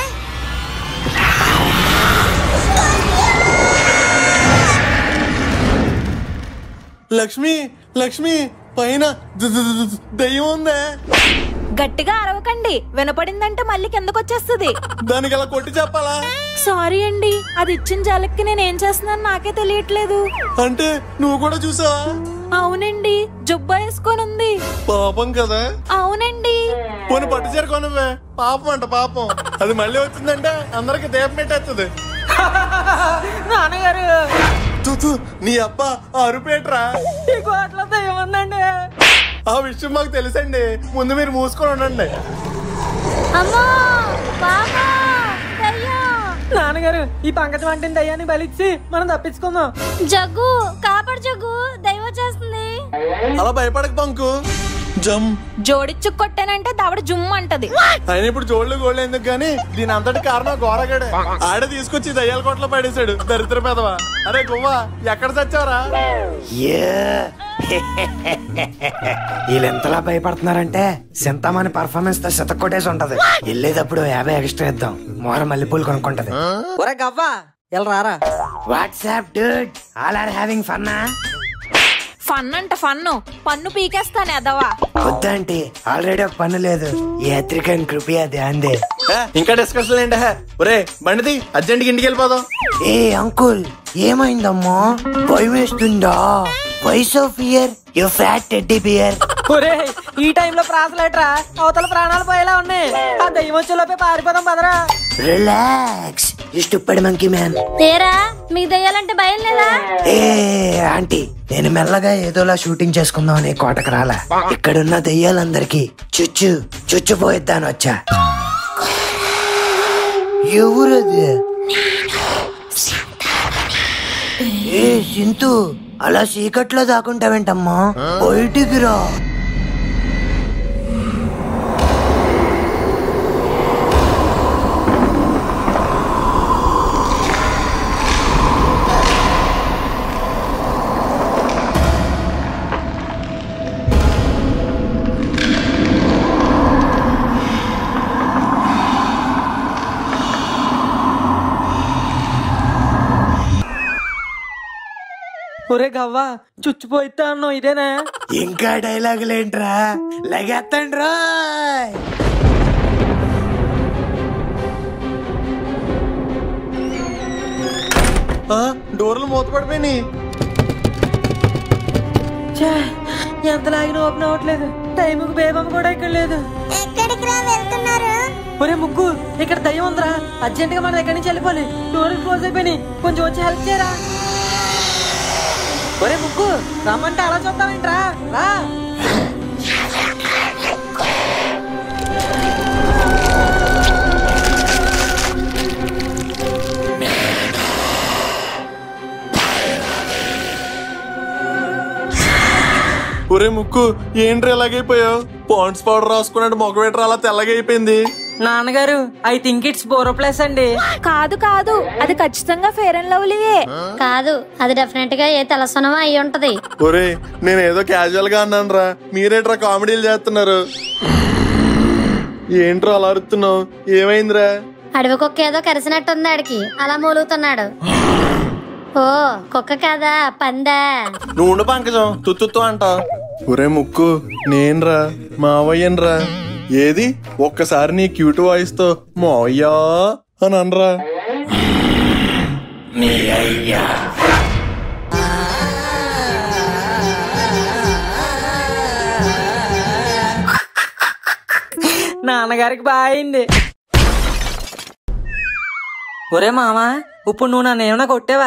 లక్ష్మి లక్ష్మి పైన ద- ద- ద- ద- దెయ్యం ఉందే గట్టిగా అరవకండి వినపడిందంటే మళ్ళీ కిందకు వచ్చేస్తుంది దానికి అలా కొట్టి చెప్పాలా సారీ అండి అది ఇచ్చిన జలక్కి నేను ఏం చేస్తున్నాను నాకే తెలియట్లేదు అంటే నువ్వు కూడా చూసావా అవునండి జుబ్బా వేసుకొని ఉంది పాపం కదా అవునండి పోనీ పట్టు చేరుకోనివే పాపం అంట పాపం అది మళ్ళీ వచ్చిందంటే అందరికి దీపం పెట్టేస్తుంది నాన్నగారు తు, తు, నీ అబ్బ ఆ అరుపేట్రా ఈ కోట్లతో ఏముందండి ఆ విషయం మాకు తెలుసండి ముందు మీరు మూసుకొని ఉండండి అమ్మో బాబా దయ్యం నాన్నగారు ఈ పంకజం అంటే దయ్యాన్ని బలిచ్చి మనం తప్పించుకుందాం జగ్గు కాపాడు జగ్గు దైవం చేస్తుంది అలా భయపడక పంకు జమ్ జోడిచ్చు కొట్టానంటే దవడ జుమ్ అంటది ఆయన ఇప్పుడు జోళ్ళు గోళ్ళు ఎందుకు గాని దీని అంతటి కారణం గోరగాడే ఆడే తీసుకొచ్చి దయ్యాల కోట్లో పడేశాడు దరిద్ర పెదవా అరే గువ్వా ఎక్కడ చచ్చావరా ఏ వీళ్ళు ఎంతలా భయపడుతున్నారంటే సింతామని పర్ఫార్మెన్స్ తో శత కొట్టేసి ఉంటది వెళ్ళేటప్పుడు యాభై ఎక్స్ట్రా ఇద్దాం మోర మల్లెపూలు కొనుక్కుంటది ఒరే గవ్వా ఎలా రారా what's up dude all are having ఫన్నా ఫన్ అంట ఫన్ను పన్ను పీకేస్తాను ఎదవా వద్దంటే ఆల్రెడీ ఒక పని లేదు ఈ అత్రికన్ కృపయా ధ్యాన్ దే ఏ, ఇంకా డిస్కషన్ ఏంటి హే? ఒరే బండిది అర్జెంట్కి ఇంటికి వెళ్ళిపోదాం ఏ అంకుల్ ఏమైందమ్మా భయం వేస్తుందా voice of ear you fat teddy bear ఒరే ఈ టైంలో ప్రాసలేట్రా అవతల ప్రాణాలు పోయేలా ఉన్నాయి ఆ దయ్యం వచ్చేలోపే పారిపోదాం పదరా రిలాక్స్ ఇష్టపడి మంకీ మ్యాన్ తేరా మీకు దెయ్యాలంటే భయం లేదా ఏ ఆంటీ నేను మెల్లగా ఏదోలా షూటింగ్ చేసుకుందాం అనే కోటకు రాలా ఇక్కడున్న దెయ్యాలందరికీ చుచ్చు చుచ్చుపోయిద్దాని వచ్చా ఎవరది ఏ సింతు అలా చీకట్లో దాకుంటావేంటమ్మా బయటికి రా ఒరే గవ్వా చుచ్చిపోయిద్దా అన్నావు ఇదేనా ఇంకా డైలాగులేంట్రా లగెత్తండి రాయ్ ఆ, డోర్లు మూతపడిపోయినాయి ఛే, ఎంత లాగిన ఓపెన్ అవ్వట్లేదు టైంకి బేబమ్మ కూడా ఇక్కడ లేదు ఎక్కడికి రా వెళ్తున్నారు ఒరే ముగ్గు ఇక్కడ దయ్యం ఉందిరా అర్జెంట్ గా మన దగ్గర నుంచి వెళ్ళిపోవాలి డోర్ క్లోజ్ అయిపోయినాయి కొంచెం వచ్చి హెల్ప్ చేయరా ఒరే ముగ్గు రమ్మంటే అలా చూద్దామేంట్రా రా ఒరే ముక్కు ఏంట్రా ఎలాగైపోయావు పాండ్స్ పౌడర్ రాసుకున్నట్టు మొగ వెంట్ర అలా తెల్లగా అయిపోయింది నాన్నగారు ఐ థింక్ ఇట్స్ బోరోప్లస్ అండి కాదు కాదు అది ఖచ్చితంగా ఫేర్ అండ్ లవ్లీయే కాదు అది డెఫినెట్ గా ఏ తెలసనమో అయి ఉంటది ఒరే నేను ఏదో క్యాజువల్ గా అన్నాను రా మీరేట్రా కామెడీలు చేస్తున్నారు ఏంట్రా అలా అరుతున్నావు ఏమైందిరా అడవి కుక్క ఏదో కరిసినట్టుంది ఆడికి అలా మూలుగుతున్నాడు ఓ కుక్క కాదా పందా నువ్వు ఉండు పంకజం తుత్తుత్తు అంటావు ఒరే ముక్కు నేనురా మావయ్యన్రా ఏది ఒక్కసారి నీ క్యూట్ వాయిస్ తో మావయ్యా అని అనరా నీ అయ్యా నాన్నగారికి బాగా అయింది ఒరే మామా ఇప్పుడు నువ్వు నన్ను ఏమైనా కొట్టేవా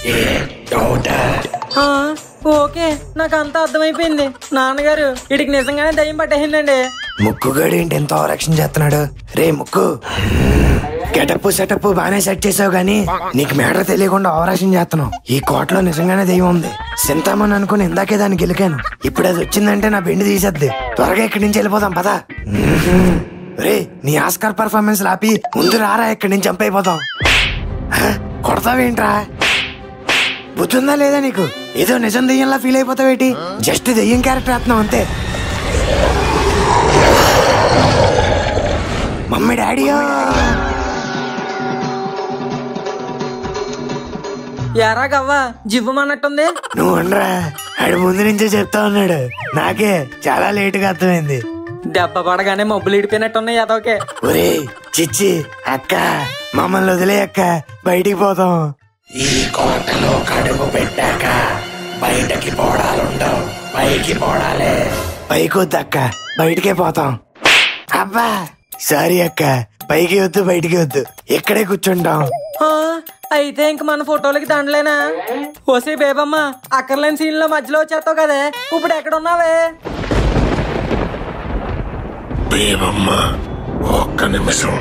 ఆ, ఓకే నాకు అంతా అర్థమైపోయింది నాన్నగారు వీడికి నిజంగానే దయ్యం పట్టేసిందండి ముక్కుగాడు ఏంటి ఎంత ఆరక్షణ చేస్తున్నాడు రే ముక్కు గెటప్ సెటప్ బాగానే సెట్ చేసావు గానీ నీకు మేటర్ తెలియకుండా ఆవరాక్షన్ చేస్తున్నావు ఈ కోటలో నిజంగానే దెయ్యం ఉంది సింతామని అనుకుని ఇందాకే దాన్ని గెలికాను ఇప్పుడు అది వచ్చిందంటే నా బెండి తీసేద్ది త్వరగా ఇక్కడి నుంచి వెళ్ళిపోదాం పదా రే నీ ఆస్కార్ పర్ఫార్మెన్స్ ఆపి ముందు రారా ఇక్కడి నుంచి చంపైపోతాం హ? కొడతావేంట్రా బుద్ధుందా లేదా నీకు ఏదో నిజం దెయ్యంలా ఫీల్ అయిపోతావేటి జస్ట్ దెయ్యం క్యారెక్టర్ వేస్తున్నావు అంతే మమ్మీ డాడీయో ఎరా గవ్వా జివ్వమన్నట్టుంది నువ్వు ఉండరా ఆడు ముందు నుంచే చెప్తా ఉన్నాడు నాకే చాలా లేట్ గా అర్థమైంది దెబ్బ పడగానే మబ్బులు ఇడిపోయినట్టున్నాయి అదొకే ఒరే చిచ్చి అక్క మమ్మల్ని వదిలే అక్క బయటికి పోతాం ఈ కోటలో కడుగు పెట్టాక బయటకి పోడాలుండవు పైకి పోడాలే పైకి వద్దు అక్క బయటికే పోతాం అబ్బా సారీ అక్క పైకి వద్దు బయటికి వద్దు ఇక్కడే కూర్చుంటాం ఆ, అయితే ఇంక మన ఫోటోలకి దండలేనా ఓసే బేబమ్మ అక్కర్లేని సీన్ లో మధ్యలో వచ్చేస్తావు కదే ఇప్పుడు ఎక్కడ ఉన్నావే బేబమ్మ ఒక్క నిమిషం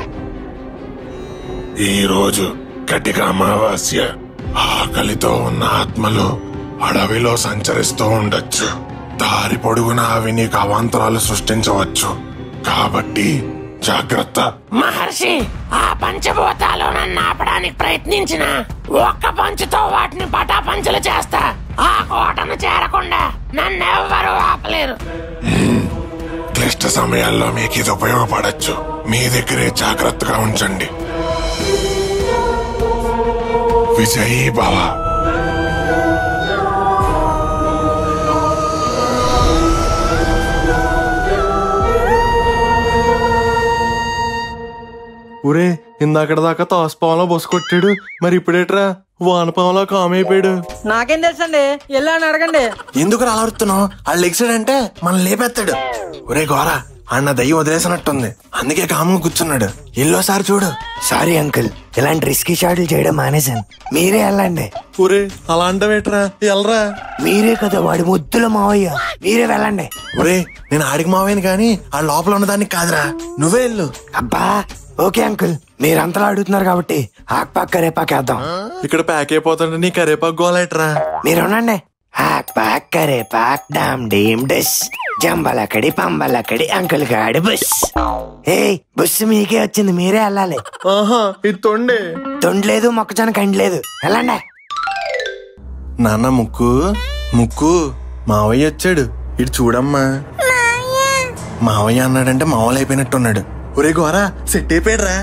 ఈ రోజు కటిక అమావాస్య ఆకలితో ఉన్న ఆత్మలు అడవిలో సంచరిస్తూ ఉండొచ్చు దారి పొడుగునా అవి నీకు అవాంతరాలు సృష్టించవచ్చు కాబట్టి జాగ్రత్త మహర్షి ఆ పంచభూతాలు నన్ను ఆపడానికి ప్రయత్నించిన ఒక్క పంచుతో వాటిని పటాపంచలు చేస్తా ఆ కోటను చేరకుండా నన్నెవ్వరూ ఆపలేరు క్లిష్ట సమయాల్లో మీకు ఇది ఉపయోగపడచ్చు మీ దగ్గరే జాగ్రత్తగా ఉంచండి విజయీ భవ ఒరే ఇందాకడ దాకా తోసపావంలో బొసు కొట్టాడు మరి ఇప్పుడేట్రా వానపావంలో కామైపోయాడు నాకేం తెలుసండి వెళ్ళా అని అడగండి ఎందుకు అలా అరుస్తున్నావు వాళ్ళు లెగిసాడంటే మనం లేపేస్తాడు ఒరే గోరా అన్న దయ్యం వదిలేసినట్టుంది అందుకే కామంగా కూర్చున్నాడు ఎల్లోసారి చూడు సారీ అంకుల్ ఇలాంటి రిస్కీ షాట్లు చేయడం మానేశాను మీరే వెళ్ళండి ఒరే అలా అంటావేట్రా ఎల్రా మీరే కదా వాడి ముద్దుల మావయ్య మీరే వెళ్ళండి ఒరే నేను ఆడికి మావేను కానీ ఆ లోపల ఉన్నదానికి కాదురా నువ్వే వెళ్ళు అబ్బా ఓకే అంకుల్ మీరు అంతలా అడుగుతున్నారు కాబట్టి ఆక్పాక్ కరేపాకేద్దాం ఇక్కడ ప్యాక్ అయిపోతుంటే నీ కరేపాకు గోలేట్రా మీరు ఉండండి ఆక్పాక్ కరేపాక్ డామ్ డీమ్ డిస్ జంబలకడి పంబలకడి అంకుల్ గాడి బుస్ ఏ బుస్ మీకే వచ్చింది మీరే వెళ్ళాలి ఆహా ఇది తొండే తొండలేదు మొక్కజొన్న కండి వెళ్ళండి నాన్న ముక్కు ముక్కు మావయ్య వచ్చాడు ఇటు చూడమ్మా మావయ్య అన్నాడంటే మావయ్య అయిపోయినట్టున్నాడు ఒరే గోరా సెట్ అయిపోయాడురా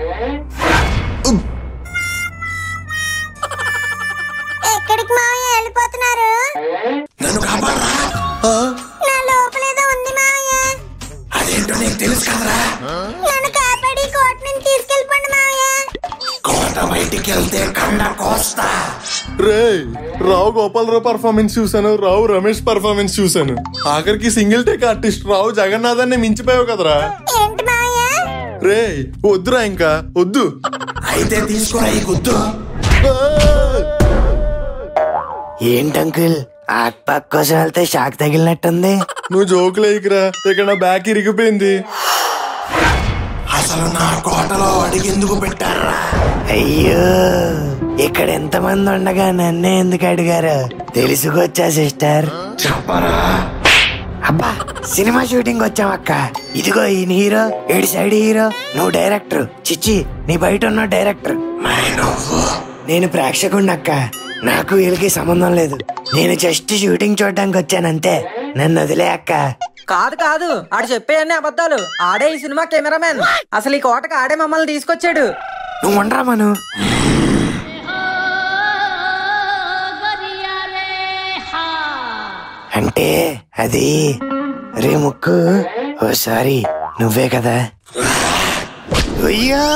ఎక్కడికి మావయ్య వెళ్ళిపోతున్నారు నన్ను కాపాడరా నా లోపలేదో ఉంది మావయ్య అదేంటో నీకు తెలుసు కదరా నన్ను కాపాడి కోట నుంచి తీసుకెళ్ళిపోండి మావయ్య కోట బయటికి వెళ్తే కండ కోస్తా రే రావు గోపాలరావు పర్ఫార్మెన్స్ చూసాను రావు రమేష్ పర్ఫార్మెన్స్ చూసాను ఆఖరికి సింగిల్ టేక్ ఆర్టిస్ట్ రావు జగన్నాథాన్ని మించిపోయావు కదరా ఏంటి మావయ్య రే వద్దురా ఇంకా వద్దు అయితే తీసుకురా ఈ గుద్దు ఏంటి అంకుల్ ఆక్పాక్ కోసం వెళ్తే షాక్ తగిలినట్టుంది నువ్వు జోకులేకిరా ఇక్కడ నా బ్యాక్ ఇరిగిపోయింది అసలు నా కోటలో అడిగెందుకు పెట్టారా అయ్యో ఇక్కడ ఎంతమంది ఉండగా నన్నే ఎందుకు అడిగారు తెలుసుకొచ్చా సిస్టర్ చెప్పరా అబ్బా సినిమా షూటింగ్ వచ్చాం అక్క ఇదిగో ఈ హీరో ఏడు సైడ్ హీరో నువ్వు డైరెక్టర్ చిచ్చి నీ బయట ఉన్న డైరెక్టర్ నేను ప్రేక్షకుడిని అక్క నాకు వీళ్ళకి సంబంధం లేదు నేను జస్ట్ షూటింగ్ చూడడానికి వచ్చానంతే నన్ను వదిలే అక్క కాదు కాదు ఆడు చెప్పే అన్ని అబద్ధాలు ఆడే ఈ సినిమా కెమెరామెన్ అసలు ఈ కోటకు ఆడే మమ్మల్ని తీసుకొచ్చాడు నువ్వు ఉండరా మను అంటే అది రే ముక్కు ఓసారి నువ్వే కదా అయ్యో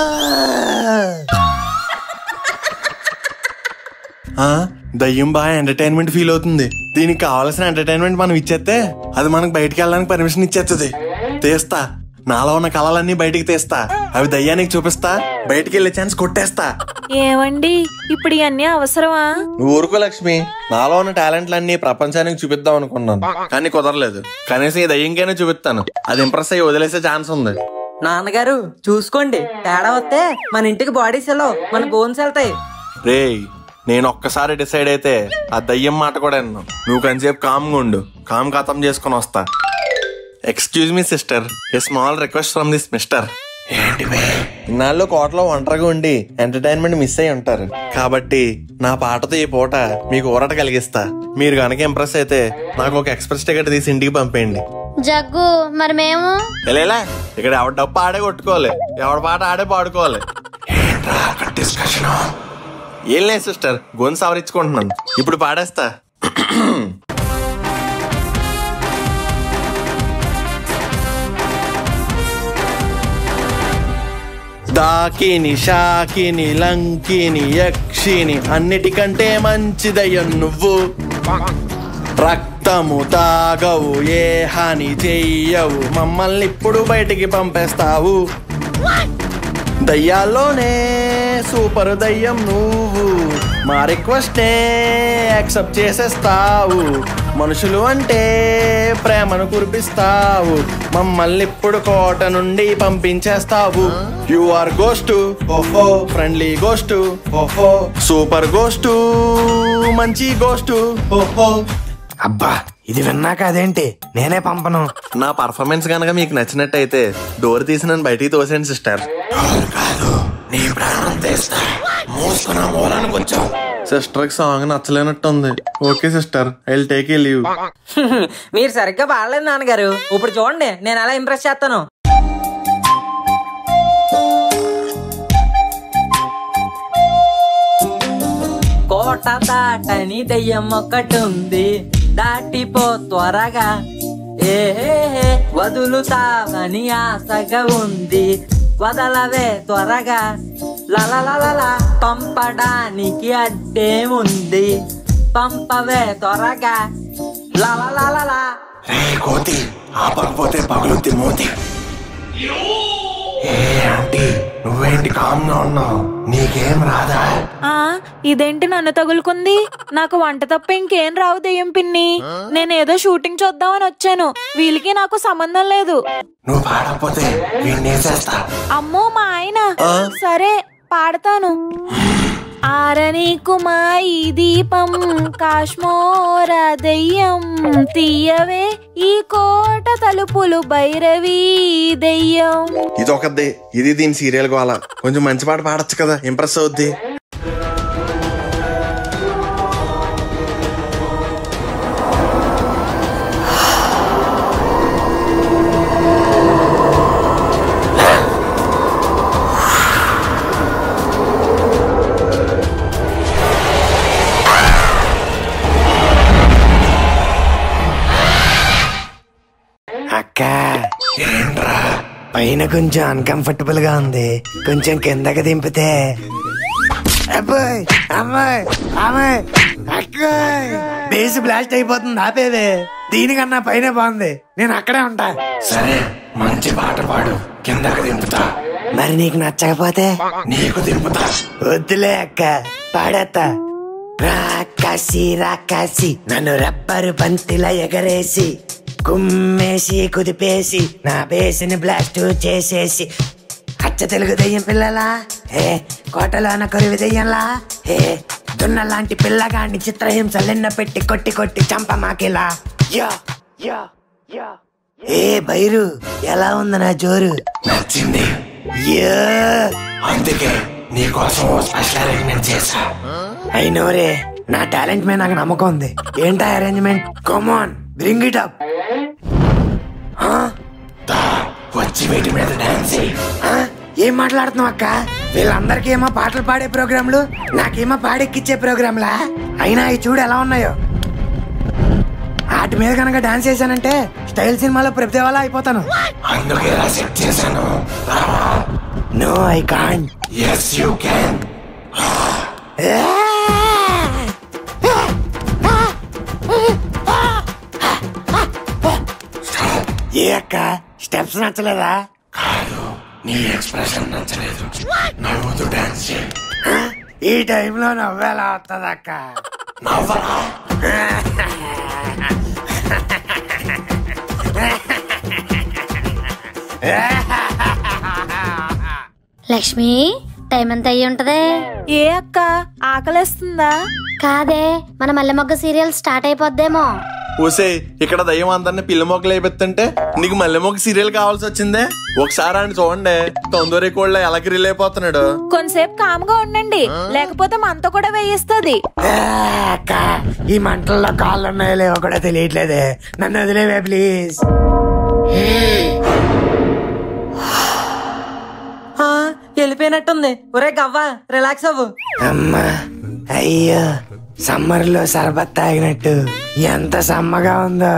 ఆ దయ్యం బాగా ఎంటర్టైన్మెంట్ ఫీల్ అవుతుంది దీనికి కావాల్సిన ఎంటర్టైన్మెంట్ మనం ఇచ్చేస్తే అది మనకు బయటికి వెళ్ళడానికి పర్మిషన్ ఇచ్చేస్తుంది తీస్తా నాలో ఉన్న కళలన్నీ బయటికి తీస్తా అవి దయ్యానికి చూపిస్తా బయటికి వెళ్ళే ఛాన్స్ కొట్టేస్తా ఏమండి ఇప్పుడు ఇవన్నీ అవసరమా నువ్వు ఊరుకో లక్ష్మి నాలో ఉన్న టాలెంట్లన్నీ ప్రపంచానికి చూపిద్దాం అనుకున్నాను కానీ కుదరలేదు కనీసం ఈ దయ్యంకైనా చూపిస్తాను అది ఇంప్రెస్ అయ్యి వదిలేసే ఛాన్స్ ఉంది నాన్నగారు చూసుకోండి తేడా వస్తే మన ఇంటికి బాడీస్ ఎలా మన బోన్స్ వెళ్తాయి రేయ్ నేను ఒక్కసారి డిసైడ్ అయితే ఆ దయ్యం మాట కూడా విన్ను నువ్వు కొంచెంసేపు కామ్గా ఉండు కామ్ ఖతం చేసుకొని వస్తా excuse me sister a small request from this mister ఇన్నాళ్ళు కోటలో ఒంటరిగా ఉండి ఎంటర్టైన్మెంట్ మిస్ అయి ఉంటారు కాబట్టి నా పాటతో ఈ పూట మీకు ఊరట కలిగిస్తా మీరు గనక ఇంప్రెస్ అయితే నాకు ఒక ఎక్స్ప్రెస్ టికెట్ తీసి ఇంటికి పంపేయండి జగ్గు మరి మేము ఎలా ఇక్కడ ఎవరి డబ్బు ఆడే కొట్టుకోవాలి ఎవరి పాట ఆడే పాడుకోవాలి డిస్కషన్ ఏం లేదు సిస్టర్ గొంతు సవరించుకుంటున్నాను ఇప్పుడు పాడేస్తా దాకిని షాకిని లంకిని యక్షిని అన్నిటికంటే మంచిదయ్యం నువ్వు రక్తము తాగవు ఏ హాని చెయ్యవు మమ్మల్ని ఇప్పుడు బయటికి పంపేస్తావు దయ్యాల్లోనే సూపర్ దయ్యం నువ్వు మా రిక్వెస్ట్ యాక్సెప్ట్ చేసేస్తావు మనుషులు అంటే ప్రేమను కురిపిస్తావు మమ్మల్ని ఇప్పుడు కోట నుండి పంపించేస్తావు యు ఆర్ గోస్ట్ ఓహో ఫ్రెండ్లీ గోస్ట్ ఓహో సూపర్ గోస్ట్ మంచి గోస్ట్ ఓహో అబ్బా ఇది విన్నాక అదేంటి నేనే పంపను నా పర్ఫార్మెన్స్ కనుక మీకు నచ్చినట్టయితే డోర్ తీసి నన్ను బయటికి తోసేయండి సిస్టర్ నీ ప్రాణం తీస్తా మూసుకున్న మూలను కొంచెం సిస్టర్ కి సాంగ్ నచ్చలేనట్టుంది okay sister I take a leave మీరు సరిగ్గా పాడలేదు నాన్నగారు ఇప్పుడు చూడండి నేను ఎలా ఇంప్రెస్ చేస్తాను కోట దాటని దెయ్యం ఒకటుంది దాటిపో త్వరగా ఏహే వదులుతావని ఆశగా ఉంది వదలవే త్వరగా లలలలలా పంపడానికి అడ్డే ఉంది పంపవే త్వరగా లలలలలా రే కోతి ఆపకపోతే పగులుద్ది మూతి ఏ ఆంటీ నువ్వేంటి కామ్గా ఉన్నావు నీకేం రాదా ఆ ఇదేంటి నన్ను తగులుకుంది నాకు వంట తప్ప ఇంకేం రావు దెయ్యం పిన్ని నేనేదో షూటింగ్ చూద్దామని వచ్చాను వీళ్ళకి నాకు సంబంధం లేదు నువ్వు పాడకపోతే వీడిని వేసేస్తా అమ్మో మా ఆయన సరే పాడతాను ఆరని కుమాయి దీపం కాశ్మోర దెయ్యం తీయవే ఈ కోట తలుపులు భైరవి దెయ్యం ఇది ఒకది ఇది దీని సీరియల్ గోల కొంచెం మంచి పాట పాడొచ్చు కదా ఇంప్రెస్ అవుద్ది అక్క ఏంట్రా పైన కొంచెం అన్కంఫర్టబుల్ గా ఉంది కొంచెం కిందకి దింపితే అబ్బాయ్ అమ్మాయి అమ్మాయి అక్కాయ్ బేస్ బ్లాస్ట్ అయిపోతుంది ఆపేదే దీనికన్నా పైన బాగుంది నేను అక్కడే ఉంటా సరే మంచి పాట పాడు కిందకి దింపుతా మరి నీకు నచ్చకపోతే నీకు దింపుతా వద్దులే అక్క పాడేస్తా రాకాసి రాకాసి నన్ను రబ్బరు బంతిలా ఎగరేసి కుమ్మేసి కుదిపేసి నా బేసిని బ్లాస్ట్ చేసేసి అచ్చ తెలుగు దెయ్యం పిల్లలా ఏ కోటలోన కొరివి దెయ్యంలా ఏ దున్న లాంటి పిల్లగాన్ని చిత్రహింసలెన్న పెట్టి కొట్టి కొట్టి చంప మాకిలా యో యో యో ఏ బైరు ఎలా ఉంది నా జోరు నచ్చింది యో అందుకే నీకోసం స్పెషల్ అరేంజ్మెంట్ చేశా అయినోరే నా టాలెంట్ మీద నాకు నమ్మకం ఉంది ఏంటా arrangement come on bring it up వచ్చి వీటి మీద డాన్స్ ఏం మాట్లాడుతున్నావు అక్క వీళ్ళందరికీ ఏమో పాటలు పాడే ప్రోగ్రాంలు నాకేమో పాడెక్కిచ్చే ప్రోగ్రాంలా అయినా అవి చూడు ఎలా ఉన్నాయో వాటి మీద కనుక డాన్స్ చేశానంటే స్టైల్ సినిమాలో ప్రభుదేవాలా అయిపోతాను అందుకే సెట్ చేశాను no I can't yes you can ఏ అక్క స్టెప్స్ నచ్చలేదా కాదు నీ ఎక్స్ప్రెషన్ నచ్చలేదు నవ్వుతూ డాన్స్ చేయి ఈ టైంలో నవ్వేలా వస్తుంది అక్క నవ్వరా లక్ష్మి టైం ఎంత అయ్యి ఉంటది ఏ అక్క ఆకలేస్తుందా కాదే మన మల్లెమొగ్గ సీరియల్ స్టార్ట్ అయిపోద్దేమో ఊసే ఇక్కడ దయ్యం అందరిని పిల్ల మొక్కలు అయిపోతుంటే నీకు మల్లె మొక్క సీరియల్ కావాల్సి వచ్చిందే ఒకసారి ఆయన చూడండి తొందర కోళ్ళ ఎలా రిల్ అయిపోతున్నాడు కొంతసేపు కామ్గా ఉండండి లేకపోతే మనతో కూడా వేయిస్తుంది అక్క ఈ మంటల్లో కాళ్ళు ఉన్నాయో లేవో కూడా తెలియట్లేదే నన్ను వదిలేవే ప్లీజ్ ఆ, వెళ్ళిపోయినట్టుంది ఒరే గవ్వ రిలాక్స్ అవ్వు అమ్మా అయ్యో సమ్మర్ లో సర్బత్ తాగినట్టు ఎంత సమ్మగా ఉందో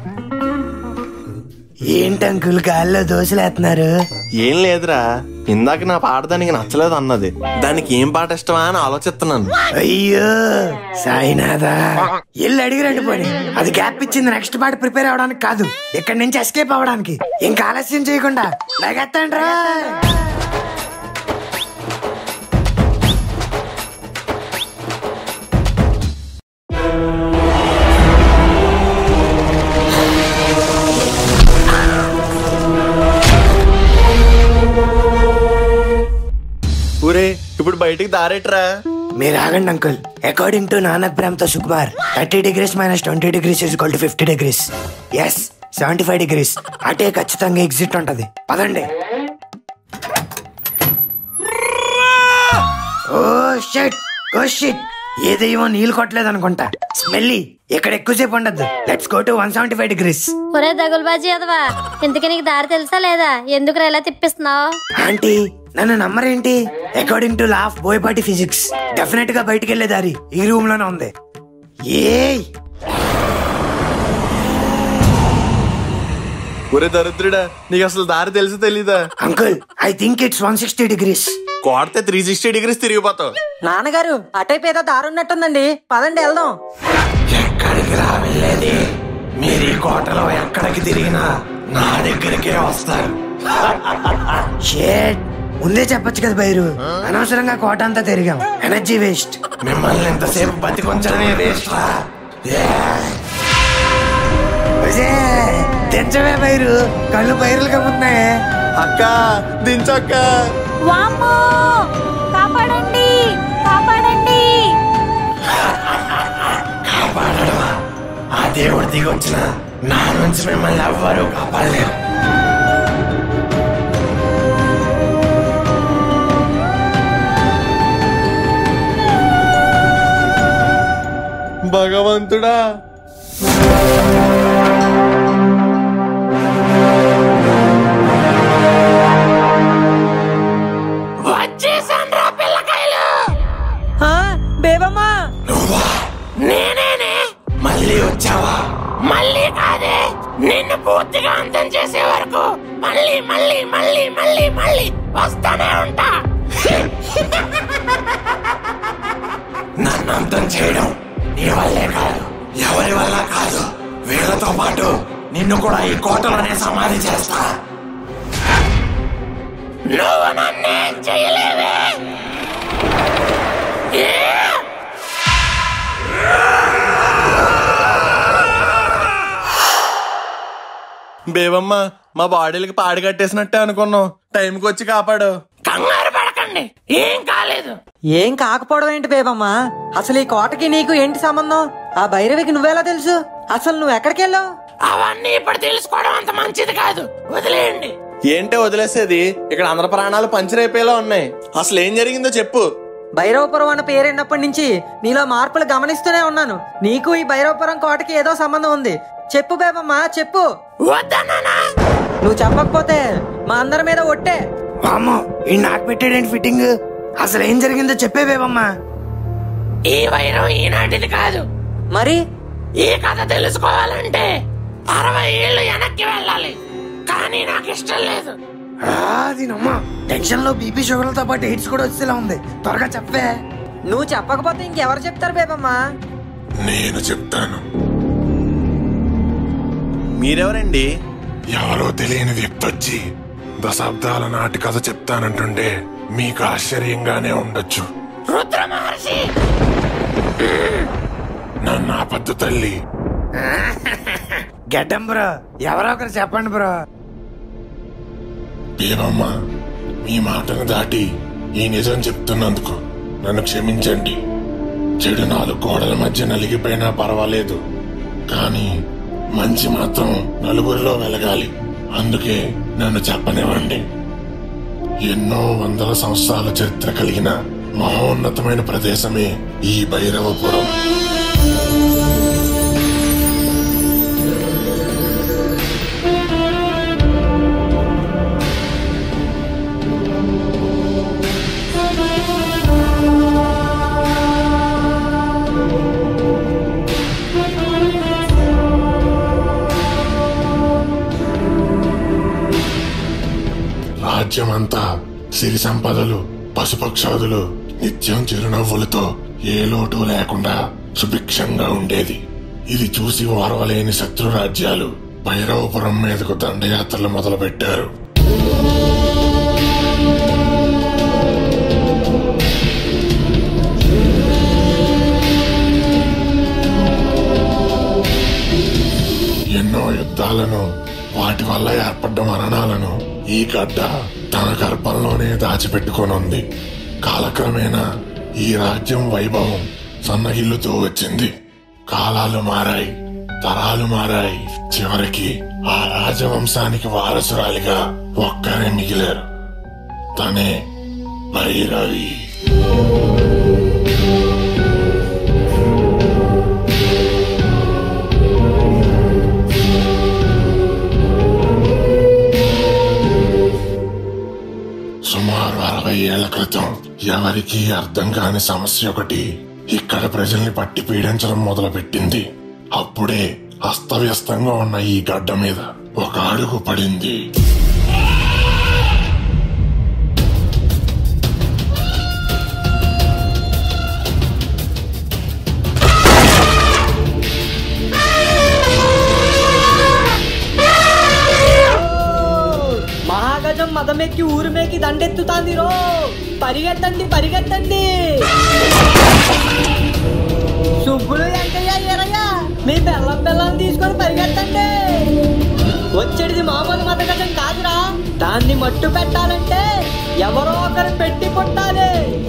ఏంటి అంకుల్ గాల్లో దోశలేస్తున్నారు ఏం లేదురా ఇందాక నా పాట దానికి నచ్చలేదు అన్నది దానికి ఏం పాట ఇష్టమా అని ఆలోచిస్తున్నాను అయ్యో సాయినాథా ఎల్లు అడిగి రండి పోనీ అది గ్యాప్ ఇచ్చింది నెక్స్ట్ పాట ప్రిపేర్ అవడానికి కాదు ఇక్కడి నుంచి ఎస్కేప్ అవ్వడానికి ఇంకా ఆలస్యం చేయకుండా లగెత్తండి రా ఊరే ఇప్పుడు బయటికి దారేట్రా మీరు ఆగండి అంకుల్ అకార్డింగ్ టు నానక్ బ్రామ్తో Sukumar thirty degrees minus twenty degrees is equal to fifty degrees as seventy five degrees అటే ఖచ్చితంగా ఎగ్జిట్ ఉంటది పదండి ఓ షట్ ఓ షిట్ ఏ దెయ్యం నీళ్ళు కొట్టలేదు అనుకుంటా స్మెల్లీ ఇక్కడ ఎక్కువసేపు ఉండద్దు let's go to one seventy five degrees ఒరే దగులుబాజీ అదవా ఇంతకీ నీకు దారి తెలుసా లేదా ఎందుకు ఇలా తిప్పిస్తున్నావు ఆంటీ నన్ను నమ్మరేంటి according to law of Boyapati physics definite గా బయటికి వెళ్లే దారి ఈ రూమ్ లోనే ఉంది ఏయ్ ఒరే దరిద్రుడా నీకు అసలు దారి తెలిసి తెలీదా uncle I think it's one sixty degrees కొడితే త్రీ సిక్స్టీ డిగ్రీస్ తిరిగిపోతావు నాన్నగారు అటైపు ఏదో దారి ఉన్నట్టుందండి పదండి వెళ్దాం ఎక్కడికి రా వెళ్ళేది మీరు ఈ కోటలో ఎక్కడికి తిరిగినా నా దగ్గరికే వస్తారు షేట్ ముందే చెప్పొచ్చు కదా బైరు అనవసరంగా కోట అంతా తిరిగాం ఎనర్జీ వేస్ట్ మిమ్మల్ని ఎంతసేపు బతికొంచడమే వేస్ట్ రా తెచ్చవే బైరు కళ్ళు బైరులు కమ్ముతున్నాయే అక్క దించక్క వామ్మో కాపాడండి కాపాడండి కాపాడడమా ఆ దేవుడు దిగొచ్చిన నా నుంచి మిమ్మల్ని ఎవ్వరూ కాపాడలేరు భగవంతుడా వచ్చేసాను రా పిల్లకాయలు ఆ, బేబమ్మా నేనేనే మళ్ళీ వచ్చావా మళ్ళీ కాదే నిన్ను పూర్తిగా అంతం చేసే వరకు మళ్ళీ మళ్ళీ మళ్ళీ మళ్ళీ మళ్ళీ వస్తానే ఉంటా నన్ను అంతం చేయడం నీ వల్లే కాదు ఎవరి వల్ల కాదు వీళ్ళతో పాటు నిన్ను కూడా ఈ కోటలోనే సమాధి చేస్తా నువ్వు నన్నేం చేయలేవే ఏ? బేబమ్మ మా బాడీలకి పాడి కట్టేసినట్టే అనుకున్నాం టైంకి వచ్చి కాపాడు కంగారు పడకండి ఏం కాలేదు ఏం కాకపోవడం ఏంటి బేబమ్మా అసలు ఈ కోటకి నీకు ఏంటి సంబంధం ఆ భైరవికి నువ్వెలా తెలుసు అసలు నువ్వు ఎక్కడికి వెళ్ళావు అవన్నీ ఇప్పుడు తెలుసుకోవడం అంత మంచిది కాదు వదిలేయండి ఏంటే వదిలేసేది ఇక్కడ అందరి ప్రాణాలు పంచరైపోయేలా ఉన్నాయి అసలు ఏం జరిగిందో చెప్పు భైరవపురం అన్న పేరున్నప్పటి నుంచి నీలో మార్పులు గమనిస్తూనే ఉన్నాను నీకు ఈ భైరవపురం కోటకి ఏదో సంబంధం ఉంది చెప్పు బేబమ్మా చెప్పు వద్దన్నానా నువ్వు చెప్పకపోతే మా అందరి మీద ఒట్టే వామ్మో ఈ నాకు పెట్టాడేంటి ఫిట్టింగ్ అసలు ఏం జరిగిందో చెప్పే బేబమ్మా ఈ వైరం ఈనాటిది కాదు మరి ఈ కథ తెలుసుకోవాలంటే అరవై ఏళ్ళు వెనక్కి వెళ్ళాలి కానీ నాకు ఇష్టం లేదు అది నమ్మా టెన్షన్ లో బీపీ షుగర్లతో పాటు ఎయిడ్స్ కూడా వచ్చేలా ఉంది త్వరగా చెప్పే నువ్వు చెప్పకపోతే ఇంకెవరు చెప్తారు బేబమ్మా నేను చెప్తాను మీరెవరండి ఎవరో తెలియని వ్యక్తి వచ్చి దశాబ్దాల నాటి కథ చెప్తానంటుండే మీకు ఆశ్చర్యంగానే ఉండొచ్చు రుద్ర మహర్షి నన్ను ఆపద్దు తల్లి గెడ్డం బ్రో ఎవరో ఒకరు చెప్పండి బ్రో దేవమ్మ మీ మాటను దాటి ఈ నిజం చెప్తున్నందుకు నన్ను క్షమించండి చెడు నాలుగు గోడల మధ్య నలిగిపోయినా పర్వాలేదు కానీ మంచి మాత్రం నలుగురిలో వెలగాలి అందుకే నన్ను చెప్పనివ్వండి ఎన్నో వందల సంవత్సరాల చరిత్ర కలిగిన మహోన్నతమైన ప్రదేశమే ఈ భైరవపురం రాజ్యమంతా సిరి సంపదలు పశుపక్షాదులు నిత్యం చిరునవ్వులతో ఏ లోటు లేకుండా సుభిక్షంగా ఉండేది ఇది చూసి ఓర్వలేని శత్రు రాజ్యాలు భైరవపురం మీదకు దండయాత్రలు మొదలుపెట్టారు ఎన్నో యుద్ధాలను వాటి వల్ల ఏర్పడ్డ మరణాలను ఈ గడ్డ తన గర్భంలోనే దాచిపెట్టుకొనుంది కాలక్రమేణా ఈ రాజ్యం వైభవం సన్నగిల్లుతూ వచ్చింది కాలాలు మారాయి తరాలు మారాయి చివరికి ఆ రాజవంశానికి వారసురాలిగా ఒక్కరే మిగిలారు తనే భైరవి సుమారు అరవై ఏళ్ల క్రితం ఎవరికీ అర్థం కాని సమస్య ఒకటి ఇక్కడ ప్రజల్ని పట్టి పీడించడం మొదలుపెట్టింది అప్పుడే అస్తవ్యస్తంగా ఉన్న ఈ గడ్డ మీద ఒక అడుగు పడింది మహాగజం మదమెక్కి ఊరుమేకి దండెత్తుతాంది రో పరిగెత్తండి పరిగెత్తండి సుబ్బులు వెంకయ్య ఈరయ్య మీ బెల్లం బెల్లం తీసుకొని పరిగెత్తండి వచ్చేది మామూలు మదగజం కాదురా దాన్ని మట్టు పెట్టాలంటే ఎవరో ఒకరు పెట్టి పుట్టాలి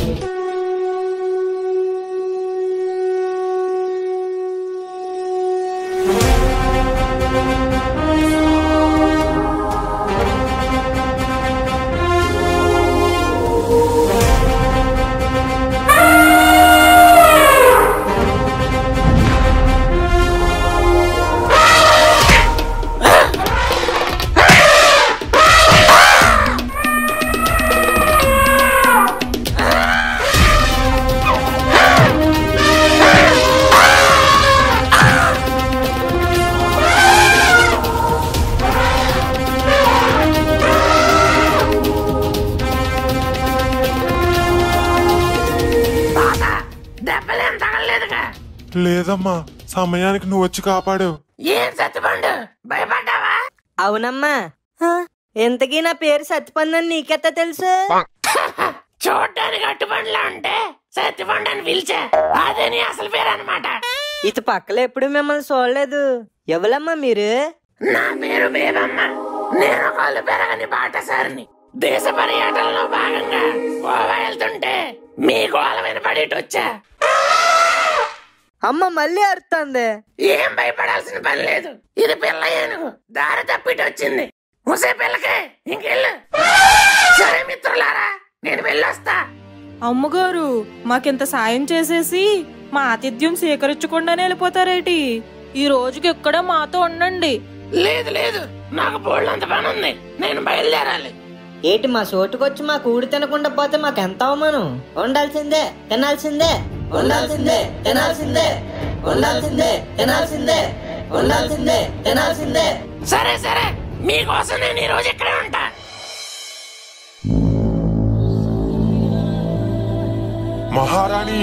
తాత దెబ్బలేం తగలలేదుగా లేదమ్మా సమయానికి నువ్వు వచ్చి కాపాడావు ఏం సత్తుపండు భయపడ్డావా అవునమ్మా హ, ఇంతకీ నా పేరు సత్యపందని నీకెత్త తెలుసు చూడ్డానికి అట్టుపండులా ఉంటే సత్తుపండు అని పిలిచా అదే నీ అసలు పేరు అనమాట ఇటు పక్కల ఎప్పుడు మిమ్మల్ని చూడలేదు ఎవలమ్మా మీరు నా పేరు బేబమ్మ నేను కాళ్ళు పెరగని బాటసారిని దేశ పర్యటనలో భాగంగా గోవా వెళ్తుంటే మీ గోల వినపడేటి వచ్చా అమ్మ మళ్ళీ అరుస్తుంది ఏం భయపడాల్సిన పని లేదు ఇది పిల్ల ఏనుగు దారి తప్పిటి వచ్చింది ముసే పిల్లకే ఇంకెళ్ళు సరే మిత్రులారా నేను వెళ్ళొస్తా అమ్మగారు మాకింత సాయం చేసేసి మా ఆతిథ్యం స్వీకరించకుండానే వెళ్ళిపోతారేటి ఈ రోజుకి ఇక్కడ మాతో ఉండండి లేదు లేదు నాకు బోళ్ళంత పని ఉంది నేను బయలుదేరాలి ఏటి మా చోటుకొచ్చి మా కూడి తినకుండా పోతే మాకెంత అవమానం ఉండాల్సిందే తినాల్సిందే ఉండాల్సిందే తినాల్సిందే ఉండాల్సిందే తినాల్సిందే ఉండాల్సిందే తినాల్సిందే సరే సరే మీకోసం నేను ఈ రోజు ఇక్కడే ఉంటా మహారాణి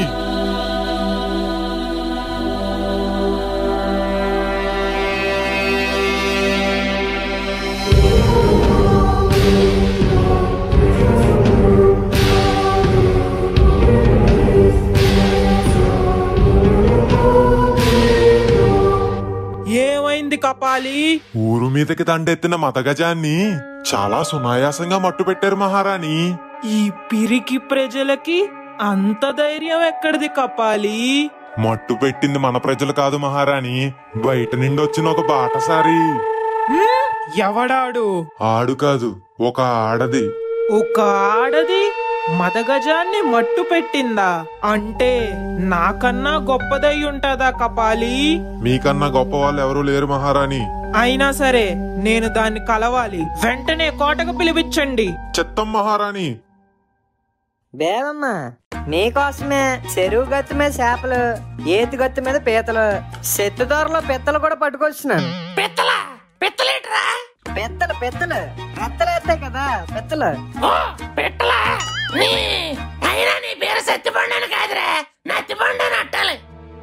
ఏమైంది కపాలి ఊరు మీదకి దండెత్తిన మతగజాన్ని చాలా సునాయాసంగా మట్టు పెట్టారు మహారాణి ఈ పిరికి ప్రజలకి అంత ధైర్యం ఎక్కడిది కపాలి మట్టు పెట్టింది మన ప్రజలు కాదు మహారాణి బయట నుండి వచ్చిన ఒక బాటసారి హ్మ్? ఎవడాడు ఆడు కాదు ఒక ఆడది ఒక ఆడది మదగజాన్ని మట్టు పెట్టిందా అంటే నాకన్నా గొప్పదై ఉంటదా కపాలి మీకన్నా గొప్ప వాళ్ళు ఎవరూ లేరు మహారాణి అయినా సరే నేను దాన్ని కలవాలి వెంటనే కోటకు పిలిపించండి చిత్తం మహారాణి బేవమ్మ మీకోసమే చెరువు గత్తు మీద చేపలు ఏతి గత్తు మీద పీతలు సెత్తు దూరలో పిత్తలు కూడా పట్టుకొచ్చినాను పిత్తల పిత్తలేట్రా పెత్తలు పెత్తలు రెత్తలేస్తాయి కదా పెత్తలు ఓ పిట్టల నీ అయినా నీ పేరు సత్తిపండు అని కాదురా నత్తిపండు అని అట్టాలి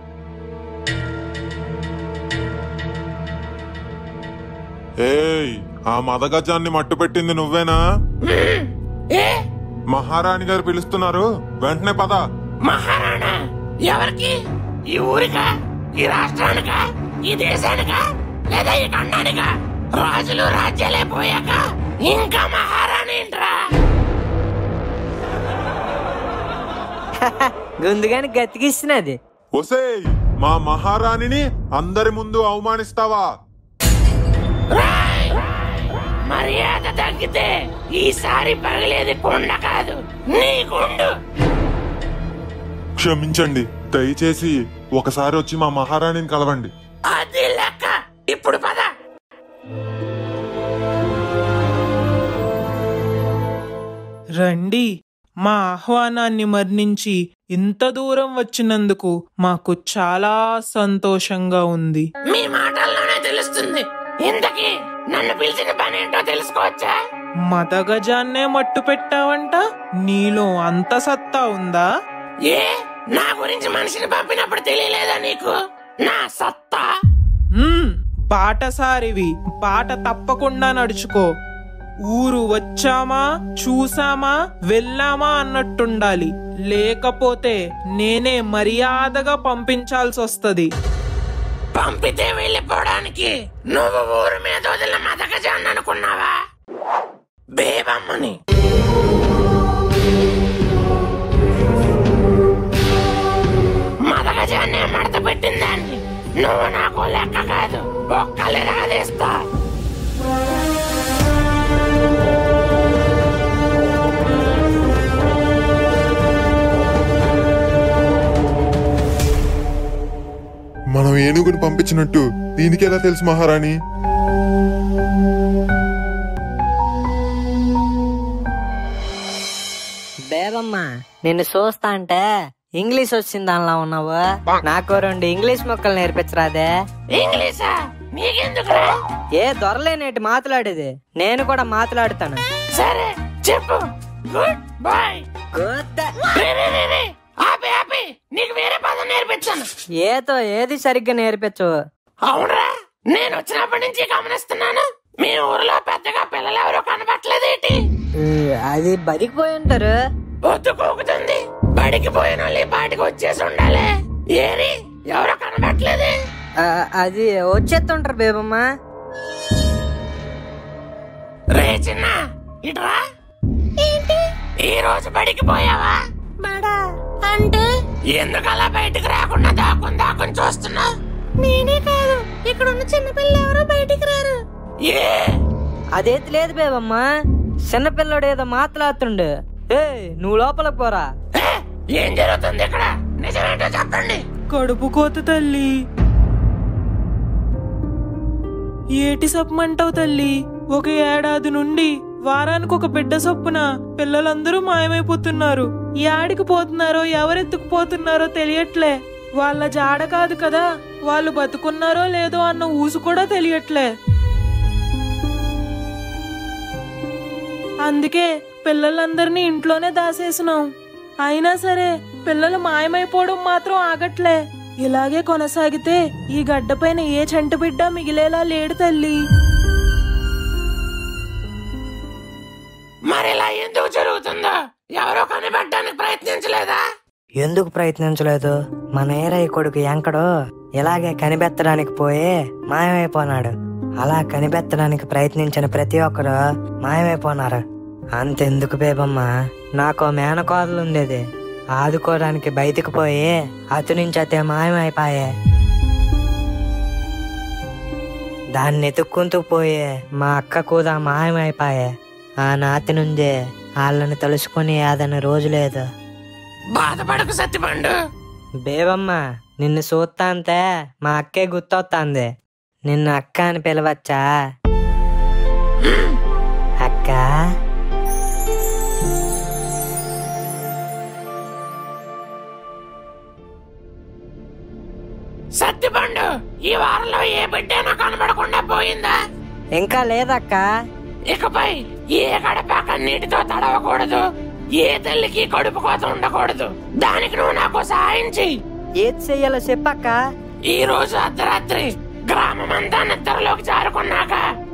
ఏయ్ ఆ మదగజాన్ని మట్టు పెట్టింది నువ్వేనా ఏ మహారాణి గారు పిలుస్తున్నారు వెంటనే పద మహారాణా ఎవరికి ఈ ఊరికా ఈ రాష్ట్రానికా ఈ దేశానికా లేదా ఈ ఖండానికా రాజులు రాజ్యాలే పోయాక ఇంకా మహారాణి ఏంట్రా గుందుగాని గతికిస్తున్నది ఒసేయ్ మా మహారాణిని అందరి ముందు అవమానిస్తావా మర్యాద తగ్గితే ఈసారి పగిలేది కొండ కాదు నీ గుండు క్షమించండి దయచేసి ఒకసారి వచ్చి మా మహారాణిని కలవండి అది లెక్క ఇప్పుడు పద రండి మా ఆహ్వానాన్ని మన్నించి ఇంత దూరం వచ్చినందుకు మాకు చాలా సంతోషంగా ఉంది మీ మాటల్లోనే తెలుస్తుంది ఇంతకీ నన్ను పిలిచిన పని ఏంటో తెలుసుకోవచ్చా మదగజాన్నే మట్టు పెట్టావంట నీలో అంత సత్తా ఉందా ఏ నా గురించి మనిషిని పంపినప్పుడు తెలియలేదా నీకు నా సత్తా హ్మ్, బాటసారివి బాట తప్పకుండా నడుచుకో ఊరు వచ్చామా చూసామా వెళ్ళామా అన్నట్టుండాలి లేకపోతే నేనే మర్యాదగా పంపించాల్సి వస్తది పంపితే వెళ్ళిపోవడానికి నువ్వు ఊరు మీద వదిలిన మదకజాన్ని అనుకున్నావా బేబమ్మని మదగజాన్ని మడత పెట్టిందాన్ని నువ్వు నాకు లెక్క కాదు ఒక్కలి రాదేస్తా మనం ఏనుగుని పంపించినట్టు దీనికి ఎలా తెలుసు మహారాణి బేబమ్మ నిన్ను చూస్తా అంటే ఇంగ్లీష్ వచ్చింది దానిలా ఉన్నావు నాకు రెండు ఇంగ్లీష్ మొక్కలు నేర్పించరాదే ఇంగ్లీషా నీకెందుకురా ఏ దొరలేనేటి మాట్లాడేది నేను కూడా మాట్లాడుతాను సరే చెప్పు గుడ్ బాయ్ గుడ్ రే, రే, రే, రే. ఆపి ఆపి నీకు వేరే పదం నేర్పించాను ఏతో ఏది సరిగ్గా నేర్పించు అవునరా నేను వచ్చినప్పటి నుంచి గమనిస్తున్నాను మీ ఊర్లో పెద్దగా పిల్లలు ఎవరో కనబట్టలేదేటి అది బడికి పోయి ఉంటారు పొద్దు కూకుతుంది బడికి పోయిన వాళ్ళు ఈ పాటికి వచ్చేసి ఉండాలి ఏరి ఎవరో కనబట్టలేదే ఆ, అది వచ్చేస్తుంటారు బేబమ్మ రే చిన్న ఇట్రా ఏంటి ఈ రోజు బడికి పోయావా బడా అంటే ఎందుకు అలా బయటికి రాకుండా దాక్కుని దాక్కుని చూస్తున్నావు నేనే కాదు ఇక్కడ ఉన్న చిన్నపిల్లలు ఎవరో బయటికి రారు ఏ అదేతి లేదు బేబమ్మ చిన్నపిల్లడు ఏదో మాట్లాడుతుండు ఏ నువ్వు లోపలికి పోరా ఏం జరుగుతుంది ఇక్కడ నిజమేంటో చెప్పండి కడుపు కోత తల్లి ఏటి సప్పమంటావు తల్లి ఒక ఏడాది నుండి వారానికి ఒక బిడ్డ సొప్పున పిల్లలందరూ మాయమైపోతున్నారు యాడికి పోతున్నారో ఎవరెత్తుకుపోతున్నారో తెలియట్లే వాళ్ళ జాడ కాదు కదా వాళ్ళు బతుకున్నారో లేదో అన్న ఊసు కూడా తెలియట్లే అందుకే పిల్లలందరినీ ఇంట్లోనే దాసేసినాం అయినా సరే పిల్లలు మాయమైపోవడం మాత్రం ఆగట్లే ఇలాగే కొనసాగితే ఈ గడ్డపైన ఏ చంటి బిడ్డ మిగిలేలా లేడు తల్లి మరి ఇలా ఎందుకు జరుగుతుందో ఎవరో కనిపెట్టడానికి ప్రయత్నించలేదా ఎందుకు ప్రయత్నించలేదు మన ఏరయ్య కొడుకు ఎంకడు ఇలాగే కనిపెత్తడానికి పోయి మాయమైపోనాడు అలా కనిపెత్తడానికి ప్రయత్నించిన ప్రతి ఒక్కరు మాయమైపోనారు అంతెందుకు బేబమ్మ నాకు మేనకోదలు ఉండేది ఆదుకోవడానికి బయటికి పోయి అతు నుంచి అతే మాయమైపోయే దాన్ని ఎత్తుక్కుంటూ పోయి మా అక్క కూడా మాయమైపోయే ఆ నాతి నుండే వాళ్ళని తలుసుకుని ఏదైనా రోజు లేదు బాధపడకు సత్తిపండు బేవమ్మ నిన్ను చూస్తాంతే మా అక్కే గుర్తొస్తాంది నిన్ను అక్క అని పిలవచ్చా అక్క సత్తిపండు ఈ వారంలో ఏ బిడ్డైనా కనబడకుండా పోయిందా ఇంకా లేదక్క ఇకపై ఏ గడప కన్నీటితో తడవకూడదు ఏ తల్లికి కడుపు కోత ఉండకూడదు దానికి నువ్వు నాకు సహాయం చెయ్యి ఏది చెయ్యాలో చెప్పక్క ఈ రోజు అర్ధరాత్రి గ్రామం అంతా నిద్రలోకి జారుకున్నాక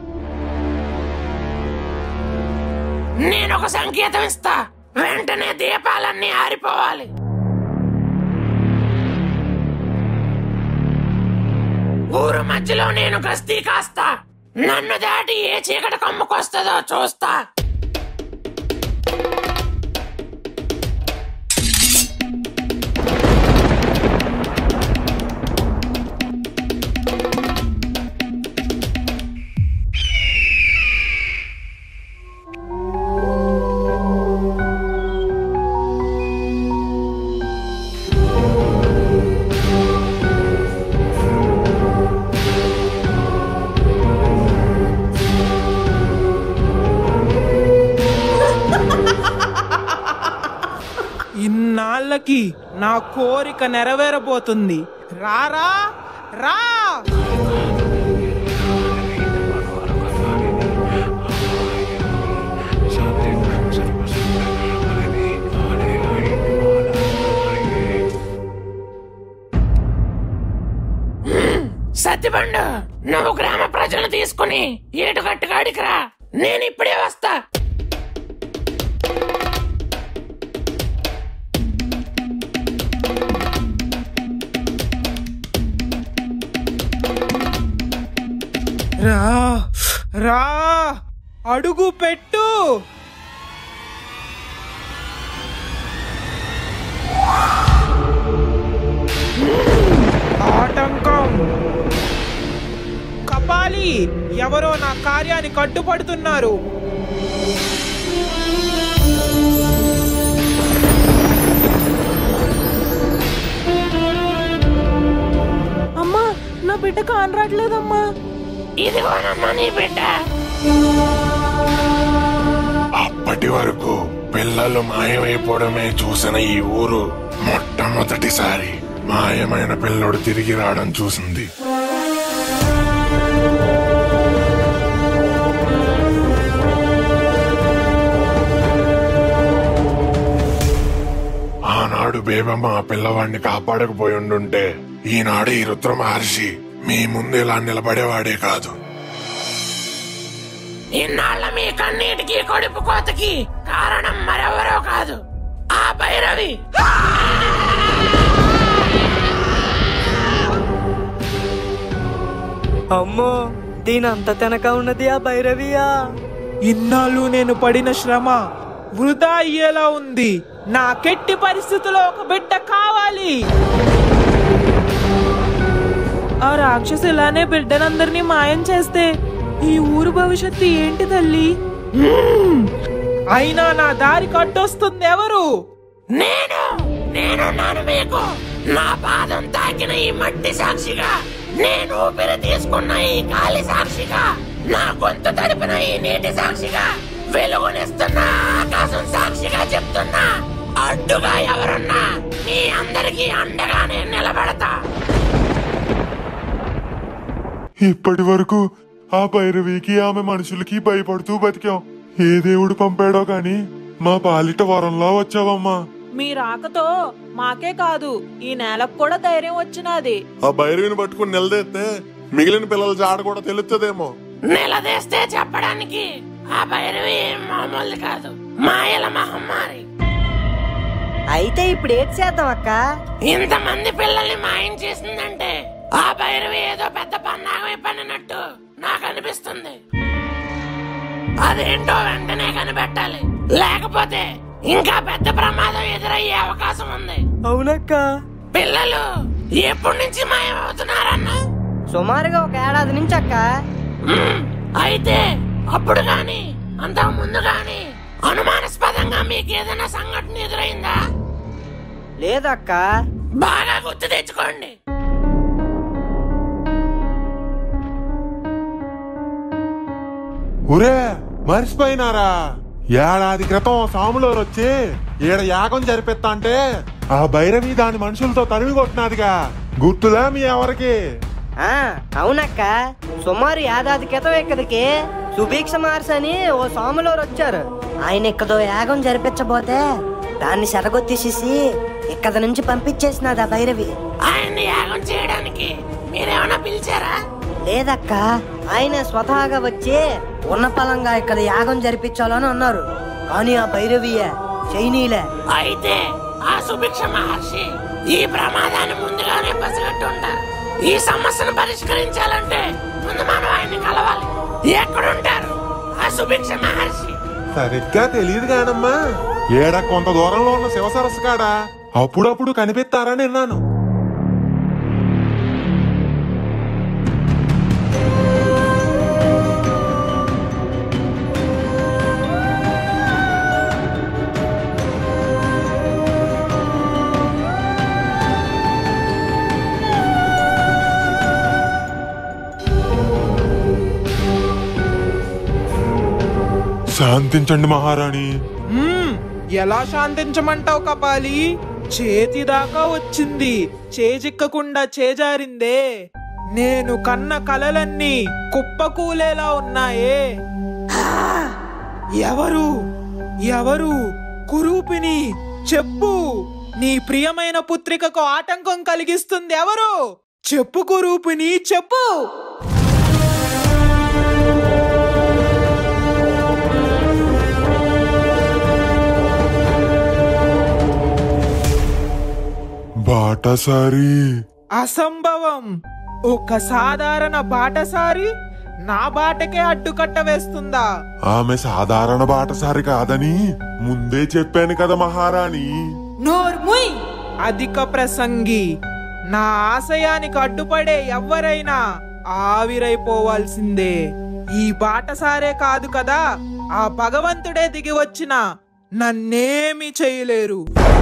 నేను ఒక సంకేతం ఇస్తా వెంటనే దీపాలన్నీ ఆరిపోవాలి ఊరు మధ్యలో నేను గస్తీ కాస్తా నన్ను దాటి ఏ చీకటి కమ్ముకొస్తుందో చూస్తా దెబ్బకి నా కోరిక నెరవేరబోతుంది రారా రా సత్యపండు నువ్వు గ్రామ ప్రజలను తీసుకుని ఏటుగట్టుగాడికి రా నేను ఇప్పుడే వస్తా రా రా అడుగు పెట్టు ఆటంకం కపాలి ఎవరో నా కార్యానికి అడ్డుపడుతున్నారు అమ్మా నా బిడ్డ కానరాట్లేదమ్మా ఇదిగోనమ్మా నీ బిడ్డ అప్పటి వరకు పిల్లలు మాయమైపోవడమే చూసిన ఈ ఊరు మొట్టమొదటిసారి మాయమైన పిల్లోడు తిరిగి రావడం చూసింది ఆనాడు బేబమ్మ ఆ పిల్లవాడిని కాపాడకపోయి ఉండుంటే ఈనాడు ఈ రుద్ర మహర్షి మీ ముందు ఇలా నిలబడేవాడే కాదు ఇన్నాళ్ళ మీ కన్నీటికి కొడుపు కోతకి కారణం మరెవరో కాదు ఆ భైరవి అమ్మో దీని అంత తెనక ఉన్నది ఆ భైరవియా ఇన్నాళ్ళు నేను పడిన శ్రమ వృధా అయ్యేలా ఉంది నా కెట్టి పరిస్థితిలో ఒక బిడ్డ కావాలి ఆ రాక్షసు ఇలానే బిడ్డనందరినీ మాయం చేస్తే ఈ ఊరు భవిష్యత్తు ఏంటి తల్లి అయినా నా దారి కట్టొస్తుంది ఎవరు నేను నేనున్నాను మీకు నా పాదం తాకిన ఈ మట్టి సాక్షిగా నేను ఊపిరి తీసుకున్న ఈ గాలి సాక్షిగా నా గొంతు తడిపిన ఈ నీటి సాక్షిగా వెలుగునిస్తున్న ఆకాశం సాక్షిగా చెప్తున్నా అడ్డుగా ఎవరున్నా మీ అందరికీ అండగా నేను నిలబడతా ఇప్పటి వరకు ఆ భైరవికి ఆమె మనుషులకి భయపడుతూ బతికాం ఏ దేవుడు పంపాడో గాని మా పాలిట వరంలా వచ్చావమ్మా మీ రాకతో మాకే కాదు ఈ నేలకు కూడా ధైర్యం వచ్చినది ఆ భైరవిని పట్టుకుని నిలదీస్తే మిగిలిన పిల్లల జాడ కూడా తెలుస్తుందేమో నిలదీస్తే చెప్పడానికి ఆ భైరవి ఏం మామూలు కాదు మాయల మహమ్మారి అయితే ఇప్పుడు ఏం చేద్దాం అక్క ఇంతమంది పిల్లల్ని మాయం చేసిందంటే ఆ భైరవి ఏదో పెద్ద పన్నాగమై పనినట్టు నాకు అనిపిస్తుంది అదేంటో వెంటనే కనిపెట్టాలి లేకపోతే ఇంకా పెద్ద ప్రమాదం ఎదురయ్యే అవకాశం ఉంది అవునక్క పిల్లలు ఎప్పటి నుంచి మాయమవుతున్నారన్నా సుమారుగా ఒక ఏడాది నుంచి అక్క మ్మ్. అయితే అప్పుడు గాని అంతకు ముందు గాని అనుమానాస్పదంగా మీకు ఏదైనా సంఘటన ఎదురైందా లేదక్క బాగా గుర్తు తెచ్చుకోండి ఒరే మర్చిపోయినారా ఏడాది క్రితం సాములోరు వచ్చి ఈడ యాగం జరిపిస్తా అంటే ఆ భైరవి దాని మనుషులతో తరిమి కొట్టినాదిగా గుర్తుదా మీ ఎవరికి ఆ అవునక్క సుమారు ఏడాది క్రితం ఇక్కడికి సుభీక్ష మహర్షి అని ఓ స్వాములోరు వచ్చారు ఆయన ఇక్కడో యాగం జరిపించబోతే దాన్ని సెరగొత్తేసేసి ఇక్కడ నుంచి పంపించేసినది ఆ భైరవి ఆయన్ని యాగం చేయడానికి మీరేమైనా పిలిచారా లేదక్క ఆయన స్వతహాగా వచ్చి ఉన్న పలంగా ఇక్కడ యాగం జరిపించాలని అన్నారు కానీ ఆ భైరవియే చైనీలే అయితే ఆ సుభిక్ష మహర్షి ఈ ప్రమాదాన్ని ముందుగానే పసిగట్టి ఉంటారు ఈ సమస్యను పరిష్కరించాలంటే ముందు మనం ఆయన్ని కలవాలి ఎక్కడుంటారు ఆ సుభిక్ష మహర్షి సరిగ్గా తెలియదు కానమ్మా ఏడ కొంత దూరంలో ఉన్న శివ సరస్సు కాడ అప్పుడప్పుడు కనిపిస్తారని విన్నాను శాంతించండి మహారాణి మ్మ్. ఎలా శాంతించమంటావు కపాలి చేతి దాకా వచ్చింది చేజిక్కకుండా చేజారిందే నేను కన్న కలలన్నీ కుప్పకూలేలా ఉన్నాయే ఆ! ఎవరు ఎవరు కురూపిని చెప్పు నీ ప్రియమైన పుత్రికకు ఆటంకం కలిగిస్తుంది ఎవరు చెప్పు కురూపిని చెప్పు బాటసారి అసంభవం ఒక సాధారణ బాటసారి నా బాటకే అడ్డుకట్ట వేస్తుందా ఆమె సాధారణ బాటసారి కాదని ముందే చెప్పాను కదా మహారాణి నోర్ముయ్ అధిక ప్రసంగి నా ఆశయానికి అడ్డుపడే ఎవ్వరైనా ఆవిరైపోవాల్సిందే ఈ బాటసారే కాదు కదా ఆ భగవంతుడే దిగి వచ్చిన నన్నేమి చేయలేరు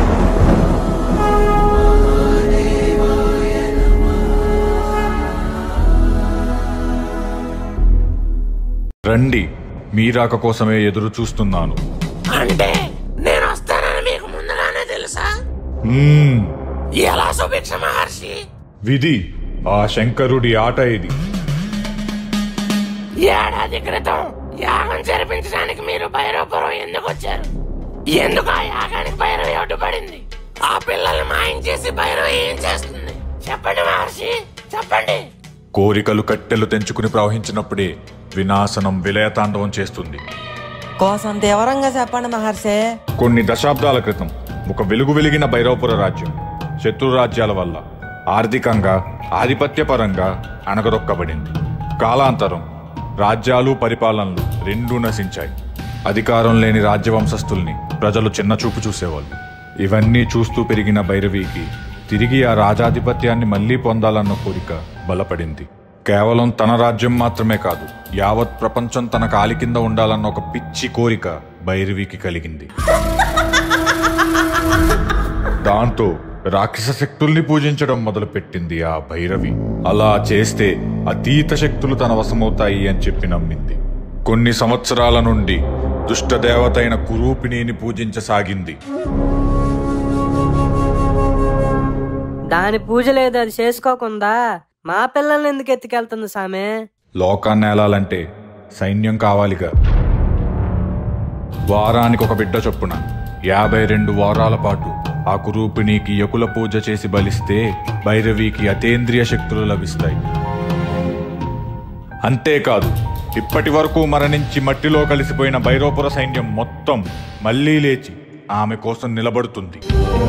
రండి మీ రాక కోసమే ఎదురు చూస్తున్నాను అంటే నేను వస్తానని మీకు ముందుగానే తెలుసా మ్మ్, ఎలా సుభిక్ష మహర్షి విధి ఆ శంకరుడి ఆట ఇది ఏడాది క్రితం యాగం జరిపించడానికి మీరు భైరవపురం ఎందుకు వచ్చారు ఎందుకు ఆ యాగానికి భైరవి అడ్డుపడింది ఆ పిల్లల్ని మాయం చేసి భైరవి ఏం చేస్తుంది చెప్పండి మహర్షి చెప్పండి కోరికలు కట్టెలు తెంచుకుని ప్రవహించినప్పుడే వినాశనం విలయతాండవం చేస్తుంది కోసం తీవ్రంగా చెప్పండి మహర్షి కొన్ని దశాబ్దాల క్రితం ఒక వెలుగు వెలిగిన భైరవపుర రాజ్యం శత్రు రాజ్యాల వల్ల ఆర్థికంగా ఆధిపత్యపరంగా అణగదొక్కబడింది కాలాంతరం రాజ్యాలు పరిపాలనలు రెండూ నశించాయి అధికారం లేని రాజ్యవంశస్థుల్ని ప్రజలు చిన్నచూపు చూసేవాళ్ళు ఇవన్నీ చూస్తూ పెరిగిన భైరవికి తిరిగి ఆ రాజాధిపత్యాన్ని మళ్లీ పొందాలన్న కోరిక బలపడింది కేవలం తన రాజ్యం మాత్రమే కాదు యావత్ ప్రపంచం తన కాలి కింద ఉండాలన్న ఒక పిచ్చి కోరిక భైరవికి కలిగింది దాంతో రాక్షస శక్తుల్ని పూజించడం మొదలుపెట్టింది ఆ భైరవి అలా చేస్తే అతీత శక్తులు తన వశమవుతాయి అని చెప్పి నమ్మింది కొన్ని సంవత్సరాల నుండి దుష్ట దేవతైన కురూపిణిని పూజించసాగింది దాని పూజ లేదు అది చేసుకోకుండా మా పిల్లల్ని ఎందుకు ఎత్తుకెళ్తుంది సామె లోకాన్ని ఏలాలంటే సైన్యం కావాలిగా వారానికి ఒక బిడ్డ చొప్పున యాభై రెండు వారాల పాటు ఆ కురూపిణికి యకుల పూజ చేసి బలిస్తే భైరవికి అతేంద్రియ శక్తులు లభిస్తాయి అంతేకాదు ఇప్పటి వరకు మరణించి మట్టిలో కలిసిపోయిన భైరవపుర సైన్యం మొత్తం మళ్లీ లేచి ఆమె కోసం నిలబడుతుంది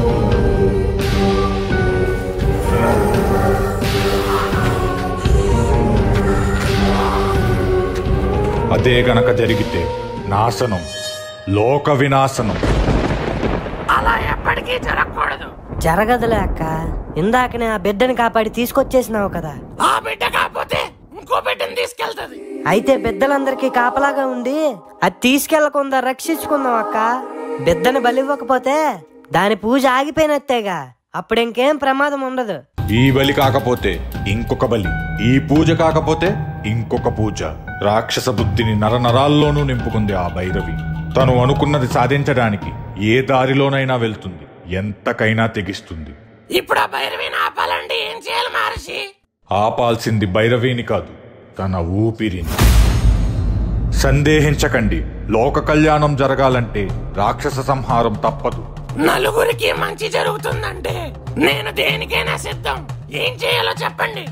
అదే గనక జరిగితే నాశనం లోక వినాశనం అలా ఎప్పటికీ జరగకూడదు జరగదులే అక్క ఇందాకనే ఆ బిడ్డని కాపాడి తీసుకొచ్చేసినావు కదా ఆ బిడ్డ కాకపోతే ఇంకో బిడ్డను తీసుకెళ్తది అయితే బిడ్డలందరికీ కాపలాగా ఉండి అది తీసుకెళ్లకుండా రక్షించుకుందాం అక్క బిడ్డని బలివ్వకపోతే దాని పూజ ఆగిపోయినట్టేగా అప్పుడు ఇంకేం ప్రమాదం ఉండదు ఈ బలి కాకపోతే ఇంకొక బలి ఈ పూజ కాకపోతే ఇంకొక పూజ రాక్షస బుద్ధిని నరనరాల్లోనూ నింపుకుంది ఆ భైరవి తను అనుకున్నది సాధించడానికి ఏ దారిలోనైనా వెళ్తుంది ఎంతకైనా తెగిస్తుంది ఇప్పుడు ఆ భైరవిని ఆపాలంటే ఏం చేయాలి మహర్షి ఆపాల్సింది భైరవిని కాదు తన ఊపిరిని సందేహించకండి లోక కళ్యాణం జరగాలంటే రాక్షస సంహారం తప్పదు నలుగురికి మంచి జరుగుతుందంటే నేను దేనికైనా సిద్ధం ఏం చేయాలో చెప్పండి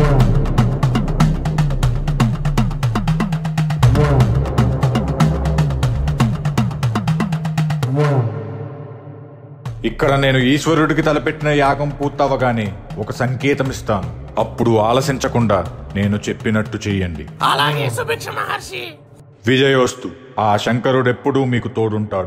ఇక్కడ నేను ఈశ్వరుడికి తలపెట్టిన యాగం పూర్తవగానే ఒక సంకేతం ఇస్తాను అప్పుడు ఆలసించకుండా నేను చెప్పినట్టు చెయ్యండి అలాగే సుభిక్ష మహర్షి విజయోస్తు ఆ శంకరుడెప్పుడూ మీకు తోడుంటాడు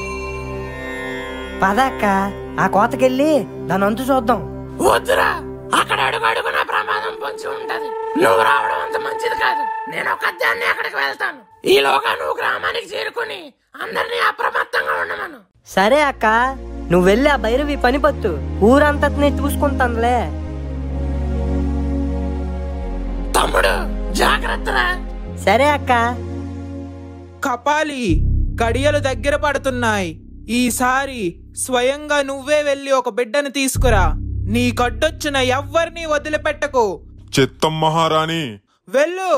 పద అక్క ఆ కోతకెళ్ళి దాని అంతు చూద్దాం వద్దురా అక్కడ అడుగు అడుగున ప్రమాదం పొంచి ఉంటది నువ్వు రావడం అంత మంచిది కాదు నేను ఒక్కదాన్ని అక్కడికి వెళ్తాను ఈలోగా నువ్వు గ్రామానికి చేరుకుని అందరినీ అప్రమత్తంగా ఉండమను సరే అక్క నువ్వు వెళ్ళి ఆ భైరవి పని పత్తు ఊరంతటిని చూసుకుంటానులే తమ్ముడు జాగ్రత్తరా సరే అక్క కపాలి గడియలు దగ్గర పడుతున్నాయి ఈసారి స్వయంగా నువ్వే వెళ్ళి ఒక బిడ్డను తీసుకురా నీ కడ్డొచ్చిన ఎవ్వరినీ వదిలిపెట్టకు చిత్తం మహారాణి వెళ్ళు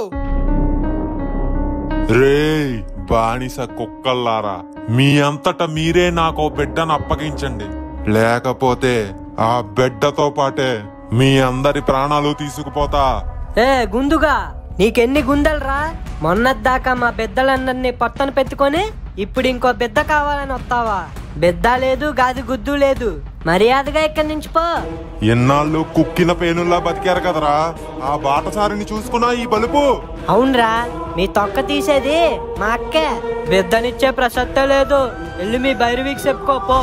రేయ్ బానిస కుక్కల్లారా మీ అంతట మీరే నాకు బిడ్డను అప్పగించండి లేకపోతే ఆ బిడ్డతో పాటే మీ అందరి ప్రాణాలు తీసుకుపోతా ఏ గుందుగా నీకెన్ని గుందలరా మొన్నటిదాకా మా పెద్దలందరినీ పట్టన పెట్టుకొని ఇప్పుడు ఇంకో బిద్ద కావాలని వస్తావా బిద్ద లేదు గాది గుద్దు లేదు మర్యాదగా ఇక్కడి నుంచి పో ఎన్నాళ్ళు కుక్కిన పేనుల్లా బతికారు కదరా ఆ బాటసారిని చూసుకున్నా ఈ బలుపు అవునరా మీ తొక్క తీసేది మా అక్కే బిద్దనిచ్చే ప్రసక్తే లేదు వెళ్ళి మీ భైరవికి చెప్పుకో పో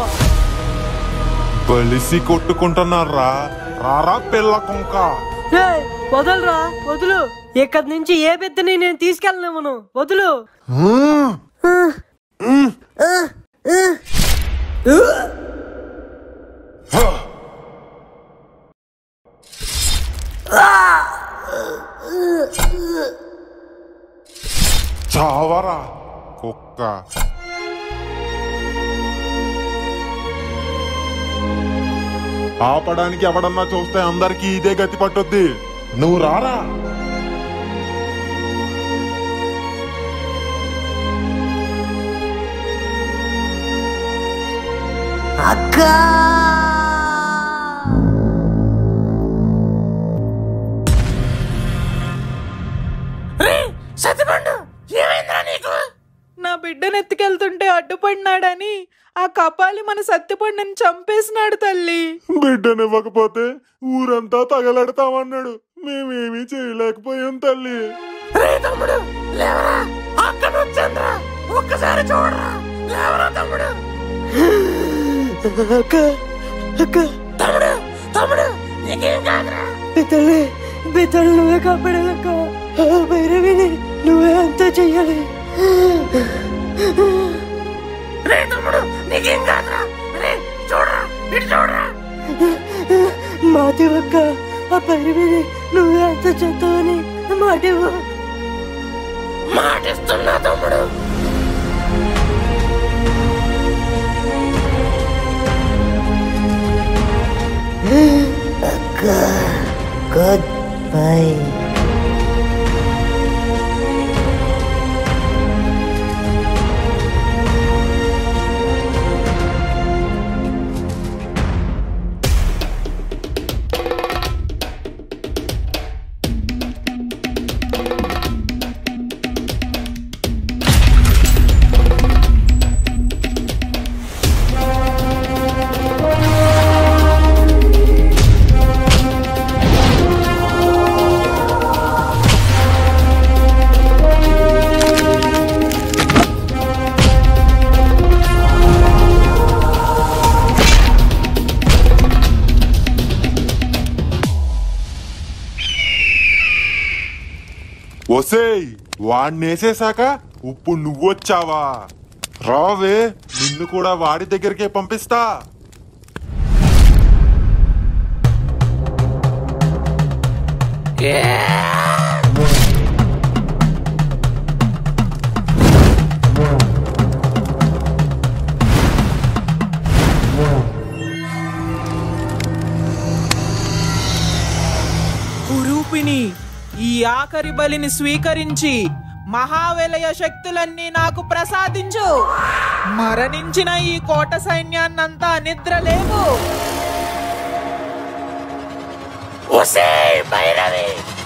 బలిసి కొట్టుకుంటున్నారా రారా పిల్ల కుంక ఏయ్, వదలురా వదులు ఇక్కడి నుంచి ఏ బిద్దని నేను తీసుకెళ్ళలేమును వదులు చావరా కుక్క ఆపడానికి ఎవడన్నా చూస్తే అందరికి ఇదే గతి పట్టుద్ది నువ్వు రారా అక్కా సత్యపండు ఏమైందిరా నీకు నా బిడ్డను ఎత్తుకెళ్తుంటే అడ్డుపడినాడని ఆ కపాలి మన సత్యపండుని చంపేసినాడు తల్లి బిడ్డనివ్వకపోతే ఊరంతా తగలెడతామన్నాడు మేమేమీ చేయలేకపోయాం తల్లి రే తమ్ముడు లేవరా అక్కడ వచ్చాంద్రా ఒక్కసారి చూడరా లేవరా తమ్ముడు అక్క అక్క తమ్ముడు తమ్ముడు నీకేం కాదురా బిడ్డలే బిడ్డలు నువ్వే కాపాడాలక్క ఆ భైరవిని నువ్వే అంతా చెయ్యాలి రే తమ్ముడు నీకేం కాదురా రే చూడరా ఇటు చూడరా మాటివక్క ఆ భైరవిని నువ్వే అంతా చేస్తావని మాటివ్వ మాటిస్తున్నా తమ్ముడు అక్క గుడ్ బై ఒసేయ్ వాడినేసేసాక ఇప్పుడు నువ్వొచ్చావా రావే నిన్ను కూడా వాడి దగ్గరికే పంపిస్తా కురూపిని ఈ ఆఖరి బలిని స్వీకరించి మహావిలయ శక్తులన్నీ నాకు ప్రసాదించు మరణించిన ఈ కోట సైన్యాన్నంతా నిద్రలేవు ఒసే భైరవి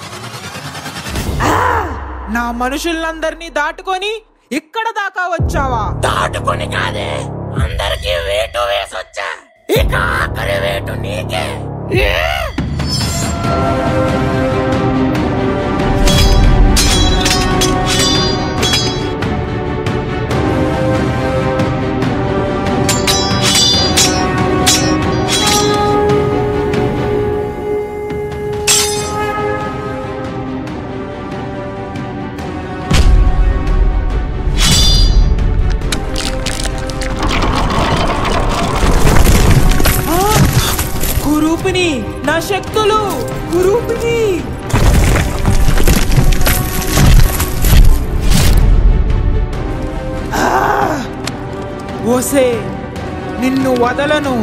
నా మనుషులందరినీ దాటుకొని ఇక్కడ దాకా వచ్చావా దాటుకొని కాదే అందరికి వేటు వేసొచ్చా ఇక ఆఖరి వేటు నీకే ఏ! కురూపిని నా శక్తులు కురూపిని ఓసే నిన్ను వదలను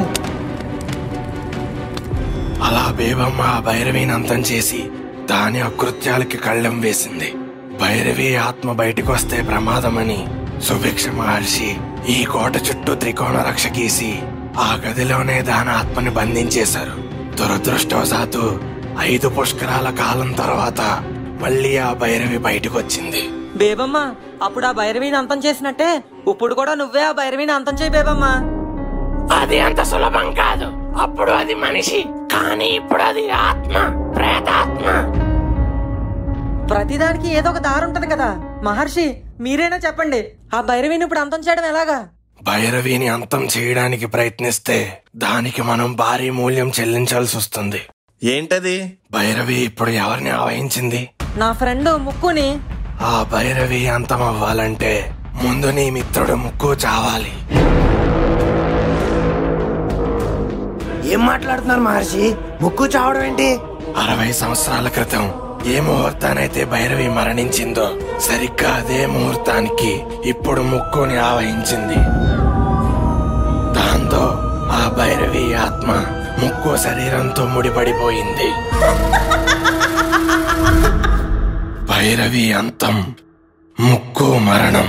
అలా బేబమ్మ ఆ భైరవిని అంతం చేసి దాని అకృత్యాలకి కళ్ళెం వేసింది భైరవి ఆత్మ బయటికి వస్తే ప్రమాదమని సుభిక్ష మహర్షి ఈ కోట చుట్టూ త్రికోణ రక్ష గీసి ఆ గదిలోనే దాని ఆత్మని బంధించేశారు దురదృష్టవశాత్తు ఐదు పుష్కరాల కాలం తర్వాత మళ్ళీ ఆ భైరవి బయటకు వచ్చింది బేబమ్మ అప్పుడు ఆ భైరవిని అంతం చేసినట్టే ఇప్పుడు కూడా నువ్వే ఆ భైరవిని అంతం చేయి బేబమ్మ అది అంత సులభం కాదు అప్పుడు అది మనిషి కానీ ఇప్పుడు అది ఆత్మ ప్రేతాత్మ ప్రతిదానికి ఏదో ఒక దారి ఉంటది కదా మహర్షి మీరేనా చెప్పండి ఆ భైరవిని ఇప్పుడు అంతం చేయడం ఎలాగా భైరవిని అంతం చేయడానికి ప్రయత్నిస్తే దానికి మనం భారీ మూల్యం చెల్లించాల్సి వస్తుంది ఏంటది భైరవి ఇప్పుడు ఎవరిని ఆవహించింది నా ఫ్రెండ్ ముక్కుని ఆ భైరవి అంతం అవ్వాలంటే ముందు నీ మిత్రుడు ముక్కు చావాలి ఏం మాట్లాడుతున్నారు మహర్షి ముక్కు చావడం ఏంటి అరవై సంవత్సరాల క్రితం ఏ ముహూర్తానైతే భైరవి మరణించిందో సరిగ్గా అదే ముహూర్తానికి ఇప్పుడు ముక్కుని ఆవహించింది దాంతో ఆ భైరవి ఆత్మ ముక్కు శరీరంతో ముడిపడిపోయింది భైరవి అంతం ముక్కు మరణం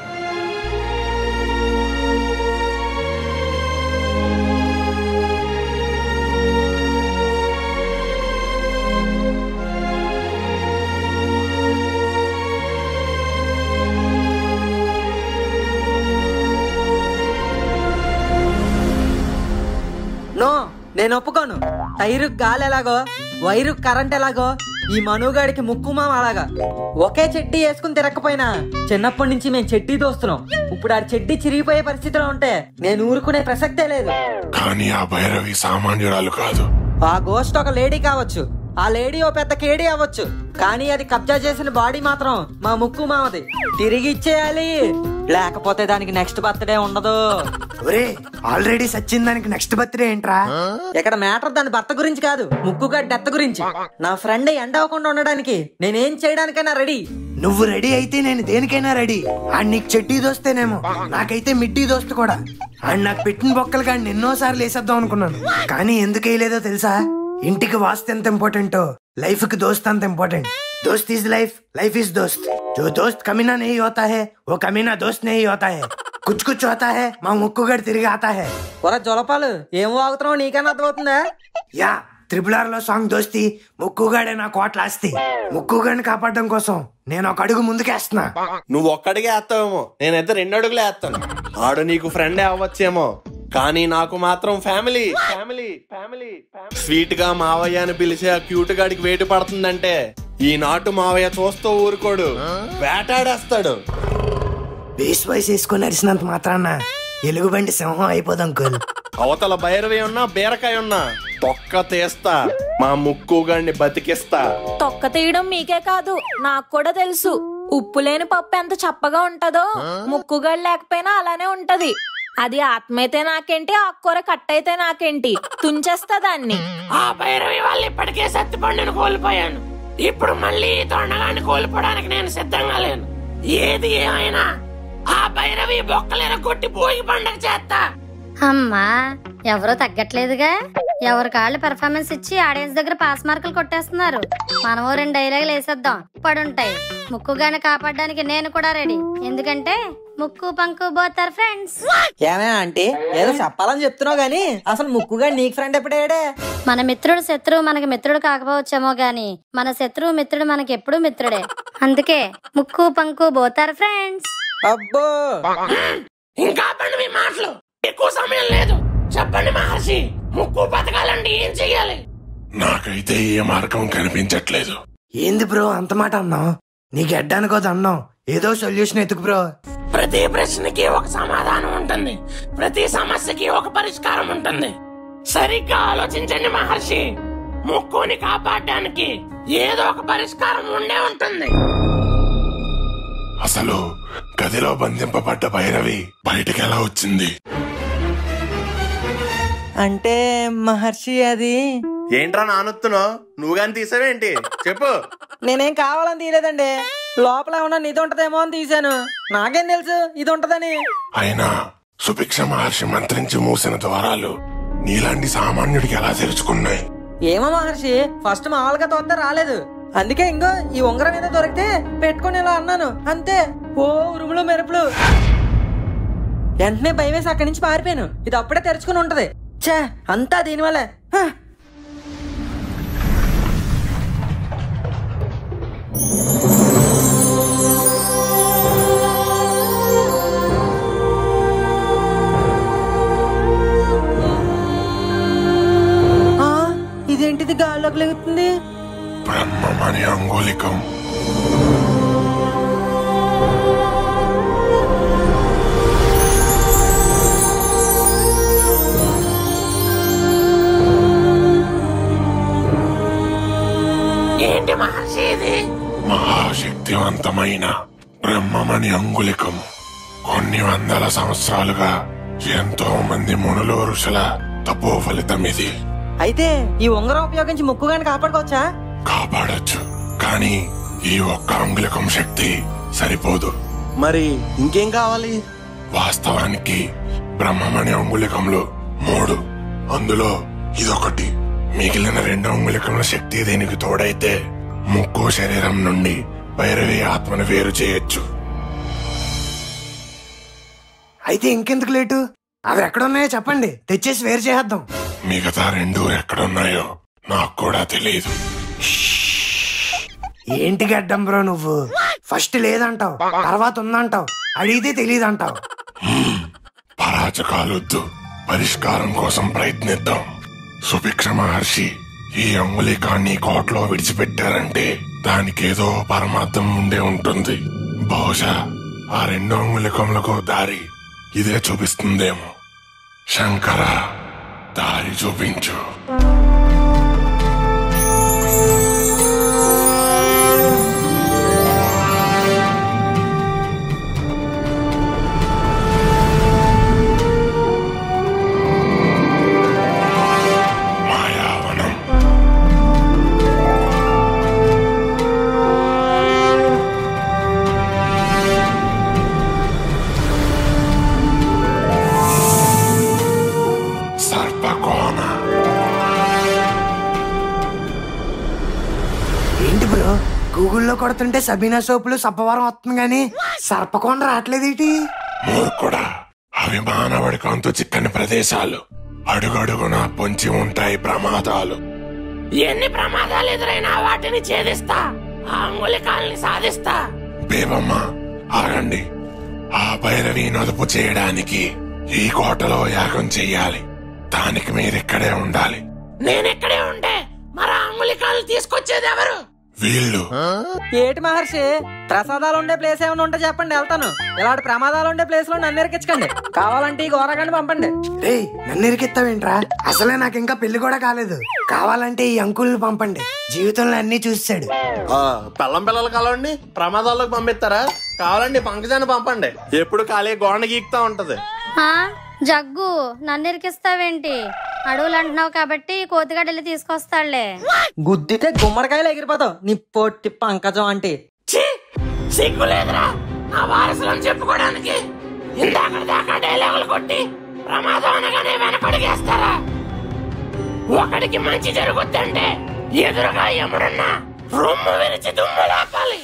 నో నేను ఒప్పుకోను టైరు గాలి ఎలాగో వైరు కరెంట్ ఎలాగో ఈ మనుగాడికి ముక్కు మామ అలాగా ఒకే చెడ్డీ వేసుకుని తిరగకపోయినా చిన్నప్పటి నుంచి మేము చెడ్డీ దోస్తున్నాం ఇప్పుడు ఆ చెడ్డీ చిరిగిపోయే పరిస్థితిలో ఉంటే నేను ఊరుకునే ప్రసక్తే లేదు కానీ ఆ భైరవి సామాన్యురాలు కాదు ఆ గోస్ట్ ఒక లేడీ కావచ్చు ఆ లేడీ ఓ పెద్ద కేడీ అవ్వచ్చు కానీ అది కబ్జా చేసిన బాడీ మాత్రం మా ముక్కు మామది తిరిగి ఇచ్చేయాలి లేకపోతే దానికి నెక్స్ట్ బర్త్డే ఉండదు ఒరే ఆల్రెడీ సచ్చిన దానికి నెక్స్ట్ బర్త్డే ఏంట్రా ఇక్కడ మ్యాటర్ దాని భర్త గురించి కాదు ముక్కుగా డెత్ గురించి నా ఫ్రెండ్ ఎండ అవ్వకుండా ఉండడానికి నేనేం చేయడానికైనా రెడీ నువ్వు రెడీ అయితే నేను దేనికైనా రెడీ ఆడు నీకు చెడ్డీ దోస్తేనేమో నాకైతే మిడ్డీ దోస్తు కూడా ఆడు నాకు పెట్టిన బొక్కలు కానీ ఎన్నోసార్లు వేసేద్దాం అనుకున్నాను కానీ ఎందుకు వేయలేదో తెలుసా ఇంటికి వాస్తు ఎంత ఇంపార్టెంటో లైఫ్ కి దోస్త్ అంత ఇంపార్టెంట్ दोस्त इज लाइफ लाइफ इज दोस्त जो दोस्त कमीना नहीं होता है वो कमीना दोस्त नहीं होता है कुछ कुछ होता है మా ముక్కుగడు తిరిగి ఆతా है ఒరే జొలపాలు ఏం వాగుతున్నావు నీకన్నా అర్థమవుతుందా యా త్రిపుల్ ఆర్ లో సాంగ్ దోస్తి ముక్కుగాడే నా కోట్ల ఆస్తి ముక్కుగాడిని కాపాడడం కోసం నేను ఒక అడుగు ముందుకేస్తున్నా నువ్వు ఒక్కడిగే వేస్తావేమో నేనైతే రెండు అడుగులే వేస్తాను ఆడు నీకు ఫ్రెండే అవ్వచ్చేమో కానీ నాకు మాత్రం ఫ్యామిలీ ఫ్యామిలీ ఫ్యామిలీ స్వీట్ గా మావయ్య అని పిలిచే ఆ క్యూట్ గాడికి వేటు పడుతుందంటే ఈ నాటు మావయ్య చూస్తూ ఊరుకోడు వేటాడేస్తాడు బేస్ వాయిస్ వేసుకొని అరిసినంత మాత్రాన ఎలుగుబంటి సింహం అయిపోదు అంకుల్ అవతల భైరవి ఉన్నా బీరకాయ ఉన్నా తొక్క తీస్తా మా ముక్కు గాడిని బతికిస్తా తొక్క తీయడం మీకే కాదు నాకు కూడా తెలుసు ఉప్పు లేని పప్పు ఎంత చప్పగా ఉంటదో ముక్కుగడు లేకపోయినా అలానే ఉంటది అది ఆత్మ అయితే నాకేంటి ఆకుకూర కట్ అయితే నాకేంటి తుంచేస్తా దాన్ని ఆ భైరవి వాళ్ళు ఇప్పటికే సత్తిపండును కోల్పోయాను ఇప్పుడు మళ్ళీ ఈ తొండగాన్ని కోల్పోవడానికి నేను సిద్ధంగా లేను ఏది ఏమైనా ఆ భైరవి బొక్కలేర కొట్టి భోగి పండగ చేస్తా అమ్మా ఎవరో తగ్గట్లేదుగా ఎవరి కాళ్ళు పెర్ఫార్మెన్స్ ఇచ్చి ఆడియన్స్ దగ్గర పాస్ మార్కులు కొట్టేస్తున్నారు మనము రెండు డైలాగులు వేసేద్దాం పడుంటాయి ముక్కుగానే కాపాడడానికి నేను కూడా రెడీ ఎందుకంటే ముక్కు పంకు బోతారు ఫ్రెండ్స్ ఏమే అంటే ఏదో చెప్పాలని చెప్తున్నావు గానీ అసలు ముక్కుగా నీకు ఫ్రెండ్ ఎప్పుడేడే మన మిత్రుడు శత్రువు మనకి మిత్రుడు కాకపోవచ్చేమో గాని మన శత్రువు మిత్రుడు మనకి ఎప్పుడు మిత్రుడే అందుకే ముక్కు పంకు బోతారు ఫ్రెండ్స్ అబ్బో ఇంకా పండి మీ మాటలు ఎక్కువ సమయం లేదు చెప్పండి మహర్షి ముక్కు బతకాలంటే ఏం చెయ్యాలి నాకైతే ఏ మార్గం కనిపించట్లేదు ఏంది బ్రో అంత మాట అన్నావు నీకు ఎడ్డానికో దండం ఏదో సొల్యూషన్ ఎతుకు బ్రో ప్రతి ప్రశ్నకి ఒక సమాధానం ఉంటుంది ప్రతి సమస్యకి ఒక పరిష్కారం ఉంటుంది సరిగ్గా ఆలోచించండి మహర్షి ముక్కుని కాపాడడానికి ఏదో ఒక పరిష్కారం ఉండే ఉంటుంది అసలు గదిలో బంధింపబడ్డ భైరవి బయటికి ఎలా వచ్చింది అంటే మహర్షి అది ఏంట్రా నానొత్తున్నావు నువ్వు గాని తీసావేంటి చెప్పు నేనేం కావాలని తీయలేదండి లోపల ఏమన్నా నిధి ఉంటదేమో అని తీశాను నాకేం తెలుసు ఇది ఉంటదని అయినా సుభిక్ష మహర్షి మంత్రించి మూసిన ద్వారాలు నీలాంటి సామాన్యుడికి ఎలా తెరుచుకున్నాయి ఏమో మహర్షి ఫస్ట్ మామూలుగా తోస్తే రాలేదు అందుకే ఇంకో ఈ ఉంగరం మీద దొరికితే పెట్టుకుని ఇలా అన్నాను అంతే ఓ ఉరుములు మెరుపులు వెంటనే భయం వేసి అక్కడి నుంచి పారిపోయాను ఇది అప్పుడే తెరుచుకుని ఉంటది ఛే అంతా దీనివల్లే హ. ఆ, ఇదేంటిది గాల్లోకి లేగుతుంది బ్రహ్మమని అంగులికం ఏంటి మహర్షి ఇది మహాశక్తివంతమైన బ్రహ్మమని అంగులికం కొన్ని వందల సంవత్సరాలుగా ఎంతో మంది మునులు ఋషుల తపో ఫలితం ఇది అయితే ఈ ఉంగరం ఉపయోగించి ముక్కుగాని కాపాడుకోవచ్చా కాపాడొచ్చు కానీ ఈ ఒక్క అంగుళికం శక్తి సరిపోదు మరి ఇంకేం కావాలి వాస్తవానికి బ్రహ్మమణి అంగుళికంలో మూడు అందులో ఇదొకటి మిగిలిన రెండు అంగుళికముల శక్తి దీనికి తోడైతే ముక్కు శరీరం నుండి భైరవి ఆత్మను వేరు చేయొచ్చు అయితే ఇంకెందుకు లేటు అవి ఎక్కడున్నాయో చెప్పండి తెచ్చేసి వేరు చేద్దాం మిగతా రెండు ఎక్కడున్నాయో నాకు కూడా తెలియదు ఏంటి గడ్డం బ్రో నువ్వు ఫస్ట్ లేదంటావు తర్వాత ఉందంటావు అడిగితే తెలియదంటావు పరాచకాలొద్దు పరిష్కారం కోసం ప్రయత్నిద్దాం సుభిక్ష మహర్షి ఈ అంగుళికాన్ని కోట్లో విడిచిపెట్టారంటే దానికేదో పరమార్థం ఉండే ఉంటుంది బహుశా ఆ రెండు అంగుళికములకు దారి ఇదే చూపిస్తుందేమో శంకర దారి చూపించు మాయావనం సర్పకోన ఏంటి బ్రో గూగుల్లో కొడుతుంటే సబీనా సోపులు సప్పవరం వస్తుంది గాని సర్పకొండ రావట్లేదేటి మూర్ఖుడా అవి మానవుడి కంతు చిక్కని ప్రదేశాలు అడుగడుగున పొంచి ఉంటాయి ప్రమాదాలు ఎన్ని ప్రమాదాలు ఎదురైనా వాటిని ఛేదిస్తా ఆ అంగుళికాల్ని సాధిస్తా బేబమ్మ ఆగండి ఆ భైరవి నదుపు చేయడానికి ఈ కోటలో యాగం చెయ్యాలి దానికి మీరిక్కడే ఉండాలి నేనెక్కడే ఉంటే మరి ఆ అంగుళికాలు తీసుకొచ్చేది ఎవరు వీళ్ళు ఏటి మహర్షి ప్రసాదాలు ఉండే ప్లేస్ ఏమైనా ఉంటే చెప్పండి వెళ్తాను ఇలాంటి ప్రమాదాలు ఉండే ప్లేస్ లో నన్ను ఎరికించకండి కావాలంటే ఈ గోరగాన్ని పంపండి రే నన్ను ఇరికిస్తావేంట్రా అసలే నాకు ఇంకా పెళ్లి కూడా కాలేదు కావాలంటే ఈ అంకుల్ని పంపండి జీవితంలో అన్ని చూసాడు ఆ, పెళ్ళం పిల్లలు కలవండి ప్రమాదాల్లోకి పంపిస్తారా కావాలండి పంకజాన్ని పంపండి ఎప్పుడు ఖాళీ గోడ గీక్తా ఉంటది ఆ, జగ్గు నన్ను ఇరికిస్తావేంటి అడవులు అంటున్నావు కాబట్టి కోతిగడ్డలు తీసుకొస్తాడులే గుద్దితే గుమ్మడికాయలు ఎగిరిపోతావు నీ పొట్టి పంకజం అంటే సిగ్గులేదురా నా వారసులను చెప్పుకోవడానికి ఇందాక దాకా డైలాగులు కొట్టి ప్రమాదం అనగానే వెనకడిగేస్తారా ఒకడికి మంచి జరుగుద్దంటే ఎదురుగా ఎముడున్నా రొమ్ము విరిచి దుమ్ము లేపాలి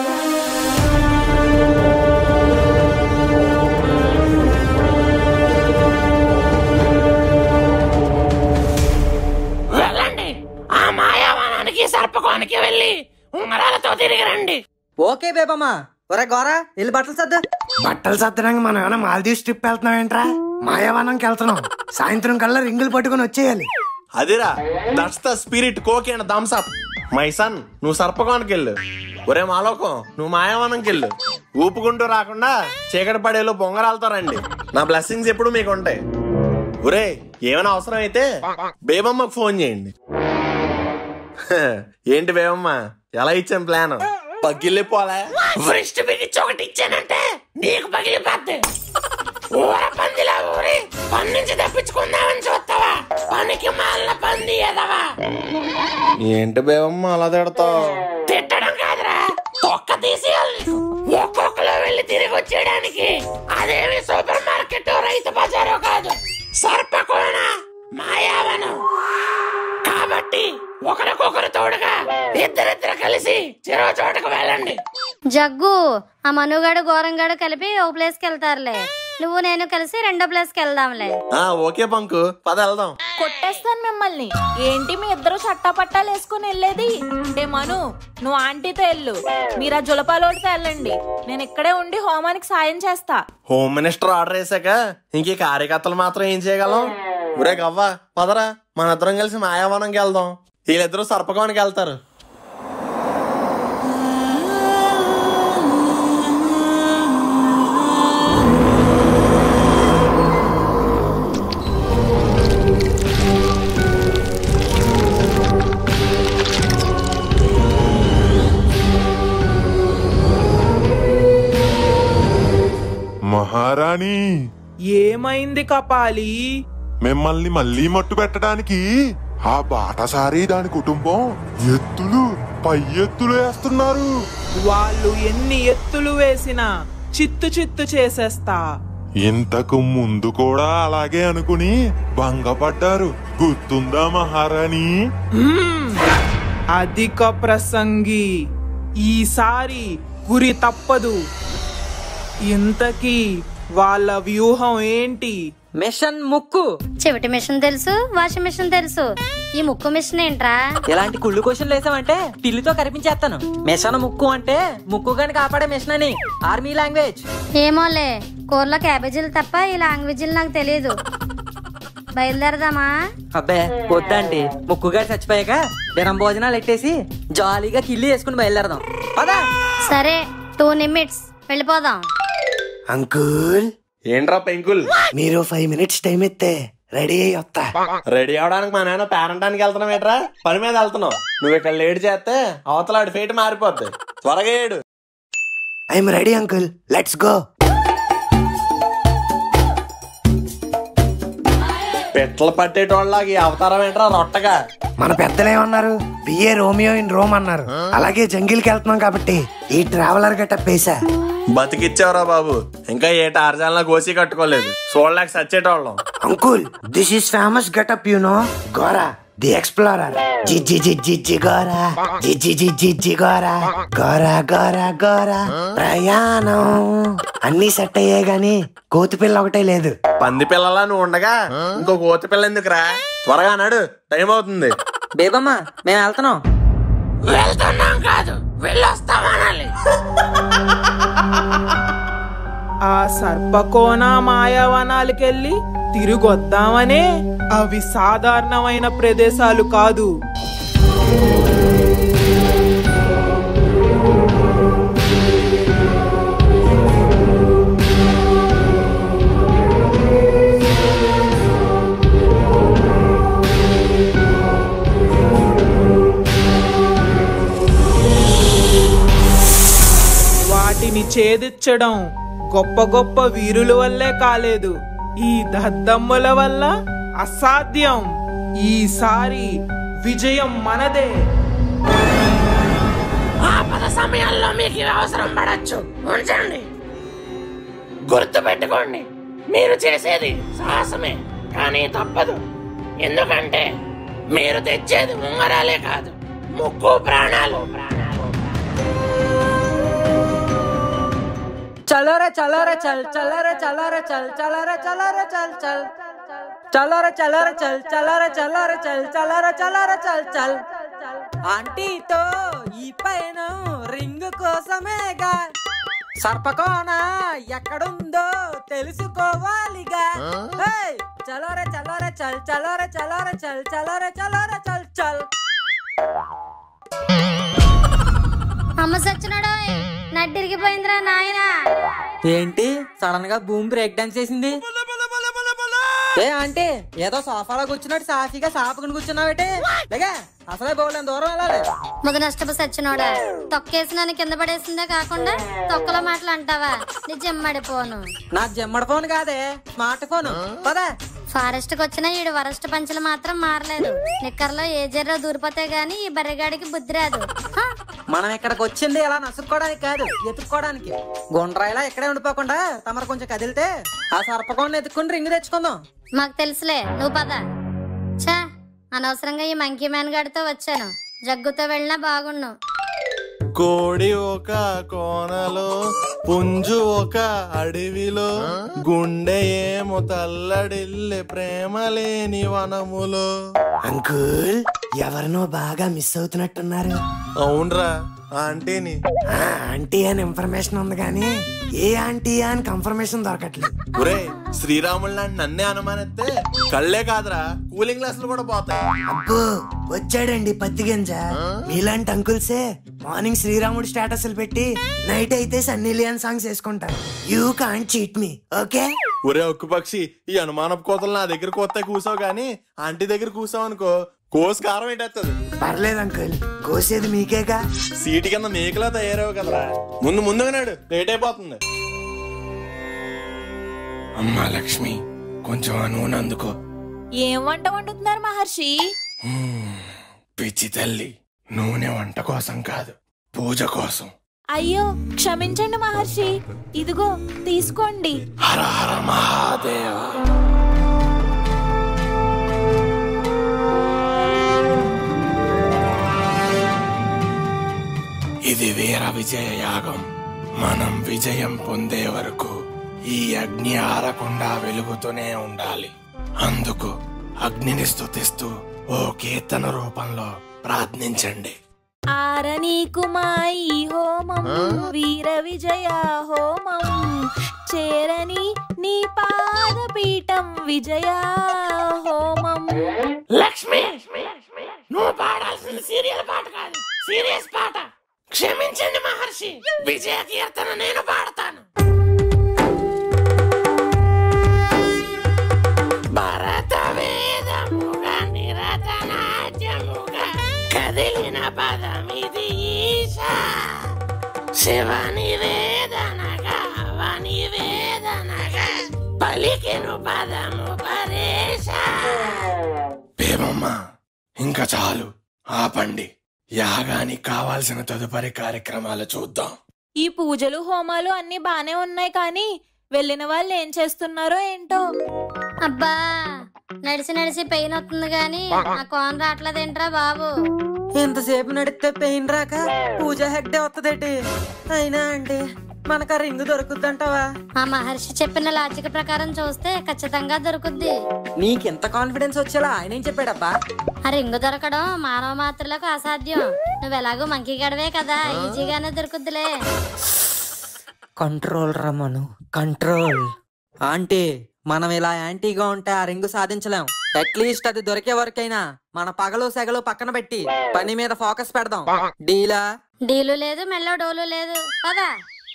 వెళ్ళండి ఆ మాయావనానికి సర్పకోనికి వెళ్ళి ఉంగరాలతో తిరిగి రండి ఓకే బేబమ్మా ఒరే గోరా వెళ్ళి బట్టలు సర్దు బట్టలు సత్తడానికి మనం ఏమైనా మాల్దీవ్స్ ట్రిప్ వెళ్తున్నాం ఏంట్రా మాయావనంకి వెళ్తున్నాం సాయంత్రం కల్లా రింగులు పట్టుకొని వచ్చేయాలి అదిరా that's the spirit coke and thums up my son నువ్వు సర్పకోనకి వెళ్ళు ఒరే మాలోకం నువ్వు మాయావనంకి వెళ్ళు ఊపుకుంటూ రాకుండా చీకటి పడేలో బొంగరాలతో రండి నా బ్లెస్సింగ్స్ ఎప్పుడు మీకు ఉంటాయి ఒరే ఏమైనా అవసరం అయితే బేబమ్మకు ఫోన్ చేయండి హ, ఏంటి బేబమ్మ ఎలా ఇచ్చాం ప్లాన్ పగ్గిల్లిపోలే వృష్టి బిగించి ఒకటి ఇచ్చానంటే నీకు పగిలిపోద్ది ఊర పందిలా ఊరి పని నుంచి తప్పించుకుందామని చూస్తావా పనికి మాలిన పంది ఎదవా ఏంటి బేబమ్మ అలా తిడతావు తిట్టడం కాదురా తొక్క తీసేయాలి ఒక్కొక్కలో వెళ్ళి తిరిగి ఇంటికి వచ్చేయడానికి అదేమి సూపర్ మార్కెట్ రైతు బజారు కాదు సర్పకోణ మాయావనం కాబట్టి ఒకరికొకరు తోడుగా ఇద్దరిద్దరు కలిసి చెరో చోటకు వెళ్ళండి జగ్గు ఆ మనుగాడు ఘోరంగాడు కలిపి ఓ ప్లేస్కి వెళ్తారులే నువ్వు నేను కలిసి రెండో ప్లేస్కి వెళ్దాంలే ఆ ఓకే పంకు పద వెళ్దాం కొట్టేస్తాను మిమ్మల్ని ఏంటి మీ ఇద్దరు చట్టాపట్టాలు వేసుకుని వెళ్ళేది ఏ మను నువ్వు ఆంటీతో వెళ్ళు మీరు ఆ జులపాలోడితో వెళ్ళండి నేను ఇక్కడే ఉండి హోమానికి సాయం చేస్తా హోమ్ మినిస్టర్ ఆర్డర్ వేసాక ఇంక ఈ కార్యకర్తలు మాత్రం ఏం చేయగలం ఊరే గవ్వ పదరా మన ఇద్దరం కలిసి మాయావనంకి వెళ్దాం వీళ్ళిద్దరూ సర్పకోనికి వెళ్తారు మహారాణి ఏమైంది కపాలి మిమ్మల్ని మళ్ళీ మట్టు పెట్టడానికి ఆ బాటసారి దాని కుటుంబం ఎత్తులు పై ఎత్తులు వేస్తున్నారు వాళ్ళు ఎన్ని ఎత్తులు వేసినా చిత్తు చిత్తు చేసేస్తా ఇంతకు ముందు కూడా అలాగే అనుకుని భంగపడ్డారు గుర్తుందా మహారాణి హ్మ్. అధిక ప్రసంగి ఈసారి గురి తప్పదు ఇంతకీ వాళ్ళ వ్యూహం ఏంటి మిషన్ ముక్కు చెవిటి మిషన్ తెలుసు వాషింగ్ మిషన్ తెలుసు ఈ ముక్కు మిషన్ ఏంట్రా ఇలాంటి కుళ్ళు క్వశ్చన్లు వేసామంటే పిల్లితో కనిపించేస్తాను మిషన్ ముక్కు అంటే ముక్కు గాని కాపాడే మిషన్ అని ఆర్మీ లాంగ్వేజ్ ఏమోలే కూరలో క్యాబేజీలు తప్ప ఈ లాంగ్వేజీలు నాకు తెలియదు బయలుదేరదామా అబ్బే వద్దండి ముక్కు గారు చచ్చిపోయాక దినం భోజనాలు ఎట్టేసి జాలీగా కిల్లి వేసుకుని బయలుదేరదాం పదా సరే టూ నిమిట్స్ వెళ్ళిపోదాం అంకుల్ ఏంట్రా పెంకుల్ మీరు ఫైవ్ మినిట్స్ టైం ఇస్తే రెడీ అయ్యి వస్తా రెడీ అవడానికి మా నాన్న పేరంటానికి వెళ్తున్నాం ఏట్రా పని మీద వెళ్తున్నావు నువ్వు ఇక్కడ లేట్ చేస్తే అవతలాడి ఫేట్ మారిపోద్ది త్వరగా ఏడు I'm ready uncle let's go పెట్ల పట్టేటోళ్ళకి ఈ అవతారం ఏంట్రా రొట్టగా మన పెద్దలు ఏమన్నారు బిఏ రోమియో ఇన్ రోమ్ అన్నారు అలాగే జంగిల్కి వెళ్తున్నాం కాబట్టి ఈ ట్రావెలర్ గట్ట పేసా బతికిచ్చావురా బాబు ఇంకా ఏ టార్జాలన గోసి కట్టుకోలేదు చూడలేక సచ్చేటోళ్ళం uncle this is famous getup you know Gora the explorer జిజ్జి జిజ్జి జి గోరా జిజ్జి జిజ్జి జి గోరా గోరా గోరా గోరా ప్రయాణం అన్ని సెట్ అయ్యాయి గాని కోతి పిల్ల ఒకటే లేదు పంది పిల్లలా నువ్వు ఉండగా ఇంకో కోతి పిల్ల ఎందుకురా త్వరగా నాడు టైం అవుతుంది బేబమ్మ మేము వెళ్తున్నాం వెళ్తున్నాం కాదు వెళ్ళొస్తామనాలి ఆ సర్పకోణ మాయావనాలకెళ్ళి తిరిగొద్దామనే అవి సాధారణమైన ప్రదేశాలు కాదు వాటిని ఛేదించడం గొప్ప గొప్ప వీరుల వల్లే కాలేదు ఈ దద్దమ్మల వల్ల అసాధ్యం ఈసారి విజయం మనదే ఆపద సమయాల్లో మీకు ఇవి అవసరం పడచ్చు ఉంచండి గుర్తు పెట్టుకోండి మీరు చేసేది సాహసమే కానీ తప్పదు ఎందుకంటే మీరు తెచ్చేది ఉంగరాలే కాదు ముక్కు ప్రాణాలు ప్రాణాలు చలో రే చలో రే చల్ చలో రే చలో రే చల్ చలో రే చలో రే చల్ చల్ చలో రే చలో రే చల్ చలో రే చలో రే చల్ చలో రే చలో రే చల్ చల్ ఆంటీతో ఈ పైన రింగ్ కోసమేగా సర్పకోన ఎక్కడుందో తెలుసుకోవాలిగా ఏయ్! చలో రే చలో రే చల్ చలో రే చలో రే చల్ చలో రే చలో రే చల్ చల్ అమ్మ సచ్చినాడు నడ్డిరిగిపోయిందిరా నాయనా ఏంటి సడన్ గా భూమి బ్రేక్ డాన్స్ చేసింది ఏ ఆంటీ ఏదో సోఫాలో కూర్చున్నట్టు సాఫీగా సాపుకుని కూర్చున్నావేటే లేగా అసలే బోలేం దూరం వెళ్ళాలి ముద నష్టపు సచ్చినోడా తొక్కేసి నన్ను కింద పడేసిందే కాకుండా తొక్కల మాటలు అంటావా నిజం మడిపోను నా జమ్మడి ఫోన్ కాదే స్మార్ట్ ఫోన్ పదా ఫారెస్ట్ కి వచ్చిన ఈడు వరస్ట్ పంచులు మాత్రం మారలేదు నిక్కర్లో ఏ జర్రో దూరిపోతే గాని ఈ బర్రెగాడికి బుద్ధి రాదు హ! మనం ఇక్కడికి వచ్చింది ఇలా నసుక్కోవడానికి కాదు ఎత్తుక్కోవడానికి గుండ్రాయిలా ఇక్కడే ఉండిపోకుండా తమరు కొంచెం కదిలితే ఆ సర్పకోణ్ ఎత్తుకుని రింగ్ తెచ్చుకుందాం మాకు తెలుసులే నువ్వు పద ఛా అనవసరంగా ఈ మంకీ మ్యాన్ గాడితో వచ్చాను జగ్గుతో వెళ్ళినా బాగుండు కోడి ఒక కోనలో పుంజు ఒక అడవిలో గుండె ఏమో తల్లడిల్లె ప్రేమ లేని వనములో అంకుల్ ఎవరినో బాగా మిస్ అవుతున్నట్టున్నారు అవునరా ఆంటీని ఆ, ఆంటీ అని ఇన్ఫర్మేషన్ ఉంది కానీ ఏ ఆంటీ అని కన్ఫర్మేషన్ దొరకట్లేదు ఒరే శ్రీరాములు లాంటి నన్నే అనుమానిస్తే కళ్ళే కాదురా కూలింగ్ గ్లాసులు కూడా పోతాయి అబ్బో వచ్చాడండి పత్తి గింజ మీలాంటి అంకుల్సే మార్నింగ్ శ్రీరాముడు స్టేటస్లు పెట్టి నైట్ అయితే సన్నీ లియాన్ సాంగ్స్ వేసుకుంటారు you can't cheat me okay ఒరే ఒక్కు పక్షి ఈ అనుమానపు కోతలు నా దగ్గర కొత్త కూసావు గానీ ఆంటీ దగ్గర కూసావు అనుకో కోసు కారం ఏంటేస్తుంది పర్లేదు అంకుల్ కోసేది మీకేగా సీటు కింద మేకలా తయారావు కదరా ముందు ముందుగా నాడు లేట్ అయిపోతుంది అమ్మా లక్ష్మి కొంచెం ఆ నూనె అందుకో ఏం వంట వండుతున్నారు మహర్షి పిచ్చి తల్లి నూనె వంట కోసం కాదు పూజ కోసం అయ్యో క్షమించండి మహర్షి ఇదిగో తీసుకోండి హర హర మహాదేవ ఇది వీర విజయ యాగం మనం విజయం పొందే వరకు ఈ అగ్ని ఆరకుండా వెలుగుతూనే ఉండాలి అందుకు అగ్నిని స్తుతిస్తూ ఓ కీర్తన రూపంలో ప్రార్థించండి ఆరనీకు మాయి హోమం వీర విజయ హోమం చేరని నీ పాదపీఠం విజయ హోమం లక్ష్మి నువ్వు పాడాల్సిన సీరియల్ పాట కాదు సీరియస్ పాట క్షమించండి మహర్షి విజయ కీర్తన నేను పాడతాను భరత వేదముగా నిరతనాట్యముగా కదిలిన పదమిది ఈశా శివ నివేదనగా అవ నివేదనగా పలికెను పదము పరేశ భీమమ్మ ఇంకా చాలు ఆపండి యాగానికి కావాల్సిన తదుపరి కార్యక్రమాలు చూద్దాం ఈ పూజలు హోమాలు అన్ని బానే ఉన్నాయి కానీ వెళ్ళిన వాళ్ళు ఏం చేస్తున్నారో ఏంటో అబ్బా నడిచి నడిచి పెయిన్ వస్తుంది గాని ఆ కోన్ రావట్లేదేంట్రా బాబు ఎంతసేపు నడిస్తే పెయిన్ రాక పూజ హెగ్డే వస్తుందేటి అయినా అండి మనకు ఆ రింగ్ దొరుకుద్దంటావా ఆ మహర్షి చెప్పిన లాజిక్ ప్రకారం చూస్తే ఖచ్చితంగా దొరుకుద్ది నీకెంత కాన్ఫిడెన్స్ వచ్చేలా ఆయన ఏం చెప్పాడబ్బా ఆ రింగు దొరకడం మానవ మాత్రులకు అసాధ్యం నువ్వు ఎలాగో మంకీ గడవే కదా ఈజీగానే దొరుకుద్దిలే కంట్రోల్ రమ్మను కంట్రోల్ ఆంటీ మనం ఇలా యాంటీగా ఉంటే ఆ రింగు సాధించలేం అట్లీస్ట్ అది దొరికే వరకైనా మన పగలు సెగలు పక్కన పెట్టి పని మీద ఫోకస్ పెడదాం డీలా డీలు లేదు మెల్లో డోలు లేదు పదా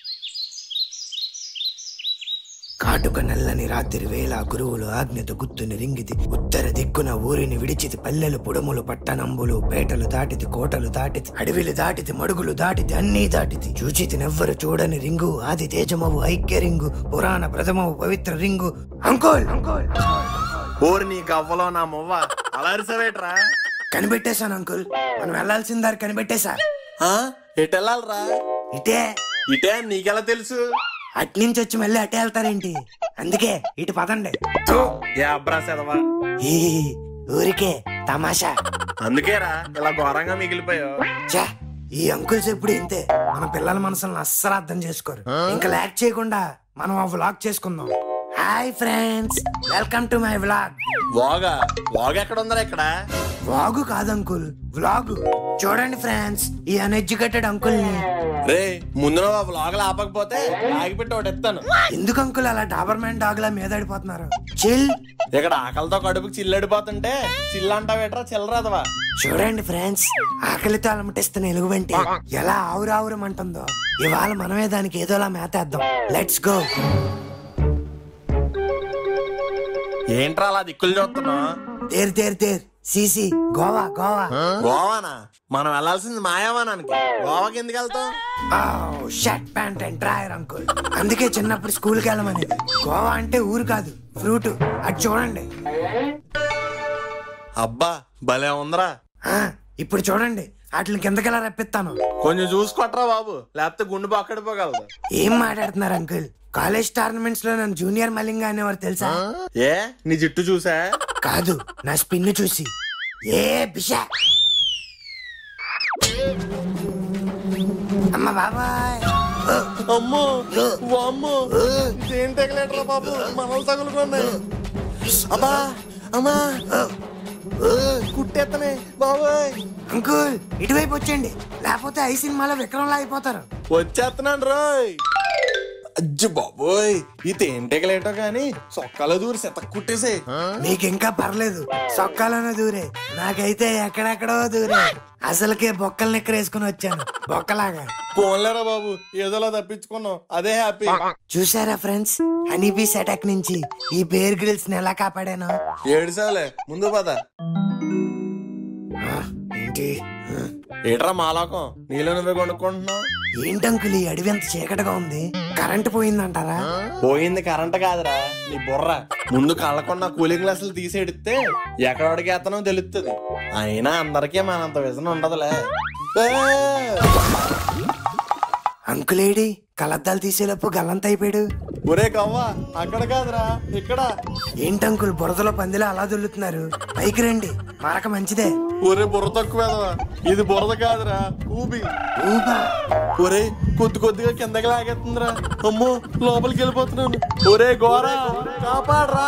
కాటుక నల్లని రాత్రి వేళ గురువులు ఆజ్ఞత గుర్తుని రింగిది ఉత్తర దిక్కున ఊరిని విడిచితి పల్లెలు పుడములు పట్టణంబులు పేటలు దాటితి కోటలు దాటితి అడవిలు దాటితి మడుగులు దాటితి అన్నీ దాటితి చూచితి నెవ్వరు చూడని రింగు ఆది తేజమవు ఐక్య రింగు పురాణ ప్రథమవు పవిత్ర రింగు అంకోల్ అంకోల్ ఓరి నీ గవ్వలో నా మువ్వ అలా అరిసవేట్రా కనిపెట్టేశాను అంకుల్ మనం వెళ్లాల్సిన దారి కనిపెట్టేశా ఎటు వెళ్ళాలరా ఇటే ఇటే అని నీకెలా తెలుసు అట్నుంచి వచ్చి మళ్ళీ అటే వెళ్తారేంటి అందుకే ఇటు పదండి యాబ్రా సెదవా ఈ ఊరికే తమాషా అందుకేరా ఇలా ఘోరంగా మిగిలిపోయావు ఛే, ఈ అంకుల్స్ ఎప్పుడు ఇంతే మన పిల్లల మనసులను అస్సలు అర్థం చేసుకోరు ఇంకా లాక్ చేయకుండా మనం ఆ వ్లాగ్ చేసుకుందాం hi friends welcome to my vlog వాగా వాగా ఎక్కడ ఉందరా ఇక్కడ వాగు కాదు అంకుల్ వ్లాగ్ చూడండి ఫ్రెండ్స్ ఈ అన్ఎడ్యుకేటెడ్ అంకుల్ ని రే ముందు నువ్వు ఆ వ్లాగులు ఆపకపోతే ఆగిపెట్టి ఒకటి ఎత్తాను ఎందుకు అంకుల్ అలా డాబర్ మ్యాన్ డాగ్ లా మీదడిపోతున్నారు చిల్ ఇక్కడ ఆకలితో కడుపుకి చిల్లడిపోతుంటే చిల్లంటావేట్రా చిల్లరాదవా చూడండి ఫ్రెండ్స్ ఆకలితో అలమటిస్తున్న ఎలుగుబంటి ఎలా ఆవురావురమంటుందో ఇవాళ మనమే దానికి ఏదోలా మేతేద్దాం లెట్స్ గో ఏంట్రా అలా దిక్కులు చూస్తున్నావు తేరు తేరు తేరు సిసి గోవా గోవా గోవానా మనం వెళ్ళాల్సింది మాయావానానికి గోవాకి ఎందుకు వెళ్తాం shirt pant and drawer uncle అందుకే చిన్నప్పుడు స్కూల్కి వెళ్ళమనేది గోవా అంటే ఊరు కాదు ఫ్రూట్ అది చూడండి అబ్బా భలే ఉందరా ఆ, ఇప్పుడు చూడండి వాటిని కిందకెలా రప్పిస్తాను కొంచెం చూసుకొట్రా బాబు లేకపోతే గుండు పక్కడిపోగలదు ఏం మాట్లాడుతున్నారు అంకుల్ కాలేజ్ టోర్నమెంట్స్ లో నన్ను జూనియర్ మలింగా అనేవారు తెలుసా ఏ నీ జుట్టు చూసా కాదు నా స్పిన్ చూసి ఏ బిషా అమ్మ బాబాయ్ అమ్మో అమ్మో ఏం తగలేటరా బాబు మనలు తగులుకున్నాయి అబ్బా అమ్మా కుట్టేత్తనే బాబాయ్ అంకుల్ ఇటువైపు వచ్చేయండి లేకపోతే ఐ సినిమాలో విక్రమ్లా అయిపోతారు వచ్చేస్తున్నాను రోయ్ అజ్జు బాబోయ్ ఈ తేంటెగలేటో గాని సొక్కలో దూరి సెతక్ కుట్టేసే మీకు ఇంకా పర్లేదు సొక్కాలోనే దూరే నాకైతే ఎక్కడెక్కడో దూరే అసలుకే బొక్కలు నిక్కరేసుకుని వచ్చాను బొక్కలాగా పోన్లేరా బాబు ఏదోలా తప్పించుకున్నాం అదే హ్యాపీ చూసారా ఫ్రెండ్స్ హనీబీస్ అటాక్ నుంచి ఈ బేర్ గ్రిల్స్ ని ఎలా కాపాడాను ఏడుసావులే ముందు పద ఏంటి ఏట్రా మాలోకం నీళ్ళు నువ్వే కొనుక్కుంటున్నావు ఏంటంకుల్ ఈ అడవి అంత చీకటిగా ఉంది కరెంట్ పోయిందంటారా పోయింది కరెంట్ కాదురా నీ బుర్ర ముందు కళ్ళకున్న కూలింగ్ గ్లాసులు తీసేడితే ఎక్కడ అడిగేస్తానో తెలుస్తుంది అయినా అందరికీ మనంత విజన్ ఉండదులే ఏ! అంకులేడి కలద్దాలు తీసేలోపు గల్లంత అయిపోయాడు ఒరే కవ్వ అక్కడ కాదురా ఇక్కడ ఏంటంకుల్ బురదలో పందిలో అలా దొల్లుతున్నారు పైకి రండి మరక మంచిదే ఒరే బుర్ర తక్కువేదవా ఇది బురద కాదురా ఊబి ఊబా ఒరే కొద్ది కొద్దిగా కిందకి లాగేస్తుందిరా అమ్మో లోపలికి వెళ్ళిపోతున్నాను ఒరే గోరా కాపాడరా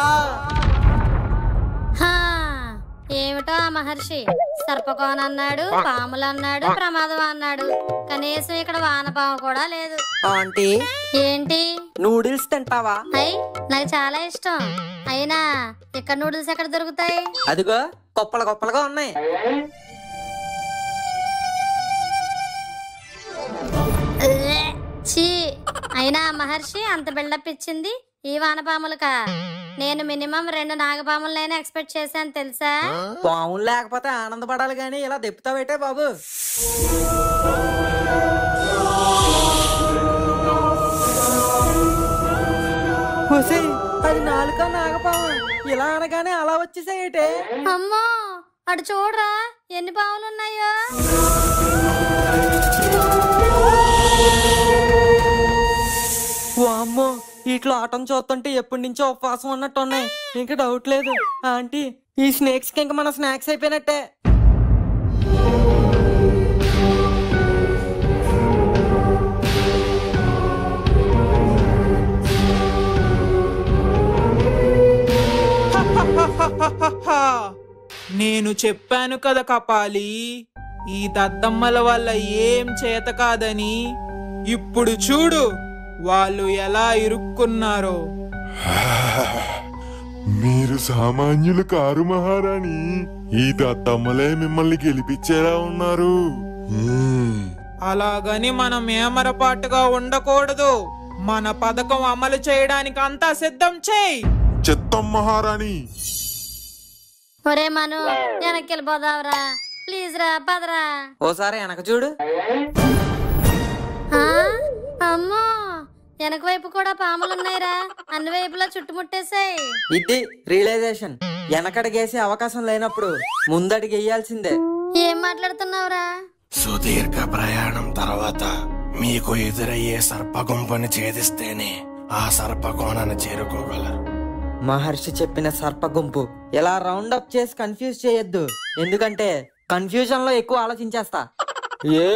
హా, ఏమిటో ఆ మహర్షి సర్పకోన అన్నాడు పాములు అన్నాడు ప్రమాదం అన్నాడు కనీసం ఇక్కడ వానపాము కూడా లేదు ఆంటీ ఏంటి నూడిల్స్ తింటావా అయ్ నాకు చాలా ఇష్టం అయినా ఇక్కడ నూడిల్స్ ఎక్కడ దొరుకుతాయి అదిగో గొప్పలు గొప్పలుగా ఉన్నాయి ఛీ అయినా ఆ మహర్షి అంత బిల్డప్ ఇచ్చింది ఈ వానపాములకా నేను మినిమం రెండు నాగపాములనైనా ఎక్స్పెక్ట్ చేశాను తెలుసా పాములు లేకపోతే ఆనందపడాలి గాని ఇలా దెప్పుతావేటే బాబు ఒసేయ్, అది నాలుక నాగపాము ఇలా అనగానే అలా వచ్చేసాయేటే అమ్మో అటు చూడరా ఎన్ని పాములు ఉన్నాయో వామ్మో ఇట్లా ఆటం చూస్తుంటే ఎప్పటి నుంచో ఉపవాసం ఉన్నట్టు ఉన్నాయి ఇంకా డౌట్ లేదు ఆంటీ ఈ స్నేక్స్ కి ఇంకా మన స్నాక్స్ అయిపోయినట్టే నేను చెప్పాను కదా కపాలి ఈ దద్దమ్మల వల్ల ఏం చేత కాదని ఇప్పుడు చూడు వాళ్ళు ఎలా ఇరుక్కున్నారో మీరు సామాన్యులు కారు మహారాణి ఈ దత్తమ్మలే మిమ్మల్ని గెలిపించేలా ఉన్నారు మ్మ్. అలాగని మనం ఏమరపాటుగా ఉండకూడదు మన పథకం అమలు చేయడానికి అంతా సిద్ధం చేయి చిత్తం మహారాణి ఒరే మను వెనక్కి వెళ్ళిపోదావరా ప్లీజ్ రా పదరా ఓసారి వెనక చూడు ఆ? అమ్మో వెనక వైపు కూడా పాములు ఉన్నాయిరా అన్ని వైపులా చుట్టుముట్టేశాయి ఇది రియలైజేషన్ వెనకడిగేసే అవకాశం లేనప్పుడు ముందడిగి వేయాల్సిందే ఏం మాట్లాడుతున్నావురా సుదీర్ఘ ప్రయాణం తర్వాత మీకు ఎదురయ్యే సర్పగుంపుని ఛేదిస్తేనే ఆ సర్పకోణాన్ని చేరుకోగలరు మహర్షి చెప్పిన సర్ప గుంపు ఇలా రౌండ్ అప్ చేసి కన్ఫ్యూజ్ చేయొద్దు ఎందుకంటే కన్ఫ్యూజన్ లో ఎక్కువ ఆలోచించేస్తా ఏ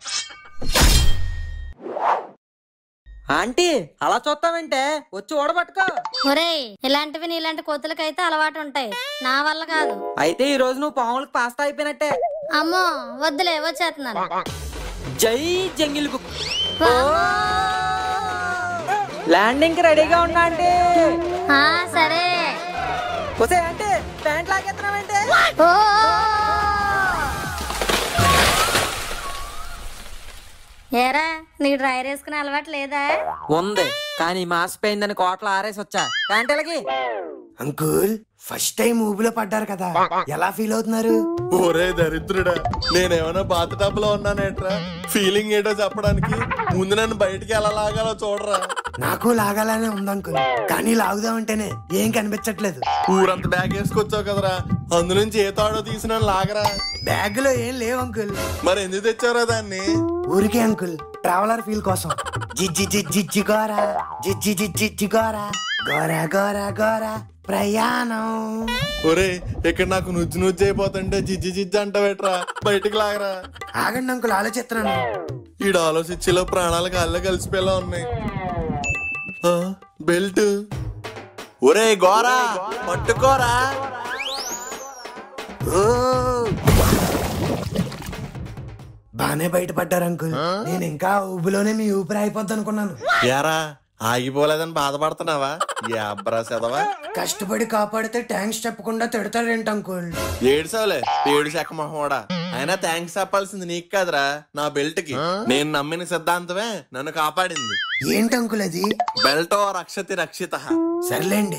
ఆంటీ అలా చూస్తావంటే వచ్చి ఓడబట్టుకో ఒరేయ్ ఇలాంటివి నీలాంటి కోతులకైతే అలవాటు ఉంటాయి నా వల్ల కాదు అయితే ఈ రోజు నువ్వు పాములకు పాస్తా అయిపోయినట్టే అమ్మో వద్దులే వచ్చేస్తున్నాను జై జంగిల్ బుక్ ల్యాండింగ్ కి రెడీగా ఉన్నా అంటే ఆ, సరే ఒసే అంటే ప్యాంట్ లాగేస్తున్నావంటే ఓ ఏరా నీకు డ్రైర్ వేసుకునే అలవాటు లేదా ఉంది కానీ మాసిపోయిందని కోట్ల ఆరేసి వచ్చా ప్యాంట్ ఎలాగి అంకుల్ ఫస్ట్ టైం ఊబిలో పడ్డారు కదా ఎలా ఫీల్ అవుతున్నారు ఒరే దరిద్రుడా నేనేమైనా బాత టబ్లో ఉన్నానేట్రా ఫీలింగ్ ఏంటో చెప్పడానికి ముందు నన్ను బయటికి ఎలా లాగాలో చూడరా నాకు లాగాలనే ఉంది అంకుల్ కానీ లాగుదామంటేనే ఏం కనిపించట్లేదు ఊరంత బ్యాగ్ వేసుకొచ్చావు కదరా అందులోంచి ఏ తాడో తీసి నన్ను లాగరా బ్యాగ్ లో ఏం లేవు అంకుల్ మరి ఎందుకు తెచ్చావురా దాన్ని ఊరికే అంకుల్ ట్రావెలర్ ఫీల్ కోసం జిజ్జి జిజ్జి గోరా జిజ్జి జిజ్జి గోరా గోరా గోరా గోరా ప్రయాణం ఒరే ఇక్కడ నాకు నుజ్జు నుజ్జు అయిపోతుంటే జిజ్జి జిజ్జి అంటావేట్రా బయటికి లాగరా ఆగండి అంకుల్ ఆలోచిస్తున్నాను ఈడు ఆలోచించేలో ప్రాణాలు కాళ్ళ కలిసిపోయేలా ఉన్నాయి ఆ, బెల్ట్ ఒరే గోరా పట్టుకోరా బానే బయటపడ్డారు అంకుల్ నేను ఇంకా ఊబిలోనే మీ ఊపిరి అయిపోద్ది అనుకున్నాను యారా ఆగిపోలేదని బాధపడుతున్నావా యాబ్రా సెదవా కష్టపడి కాపాడితే ట్యాంక్స్ చెప్పకుండా తిడతాడేంటి అంకుల్ ఏడుసావులే ఏడు శాఖ మొహమోడా అయినా థ్యాంక్స్ చెప్పాల్సింది నీకు కాదురా నా బెల్ట్ కి నేను నమ్మిన సిద్ధాంతమే నన్ను కాపాడింది ఏంటి అంకుల్ అది బెల్టో రక్షతి రక్షిత సర్లేండి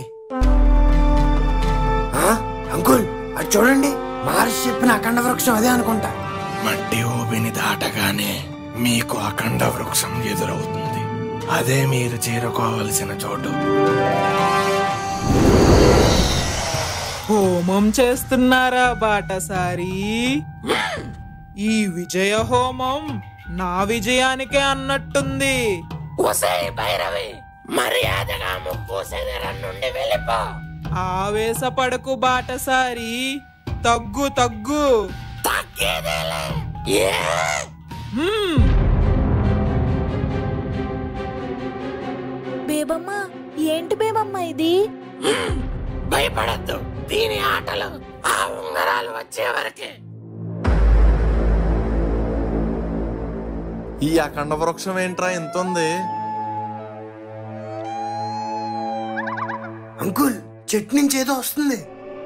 ఆ, అంకుల్ అది చూడండి మహర్షి చెప్పిన అఖండ వృక్షం అదే అనుకుంటా మట్టి ఊబిని దాటగానే మీకు అఖండ వృక్షం ఎదురవుతుంది అదే మీరు చేరుకోవలసిన చోటు హోమం చేస్తున్నారా బాటసారి ఈ విజయ హోమం నా విజయానికే అన్నట్టుంది ఒసే భైరవి మర్యాదగా ముప్పు శరీరం నుండి వెళ్ళిపో ఆవేశపడకు బాటసారి తగ్గు తగ్గు తగ్గేదేలే హ్మ్. బేబమ్మ ఏంటి బేబమ్మ ఇది భయపడద్దు దీని ఆటలు ఆ ఉంగరాలు వచ్చే వరకే ఈ అఖండ వృక్షం ఏంట్రా ఎంత ఉంది అంకుల్ చెట్టు నుంచి ఏదో వస్తుంది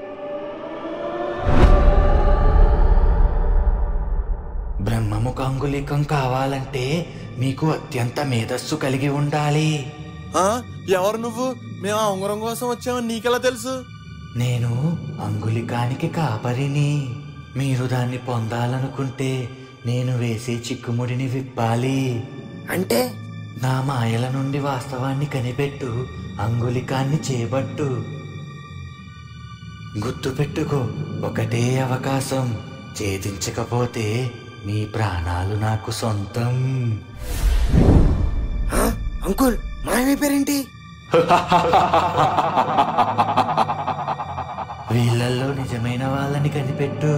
బ్రహ్మముఖ అంగుళికం కావాలంటే మీకు అత్యంత మేధస్సు కలిగి ఉండాలి ఆ ఎవరు నువ్వు మేము ఆ ఉంగరం కోసం వచ్చామని నీకెలా తెలుసు నేను అంగుళికానికి కాపరిని మీరు దాన్ని పొందాలనుకుంటే నేను వేసే చిక్కుముడిని విప్పాలి అంటే నా మాయల నుండి వాస్తవాన్ని కనిపెట్టు అంగుళికాన్ని చేపట్టు గుర్తుపెట్టుకో ఒకటే అవకాశం ఛేదించకపోతే మీ ప్రాణాలు నాకు సొంతం ఆ, అంకుల్ మాయమైపోయారేంటి వీళ్ళల్లో నిజమైన వాళ్ళని కనిపెట్టు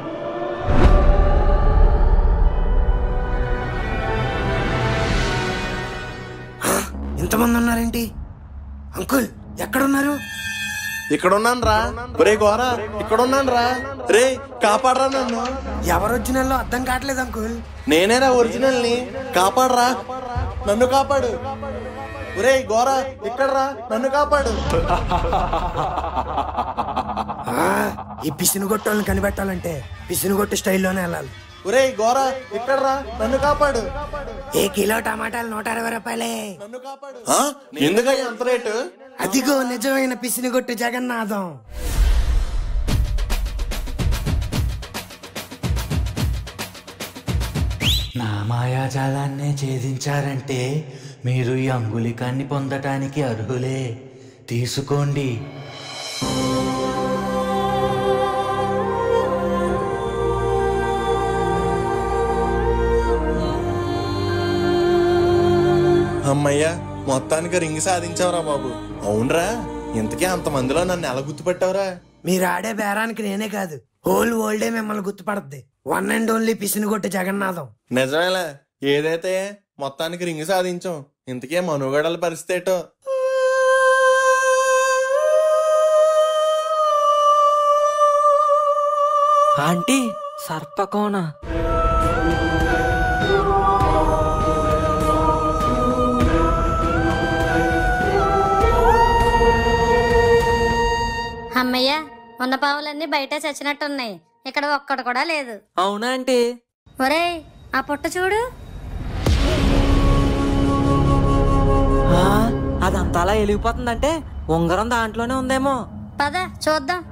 ఇంతమంది ఉన్నారేంటి అంకుల్ ఎక్కడున్నారు ఇక్కడ ఉన్నాను రా రే గోరా ఇక్కడ ఉన్నాను రా రే కాపాడరా నన్ను ఎవరు ఒరిజినల్లో అర్థం కావట్లేదు అంకుల్ నేనేరా ఒరిజినల్ ని కాపాడరా నన్ను కాపాడు ఒరే గోరా ఇక్కడ రా నన్ను కాపాడు ఆ, ఈ పిసినుగొట్టోళ్ళని కనిపెట్టాలంటే పిసినుగొట్టు స్టైల్లోనే వెళ్ళాలి ఒరే గోరా ఇక్కడ రా నన్ను కాపాడు ఏ కిలో టమాటాలు నూట అరవై రూపాయలే ఆ? ఎందుకయ్యా అంత రేటు అదిగో నిజమైన పిసినుగొట్టు జగన్నాథం నా మాయాజాలాన్నే ఛేదించారంటే మీరు ఈ అంగుళికాన్ని పొందటానికి అర్హులే తీసుకోండి అమ్మయ్యా మొత్తానికి రింగ్ సాధించావురా బాబు అవునరా ఇంతకీ అంతమందిలో నన్ను ఎలా గుర్తుపెట్టావురా మీరు ఆడే బేరానికి నేనే కాదు హోల్ వరల్డే మిమ్మల్ని గుర్తుపడద్ది వన్ అండ్ ఓన్లీ పిసినుగొట్టు జగన్నాథం నిజమేలే ఏదైతే మొత్తానికి రింగ్ సాధించాం ఇంతకే మనుగడల పరిస్థితి ఏటో ఆంటీ సర్పకోన అమ్మయ్య ఉన్న పావులన్నీ బయట చచ్చినట్టున్నాయి ఇక్కడ ఒక్కడు కూడా లేదు అవునా ఆంటీ ఒరేయ్ ఆ పుట్ట చూడు ఆ, అదంతా అలా వెలిగిపోతుందంటే ఉంగరం దాంట్లోనే ఉందేమో పద చూద్దాం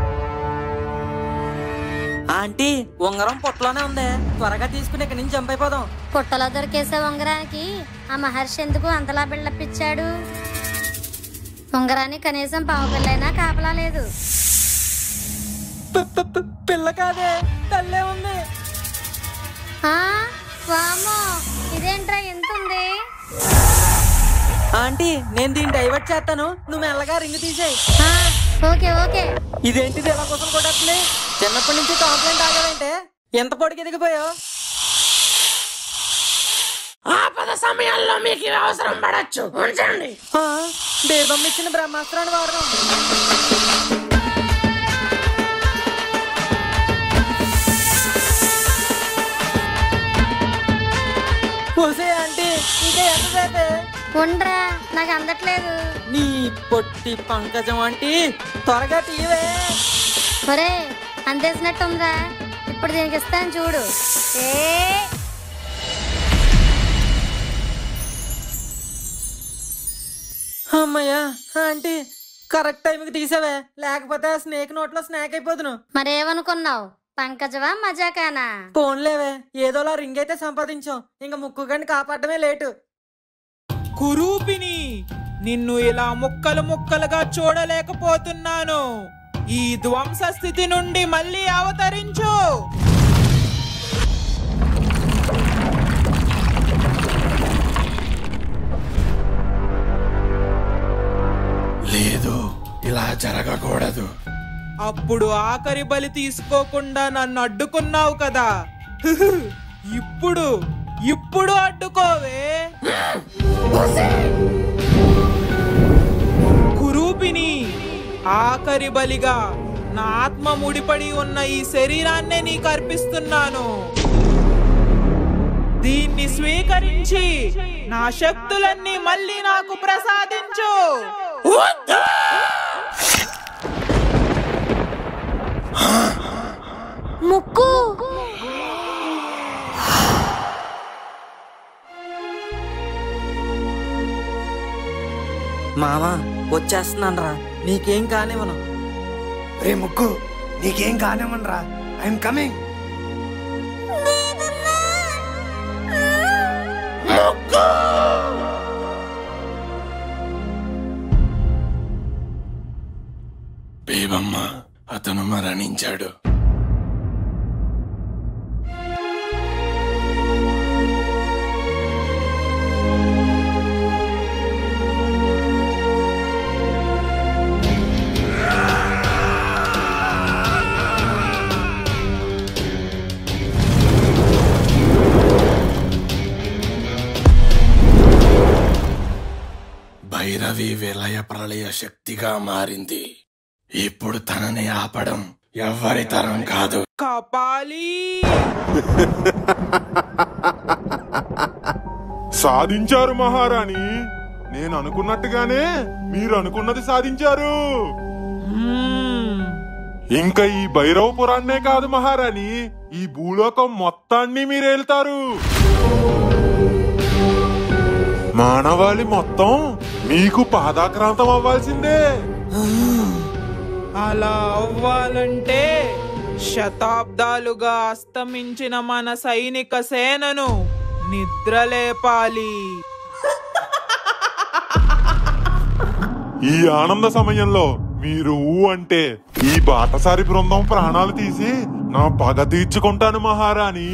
ఆంటీ ఉంగరం పొట్టలోనే ఉంది త్వరగా తీసుకుని ఇక్కడి నుంచి చంపైపోదాం పుట్టలో దొరికేసే ఉంగరానికి ఆ మహర్షి ఎందుకు అంతలా బిళ్ళపిచ్చాడు ఉంగరానికి కనీసం పావు పిల్లైనా కాపలా లేదు పిల్ల కాదే తల్లే ఉంది ఆ, వామ్మో ఇదేంట్రా ఎంత ఉంది ఆంటీ నేను దీన్ని డైవర్ట్ చేస్తాను నువ్వు మెల్లగా రింగ్ తీసేయి ఓకే ఓకే ఇదేంటిది ఎలా కోసం కొట్టేస్తుంది చిన్నప్పటి నుంచి కాంప్లైంట్ ఆగావంటే ఎంత పొడికి ఎదిగిపోయావు ఆపద సమయాల్లో మీకు ఇవి అవసరం పడచ్చు ఉంచండి బేబమ్మ ఇచ్చిన బ్రహ్మాస్త్రాన్ని వాడదాం పోసే ఆంటీ ఇంకా ఎంతసేపే ఉండ్రా నాకు అందట్లేదు నీ పొట్టి పంకజం ఆంటీ త్వరగా తీయవే ఒరే అందేసినట్టుందా ఇప్పుడు దీనికి ఇస్తాను చూడు ఏ అమ్మయ్యా ఆంటీ కరెక్ట్ టైంకి తీసావే లేకపోతే ఆ స్నేక్ నోట్లో స్నాక్ అయిపోదును మరేమనుకున్నావు పంకజవా మజాకానా పోన్లేవే ఏదోలా రింగ్ అయితే సంపాదించాం ఇంకా ముక్కు గండి కాపాడమే లేటు కురూపిని నిన్ను ఇలా ముక్కలు ముక్కలుగా చూడలేకపోతున్నాను ఈ ధ్వంస స్థితి నుండి మళ్ళీ అవతరించు లేదు ఇలా జరగకూడదు అప్పుడు ఆఖరి బలి తీసుకోకుండా నన్ను అడ్డుకున్నావు కదా ఇప్పుడు ఇప్పుడు అడ్డుకోవే కురూపిని ఆఖరి బలిగా నా ఆత్మ ముడిపడి ఉన్న ఈ శరీరాన్నే నీకు అర్పిస్తున్నాను దీన్ని స్వీకరించి నా శక్తులన్నీ మళ్ళీ నాకు ప్రసాదించు ముక్కు మామా వచ్చేస్తున్నాను రా నీకేం కానివ్వను రే ముక్కు నీకేం కానివ్వనరా ఐఎమ్ కమింగ్ బేబమ్మ అతను మరణించాడు భైరవి విలయ ప్రళయ శక్తిగా మారింది ఇప్పుడు తనని ఆపడం ఎవ్వరి తరం కాదు కపాలి సాధించారు మహారాణి నేను అనుకున్నట్టుగానే మీరు అనుకున్నది సాధించారు ఇంకా ఈ భైరవపురాన్నే కాదు మహారాణి ఈ భూలోకం మొత్తాన్ని మీరు వెళ్తారు మానవాళి మొత్తం మీకు పాదాక్రాంతం అవ్వాల్సిందే అలా అవ్వాలంటే శతాబ్దాలుగా అస్తమించిన మన సైనిక సేనను నిద్రలేపాలి ఈ ఆనంద సమయంలో మీరు ఊ అంటే ఈ బాటసారి బృందం ప్రాణాలు తీసి నా పగ తీర్చుకుంటాను మహారాణి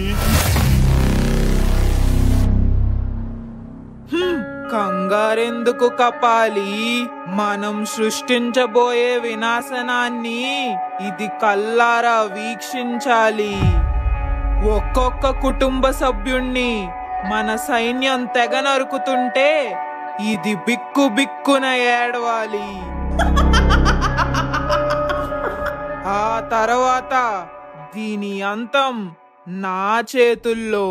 హ్మ్, కంగారెందుకు కపాలి మనం సృష్టించబోయే వినాశనాన్ని ఇది కల్లారా వీక్షించాలి ఒక్కొక్క కుటుంబ సభ్యుణ్ణి మన సైన్యం తెగ నరుకుతుంటే ఇది బిక్కు బిక్కున ఏడవాలి ఆ తర్వాత దీని అంతం నా చేతుల్లో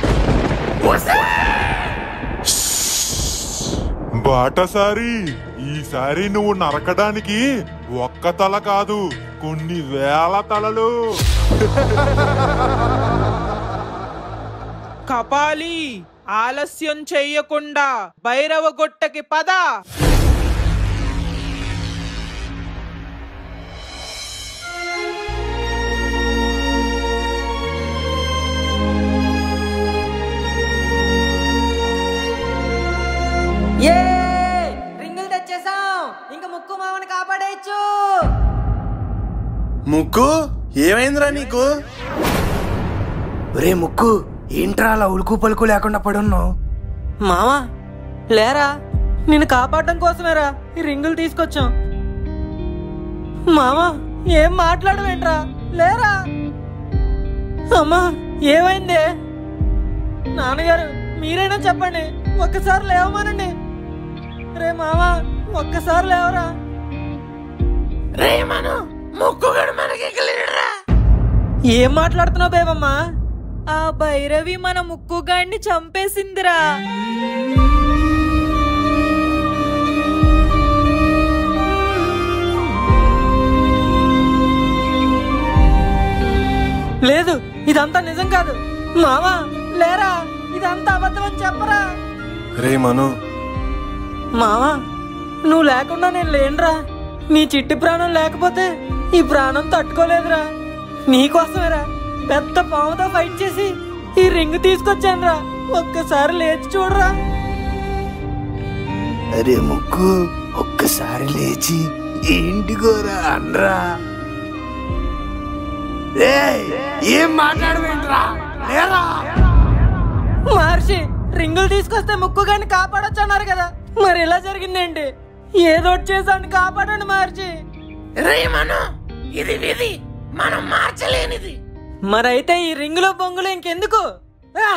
బాటసారి ఈసారి నువ్వు నరకడానికి ఒక్క తల కాదు కొన్ని వేల తలలు కపాలి ఆలస్యం చెయ్యకుండా భైరవ గొట్టకి పద ఏ రింగులు తెచ్చేసాం ఇంకా ముక్కు మామని కాపాడేయచ్చు ముక్కు ఏమైందిరా నీకు ఒరే ముక్కు ఏంట్రా అలా ఉలుకు పలుకు లేకుండా పడున్నావు మావా లేరా నిన్ను కాపాడడం కోసమేరా ఈ రింగులు తీసుకొచ్చాం మావా ఏం మాట్లాడవేంట్రా లేరా అమ్మా ఏమైంది నాన్నగారు మీరైనా చెప్పండి ఒక్కసారి లేవమానండి రే మావా ఒక్కసారి లేవరా రే మను ముక్కుగడు మనకి లేడురా ఏం మాట్లాడుతున్నావు బేబమ్మా ఆ భైరవి మన ముక్కుగాడిని చంపేసిందిరా లేదు ఇదంతా నిజం కాదు మావా లేరా ఇదంతా అబద్ధం అని చెప్పరా రే మను మావా నువ్వు లేకుండా నేను లేనురా నీ చిట్టి ప్రాణం లేకపోతే ఈ ప్రాణం తట్టుకోలేదురా నీకోసమేరా పెద్ద పాముతో ఫైట్ చేసి ఈ రింగ్ తీసుకొచ్చానురా ఒక్కసారి లేచి చూడరా అరే ముక్కు ఒక్కసారి లేచి ఏంటి గోరా అనరా ఏయ్, ఏం మాట్లాడవేంట్రా లేరా మహర్షి రింగులు తీసుకొస్తే ముక్కు గాని కాపాడొచ్చు అన్నారు కదా మరి ఇలా జరిగిందేంటి ఏదో ఒకటి చేసాను కాపాడండి మహర్షి రే మను ఇది విధి మనం మార్చలేనిది మరైతే ఈ రింగులో బొంగులు ఇంకెందుకు ఆ!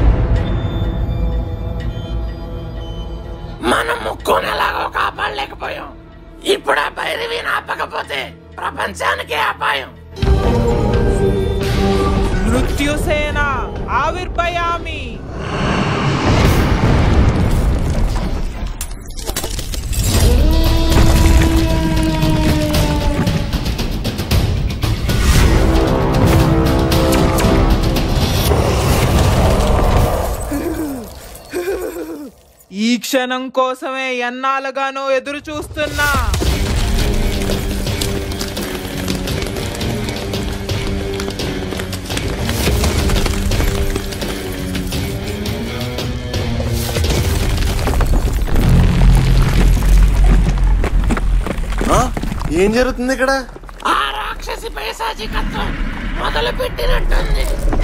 మనం ముక్కుని ఎలాగో కాపాడలేకపోయాం ఇప్పుడు ఆ భైరవిని ఆపకపోతే ప్రపంచానికే అపాయం మృత్యుసేన ఆవిర్భయామి ఈ క్షణం కోసమే ఎన్నాళ్ళుగానో ఎదురు చూస్తున్నా ఆ? ఏం జరుగుతుంది ఇక్కడ ఆ రాక్షసి పైశాచికత్వం మొదలు పెట్టినట్టుంది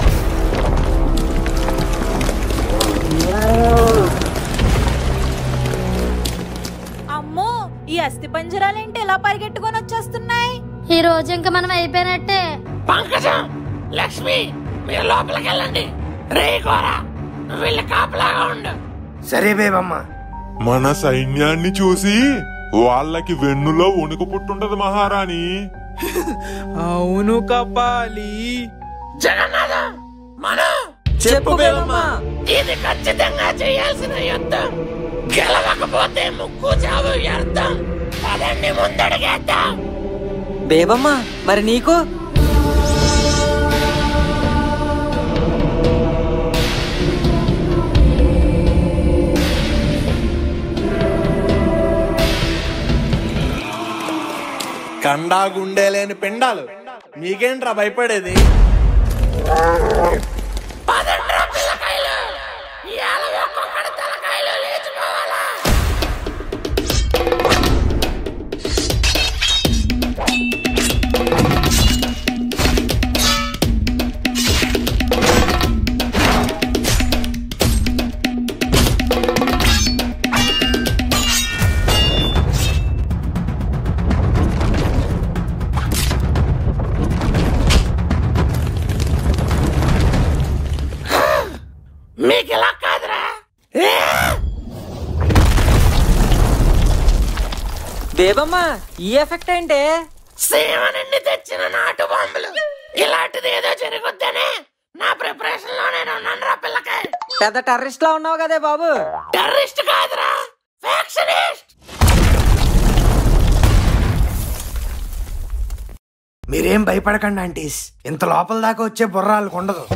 అమ్మో ఈ అస్థి పంజరాలేంటి ఇలా పరిగెట్టుకొని వచ్చేస్తున్నాయి ఈ రోజు ఇంకా మనం అయిపోయినట్టే పంకజం లక్ష్మి మీరు లోపలికి వెళ్ళండి రే కోరా నువ్వు వెళ్ళి కాపలాగా ఉండు సరే బేబమ్మ మన సైన్యాన్ని చూసి వాళ్ళకి వెన్నులో వణుకు పుట్టుంటది మహారాణి అవును కపాలి జగన్నాథం మనం చెప్పు బేబమ్మా ఇది ఖచ్చితంగా చేయాల్సిన యుద్ధం గెలవకపోతే ముక్కు చావు వ్యర్థం పదండి ముందడుగేద్దాం బేబమ్మా మరి నీకు కండా గుండె లేని పిండాలు మీకేంట్రా భయపడేది పదండ్రా పిల్లకాయలు ఇవాళ ఒక్కొక్కడి తలకాయలు లేచిపోవాలా మీకు ఇలా కాదురా బేబమ్మా ఈ ఎఫెక్ట్ ఏంటే సీమ నుండి తెచ్చిన నాటు బాంబులు ఇలాంటిది ఏదో జరుగుద్దనే నా ప్రిపరేషన్ లో నేను ఉన్నాను రా పిల్లకాయ పెద్ద టెర్రరిస్ట్ లా ఉన్నావు కదే బాబు టెర్రరిస్ట్ కాదురా ఫ్యాక్షనిస్ట్ మీరేం భయపడకండి ఆంటీస్ ఇంత లోపల దాకా వచ్చే బుర్రాలకు ఉండదు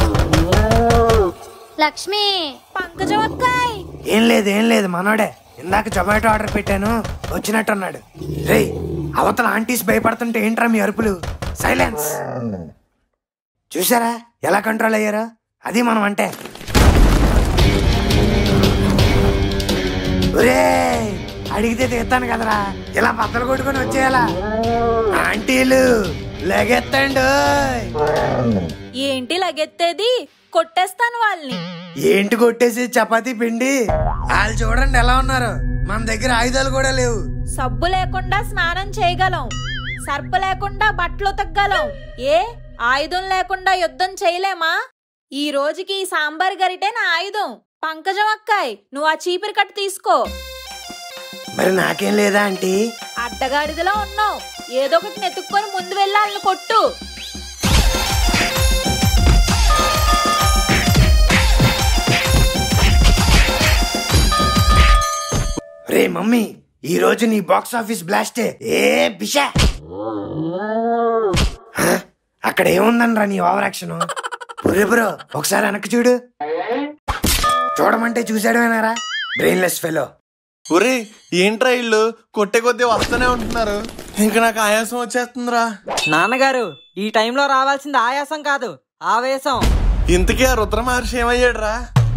లక్ష్మి పంకజం అక్కాయ్ ఏం లేదు ఏం లేదు మనోడే ఇందాక జొమాటో ఆర్డర్ పెట్టాను వచ్చినట్టున్నాడు రేయ్ అవతల ఆంటీస్ భయపడుతుంటే ఏంట్రా మీ అరుపులు సైలెన్స్ చూసారా ఎలా కంట్రోల్ అయ్యారో అది మనం అంటే ఒరే అడిగితే తీస్తాను కదరా ఇలా బద్దలు కొట్టుకొని వచ్చేయాలా ఆంటీలు లెగెత్తండి ఓయ్. ఏంటి లగెత్తేది కొట్టేస్తాను వాళ్ళని ఏంటి కొట్టేసి చపాతీ పిండి వాళ్ళు చూడండి ఎలా ఉన్నారు మన దగ్గర ఆయుధాలు కూడా లేవు సబ్బు లేకుండా స్నానం చేయగలం సర్ప లేకుండా బట్టలు ఉతకగలం ఏ ఆయుధం లేకుండా యుద్ధం చేయలేమా ఈ రోజుకి ఈ సాంబార్ గరిటే నా ఆయుధం పంకజం అక్కాయ్ నువ్వు ఆ చీపిరి కట్టు తీసుకో మరి నాకేం లేదా ఆంటీ అడ్డగాడిదలా ఉన్నావు ఏదో ఒకటి నెతుక్కొని ముందు వెళ్ళాలని కొట్టు రే మమ్మీ ఈ రోజు నీ బాక్స్ ఆఫీస్ బ్లాస్టే ఏ బిషా హ? అక్కడ ఏముందనరా నీ ఓవర్ యాక్షన్ పురే బ్రో ఒకసారి వెనక్కి చూడు చూడమంటే చూసాడమేనారా బ్రెయిన్లెస్ ఫెలో ఒరే ఏంట్రా ఇల్లు కొట్టే కొద్దీ వస్తూనే ఉంటున్నారు ఇంకా నాకు ఆయాసం వచ్చేస్తుందిరా నాన్నగారు ఈ టైంలో రావాల్సింది ఆయాసం కాదు ఆవేశం ఇంతకీ ఆ రుద్ర మహర్షి ఏమయ్యాడురా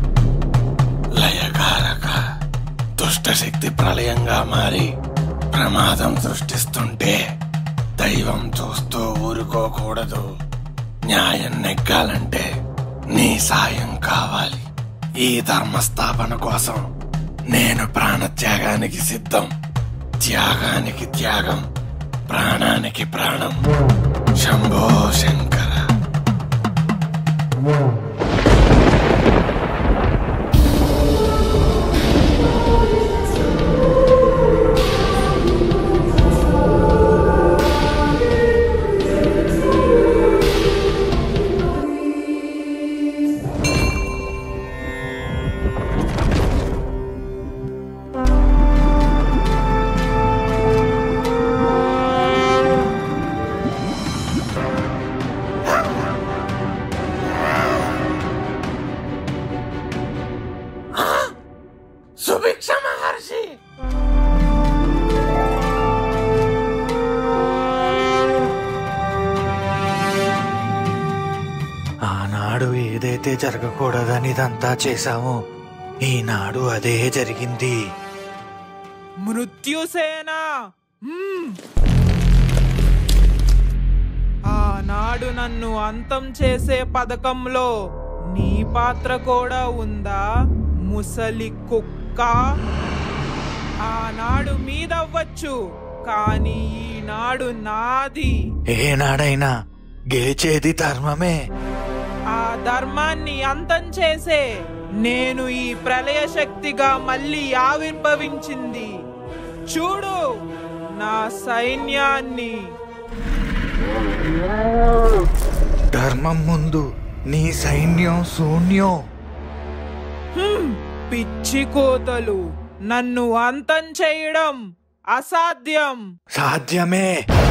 లయకారక దుష్టశక్తి ప్రళయంగా మారి ప్రమాదం సృష్టిస్తుంటే దైవం చూస్తూ ఊరుకోకూడదు న్యాయం నెగ్గాలంటే నీ సాయం కావాలి ఈ ధర్మస్థాపన కోసం నేను ప్రాణత్యాగానికి సిద్ధం త్యాగానికి త్యాగం ప్రాణానికి ప్రాణం శంభో శంకర సుభిక్ష మహర్షి ఆనాడు ఏదైతే జరగకూడదని ఇదంతా చేశామో ఈనాడు అదే జరిగింది మృత్యుసేన మ్మ్. ఆనాడు నన్ను అంతం చేసే పథకంలో నీ పాత్ర కూడా ఉందా ముసలి కుక్క ఆనాడు మీదవ్వచ్చు కానీ ఈనాడు నాది ఏనాడైనా గెలిచేది ధర్మమే ఆ ధర్మాన్ని అంతం చేసే నేను ఈ ప్రళయ శక్తిగా మళ్ళీ ఆవిర్భవించింది చూడు నా సైన్యాన్ని ధర్మం ముందు నీ సైన్యం శూన్యం హ్మ్, పిచ్చి కోతలు నన్ను అంతం చేయడం అసాధ్యం సాధ్యమే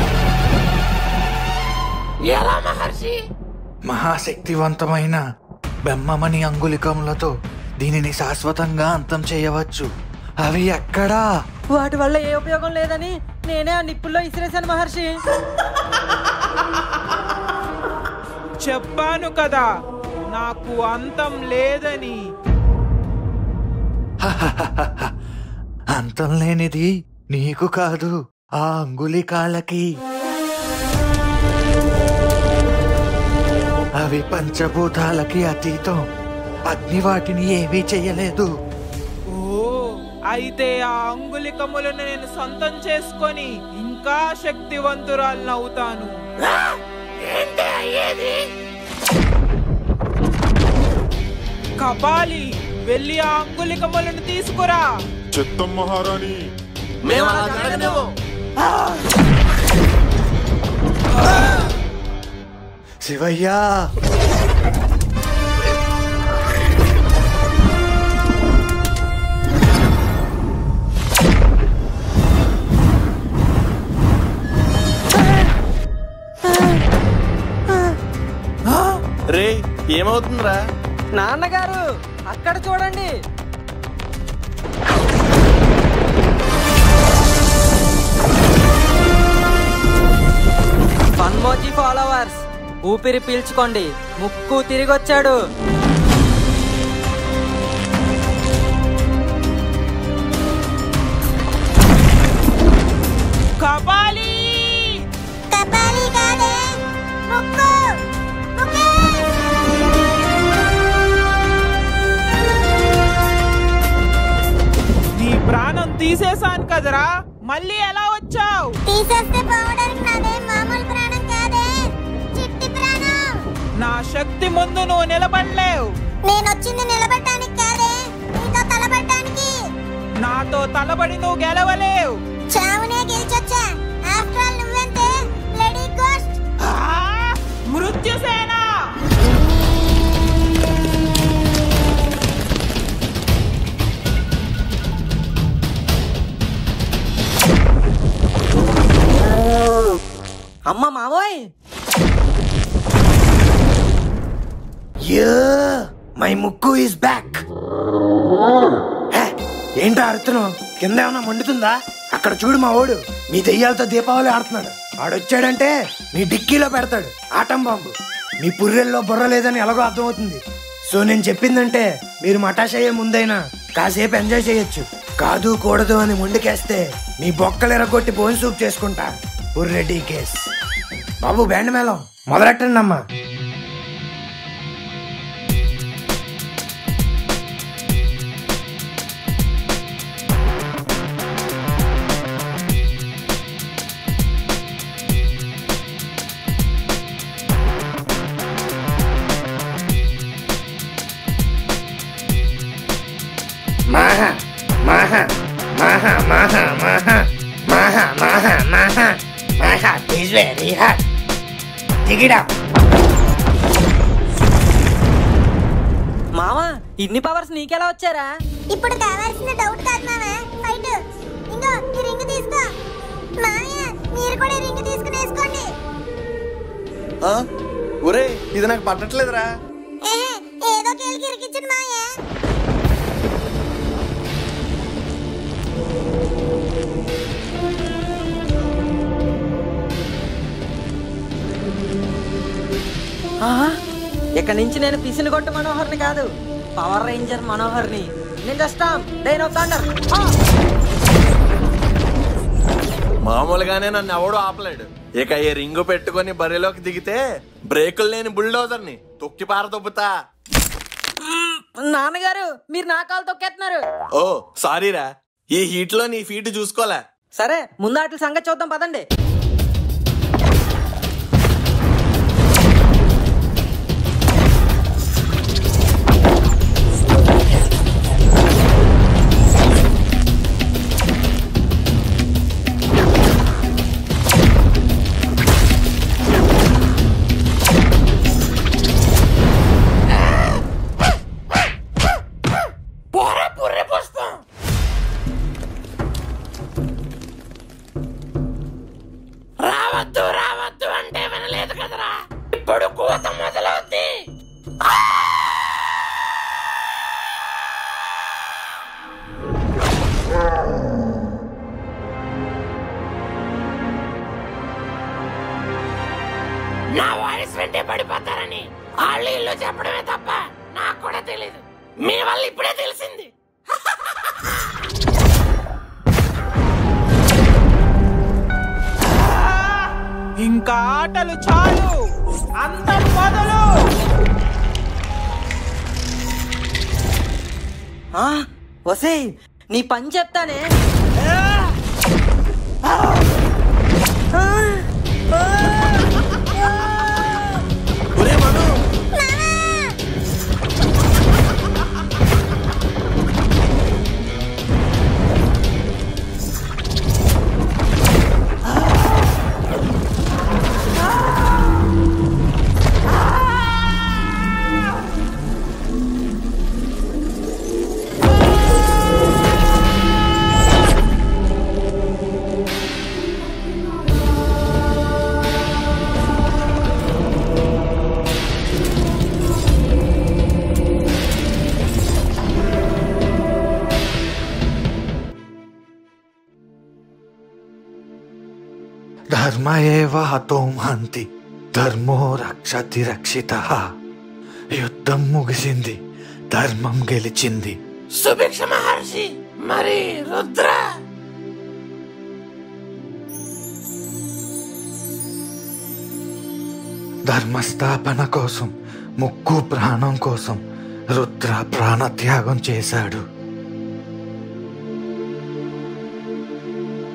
ఎలా మహర్షి మహాశక్తివంతమైన బెమ్మమని అంగుళికములతో దీనిని శాశ్వతంగా అంతం చేయవచ్చు అవి ఎక్కడా వాటి వల్ల ఏ ఉపయోగం లేదని నేనే ఆ నిప్పుల్లో ఇసిరేశాను మహర్షి చెప్పాను కదా నాకు అంతం లేదని అంతం లేనిది నీకు కాదు ఆ అంగుళికాలకి అవి పంచభూతాలకి అతీతం అగ్ని వాటిని ఏమీ చెయ్యలేదు ఓ అయితే ఆ అంగుళికములను నేను సొంతం చేసుకొని ఇంకా శక్తివంతురాలను అవుతాను ఏంటి అయ్యేది కపాలి వెళ్ళి ఆ అంగుళికములను తీసుకురా చిత్తం మహారాణి మేము అలా జరగనివ్వం. శివయ్యా రే ఏమవుతుందిరా నాన్నగారు అక్కడ చూడండి ఫన్మోజీ ఫాలోవర్స్ ఊపిరి పీల్చుకోండి ముక్కు తిరిగొచ్చాడు తీస్తాను కదరా మళ్ళీ ఎలా వచ్చావు తీసేస్తే పోవడానికి నాదేం మామూలు ప్రాణం కాదే చిట్టి ప్రాణం నా శక్తి ముందు నువ్వు నిలబడలేవు నేను వచ్చింది నిలబడటానికి కాదే నీతో తలబడటానికి నాతో తలబడి నువ్వు గెలవలేవు చావునే గెలిచొచ్చా ఆఫ్టర్ ఆల్ నువ్వెంతే బ్లడీ గోస్ట్ మృత్యుసేన అమ్మ మావోయ్ యో మై ముక్కు ఈస్ బ్యాక్ ఏంటో అరుతున్నావు కింద ఏమన్నా మండుతుందా అక్కడ చూడు మా ఓడు మీ దెయ్యాలతో దీపావళి ఆడుతున్నాడు ఆడొచ్చాడంటే మీ డిక్కీలో పెడతాడు ఆటం బాంబు మీ పుర్రెల్లో బుర్ర లేదని ఎలాగో అర్థమవుతుంది సో నేను చెప్పిందంటే మీరు మటాష్ అయ్యే ముందైనా కాసేపు ఎంజాయ్ చేయొచ్చు కాదు కూడదు అని ముందుకేస్తే మీ బొక్కలు ఎరగొట్టి బోన్ సూప్ చేసుకుంటా పుర్రెడ్డి కేస్ బాబు బ్యాండ్ మేళం మొదలెట్టండి అమ్మా Maha, Maha, Maha, Maha, Maha, Maha, Maha, Maha. My heart is very hot. Dig it up. మావా ఇన్ని పవర్స్ నీకెలా వచ్చారా ఇప్పుడు కావాల్సిన డౌట్ కాదు మావా ఫైట్ ఇంకో ఈ రింగ్ తీసుకో మావయ్య మీరు కూడా ఈ రింగ్ తీసుకుని వేసుకోండి ఆ? ఒరే ఇది నాకు పట్టట్లేదురా ఏ, ఏదో కేలికి ఇరికించండి మావయ్య ఆహా, ఇక నుంచి నేను పిసిని కొట్టు మనోహర్ని కాదు పవర్ రేంజర్ మనోహర్ని నేను చేస్తాం డైన్ ఆఫ్ థండర్ మామూలుగానే నన్ను ఎవడు ఆపలేడు ఇక ఈ రింగు పెట్టుకొని బరిలోకి దిగితే బ్రేకులు లేని బుల్డోజర్ని తొక్కి పారదొబ్బుతా నాన్నగారు మీరు నా కాలు తొక్కేస్తున్నారు ఓ సారీరా ఈ హీట్ లో నీ ఫీట్ చూసుకోలే సరే ముందు వాటి సంగతి చూద్దాం పదండి పోరా పుర్రె పుష్పం రావద్దు రావద్దు అంటే వినలేదు కదరా ఇప్పుడు కూత మొదలవుద్ది నా వాయిస్ వెంటే పడిపోతారని వాళ్ళు ఇల్లు చెప్పడమే తప్ప నాకు కూడా తెలీదు మీ వల్ల ఇప్పుడే తెలిసింది ఇంకా ఆటలు చాలు అంతం మొదలు ఆ, వసేయ్ నీ పని చెప్తానే ధర్మ ఏవ హతో మహంతి ధర్మో రక్షతి రక్షిత యుద్ధం ముగిసింది ధర్మం గెలిచింది సుభిక్ష మహర్షి మరి రుద్ర ధర్మస్థాపన కోసం ముక్కు ప్రాణం కోసం రుద్ర ప్రాణత్యాగం చేశాడు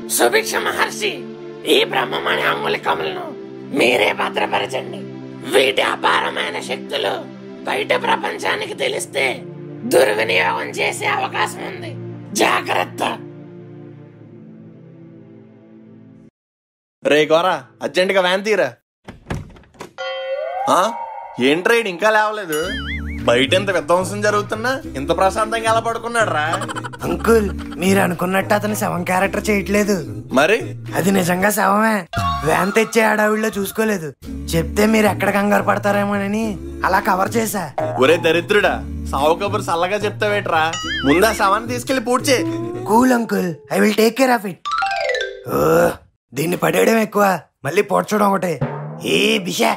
సుభిక్ష మహర్షి ఈ బ్రహ్మమణి అంగుళికములను మీరే భద్రపరచండి వీటి అపారమైన శక్తులు బయట ప్రపంచానికి తెలిస్తే దుర్వినియోగం చేసే అవకాశం ఉంది జాగ్రత్త రే గోరా అర్జెంట్ గా వ్యాన్ తీరా ఆ? ఏంట్రా ఈడు ఇంకా లేవలేదు బయట ఎంత విధ్వంసం జరుగుతున్నా ఇంత ప్రశాంతంగా ఎలా పడుకున్నాడు రా అంకుల్ మీరు అనుకున్నట్టు అతను శవం క్యారెక్టర్ చేయట్లేదు మరి అది నిజంగా శవమే వ్యాన్ తెచ్చే ఆడావిడిలో చూసుకోలేదు చెప్తే మీరు ఎక్కడ కంగారు పడతారేమోనని అలా కవర్ చేశా ఒరే దరిద్రుడా సావు కబురు చల్లగా చెప్తావేట్రా ముందా శవాన్ని తీసుకెళ్లి పూడ్చే cool uncle I will take care of it ఓ దీన్ని పడేయడం ఎక్కువ మళ్ళీ పొడ్చడం ఒకటే ఏ బిషా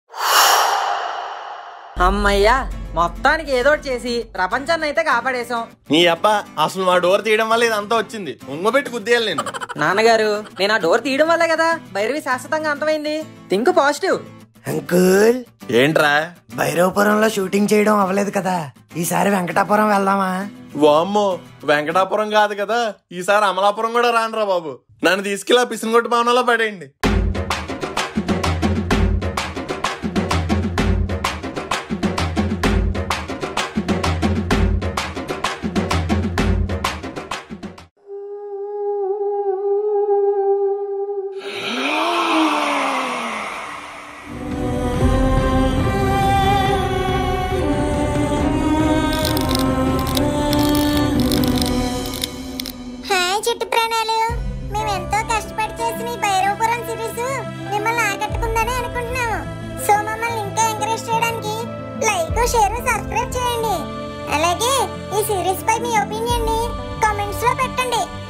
అమ్మయ్యా మొత్తానికి ఏదో ఒకటి చేసి ప్రపంచాన్ని అయితే కాపాడేశాం నీ అబ్బా అసలు మా డోర్ తీయడం వల్ల ఇదంతా వచ్చింది ఉంగబెట్టి గుద్దేయాలి నేను నాన్నగారు నేను ఆ డోర్ తీయడం వల్లే కదా భైరవి శాశ్వతంగా అంతమైంది థింక్ పాజిటివ్ అంకుల్ ఏంట్రా భైరవపురంలో షూటింగ్ చేయడం అవ్వలేదు కదా ఈసారి వెంకటాపురం వెళ్దామా వామ్మో వెంకటాపురం కాదు కదా ఈసారి అమలాపురం కూడా రానురా బాబు నన్ను తీసుకెళ్ళి ఆ పిసినగొట్టు భవనంలో పడేయండి హాయ్ చిట్టు ప్రాణాలు మేము ఎంతో కష్టపడి చేసిన ఈ భైరవపురం సిరీస్ మిమ్మల్ని ఆకట్టుకుందని అనుకుంటున్నాము సో మమ్మల్ని ఇంకా ఎంకరేజ్ చేయడానికి లైక్ షేర్ సబ్స్క్రైబ్ చేయండి అలాగే ఈ సిరీస్ పై మీ ఒపీనియన్ ని కామెంట్స్ లో పెట్టండి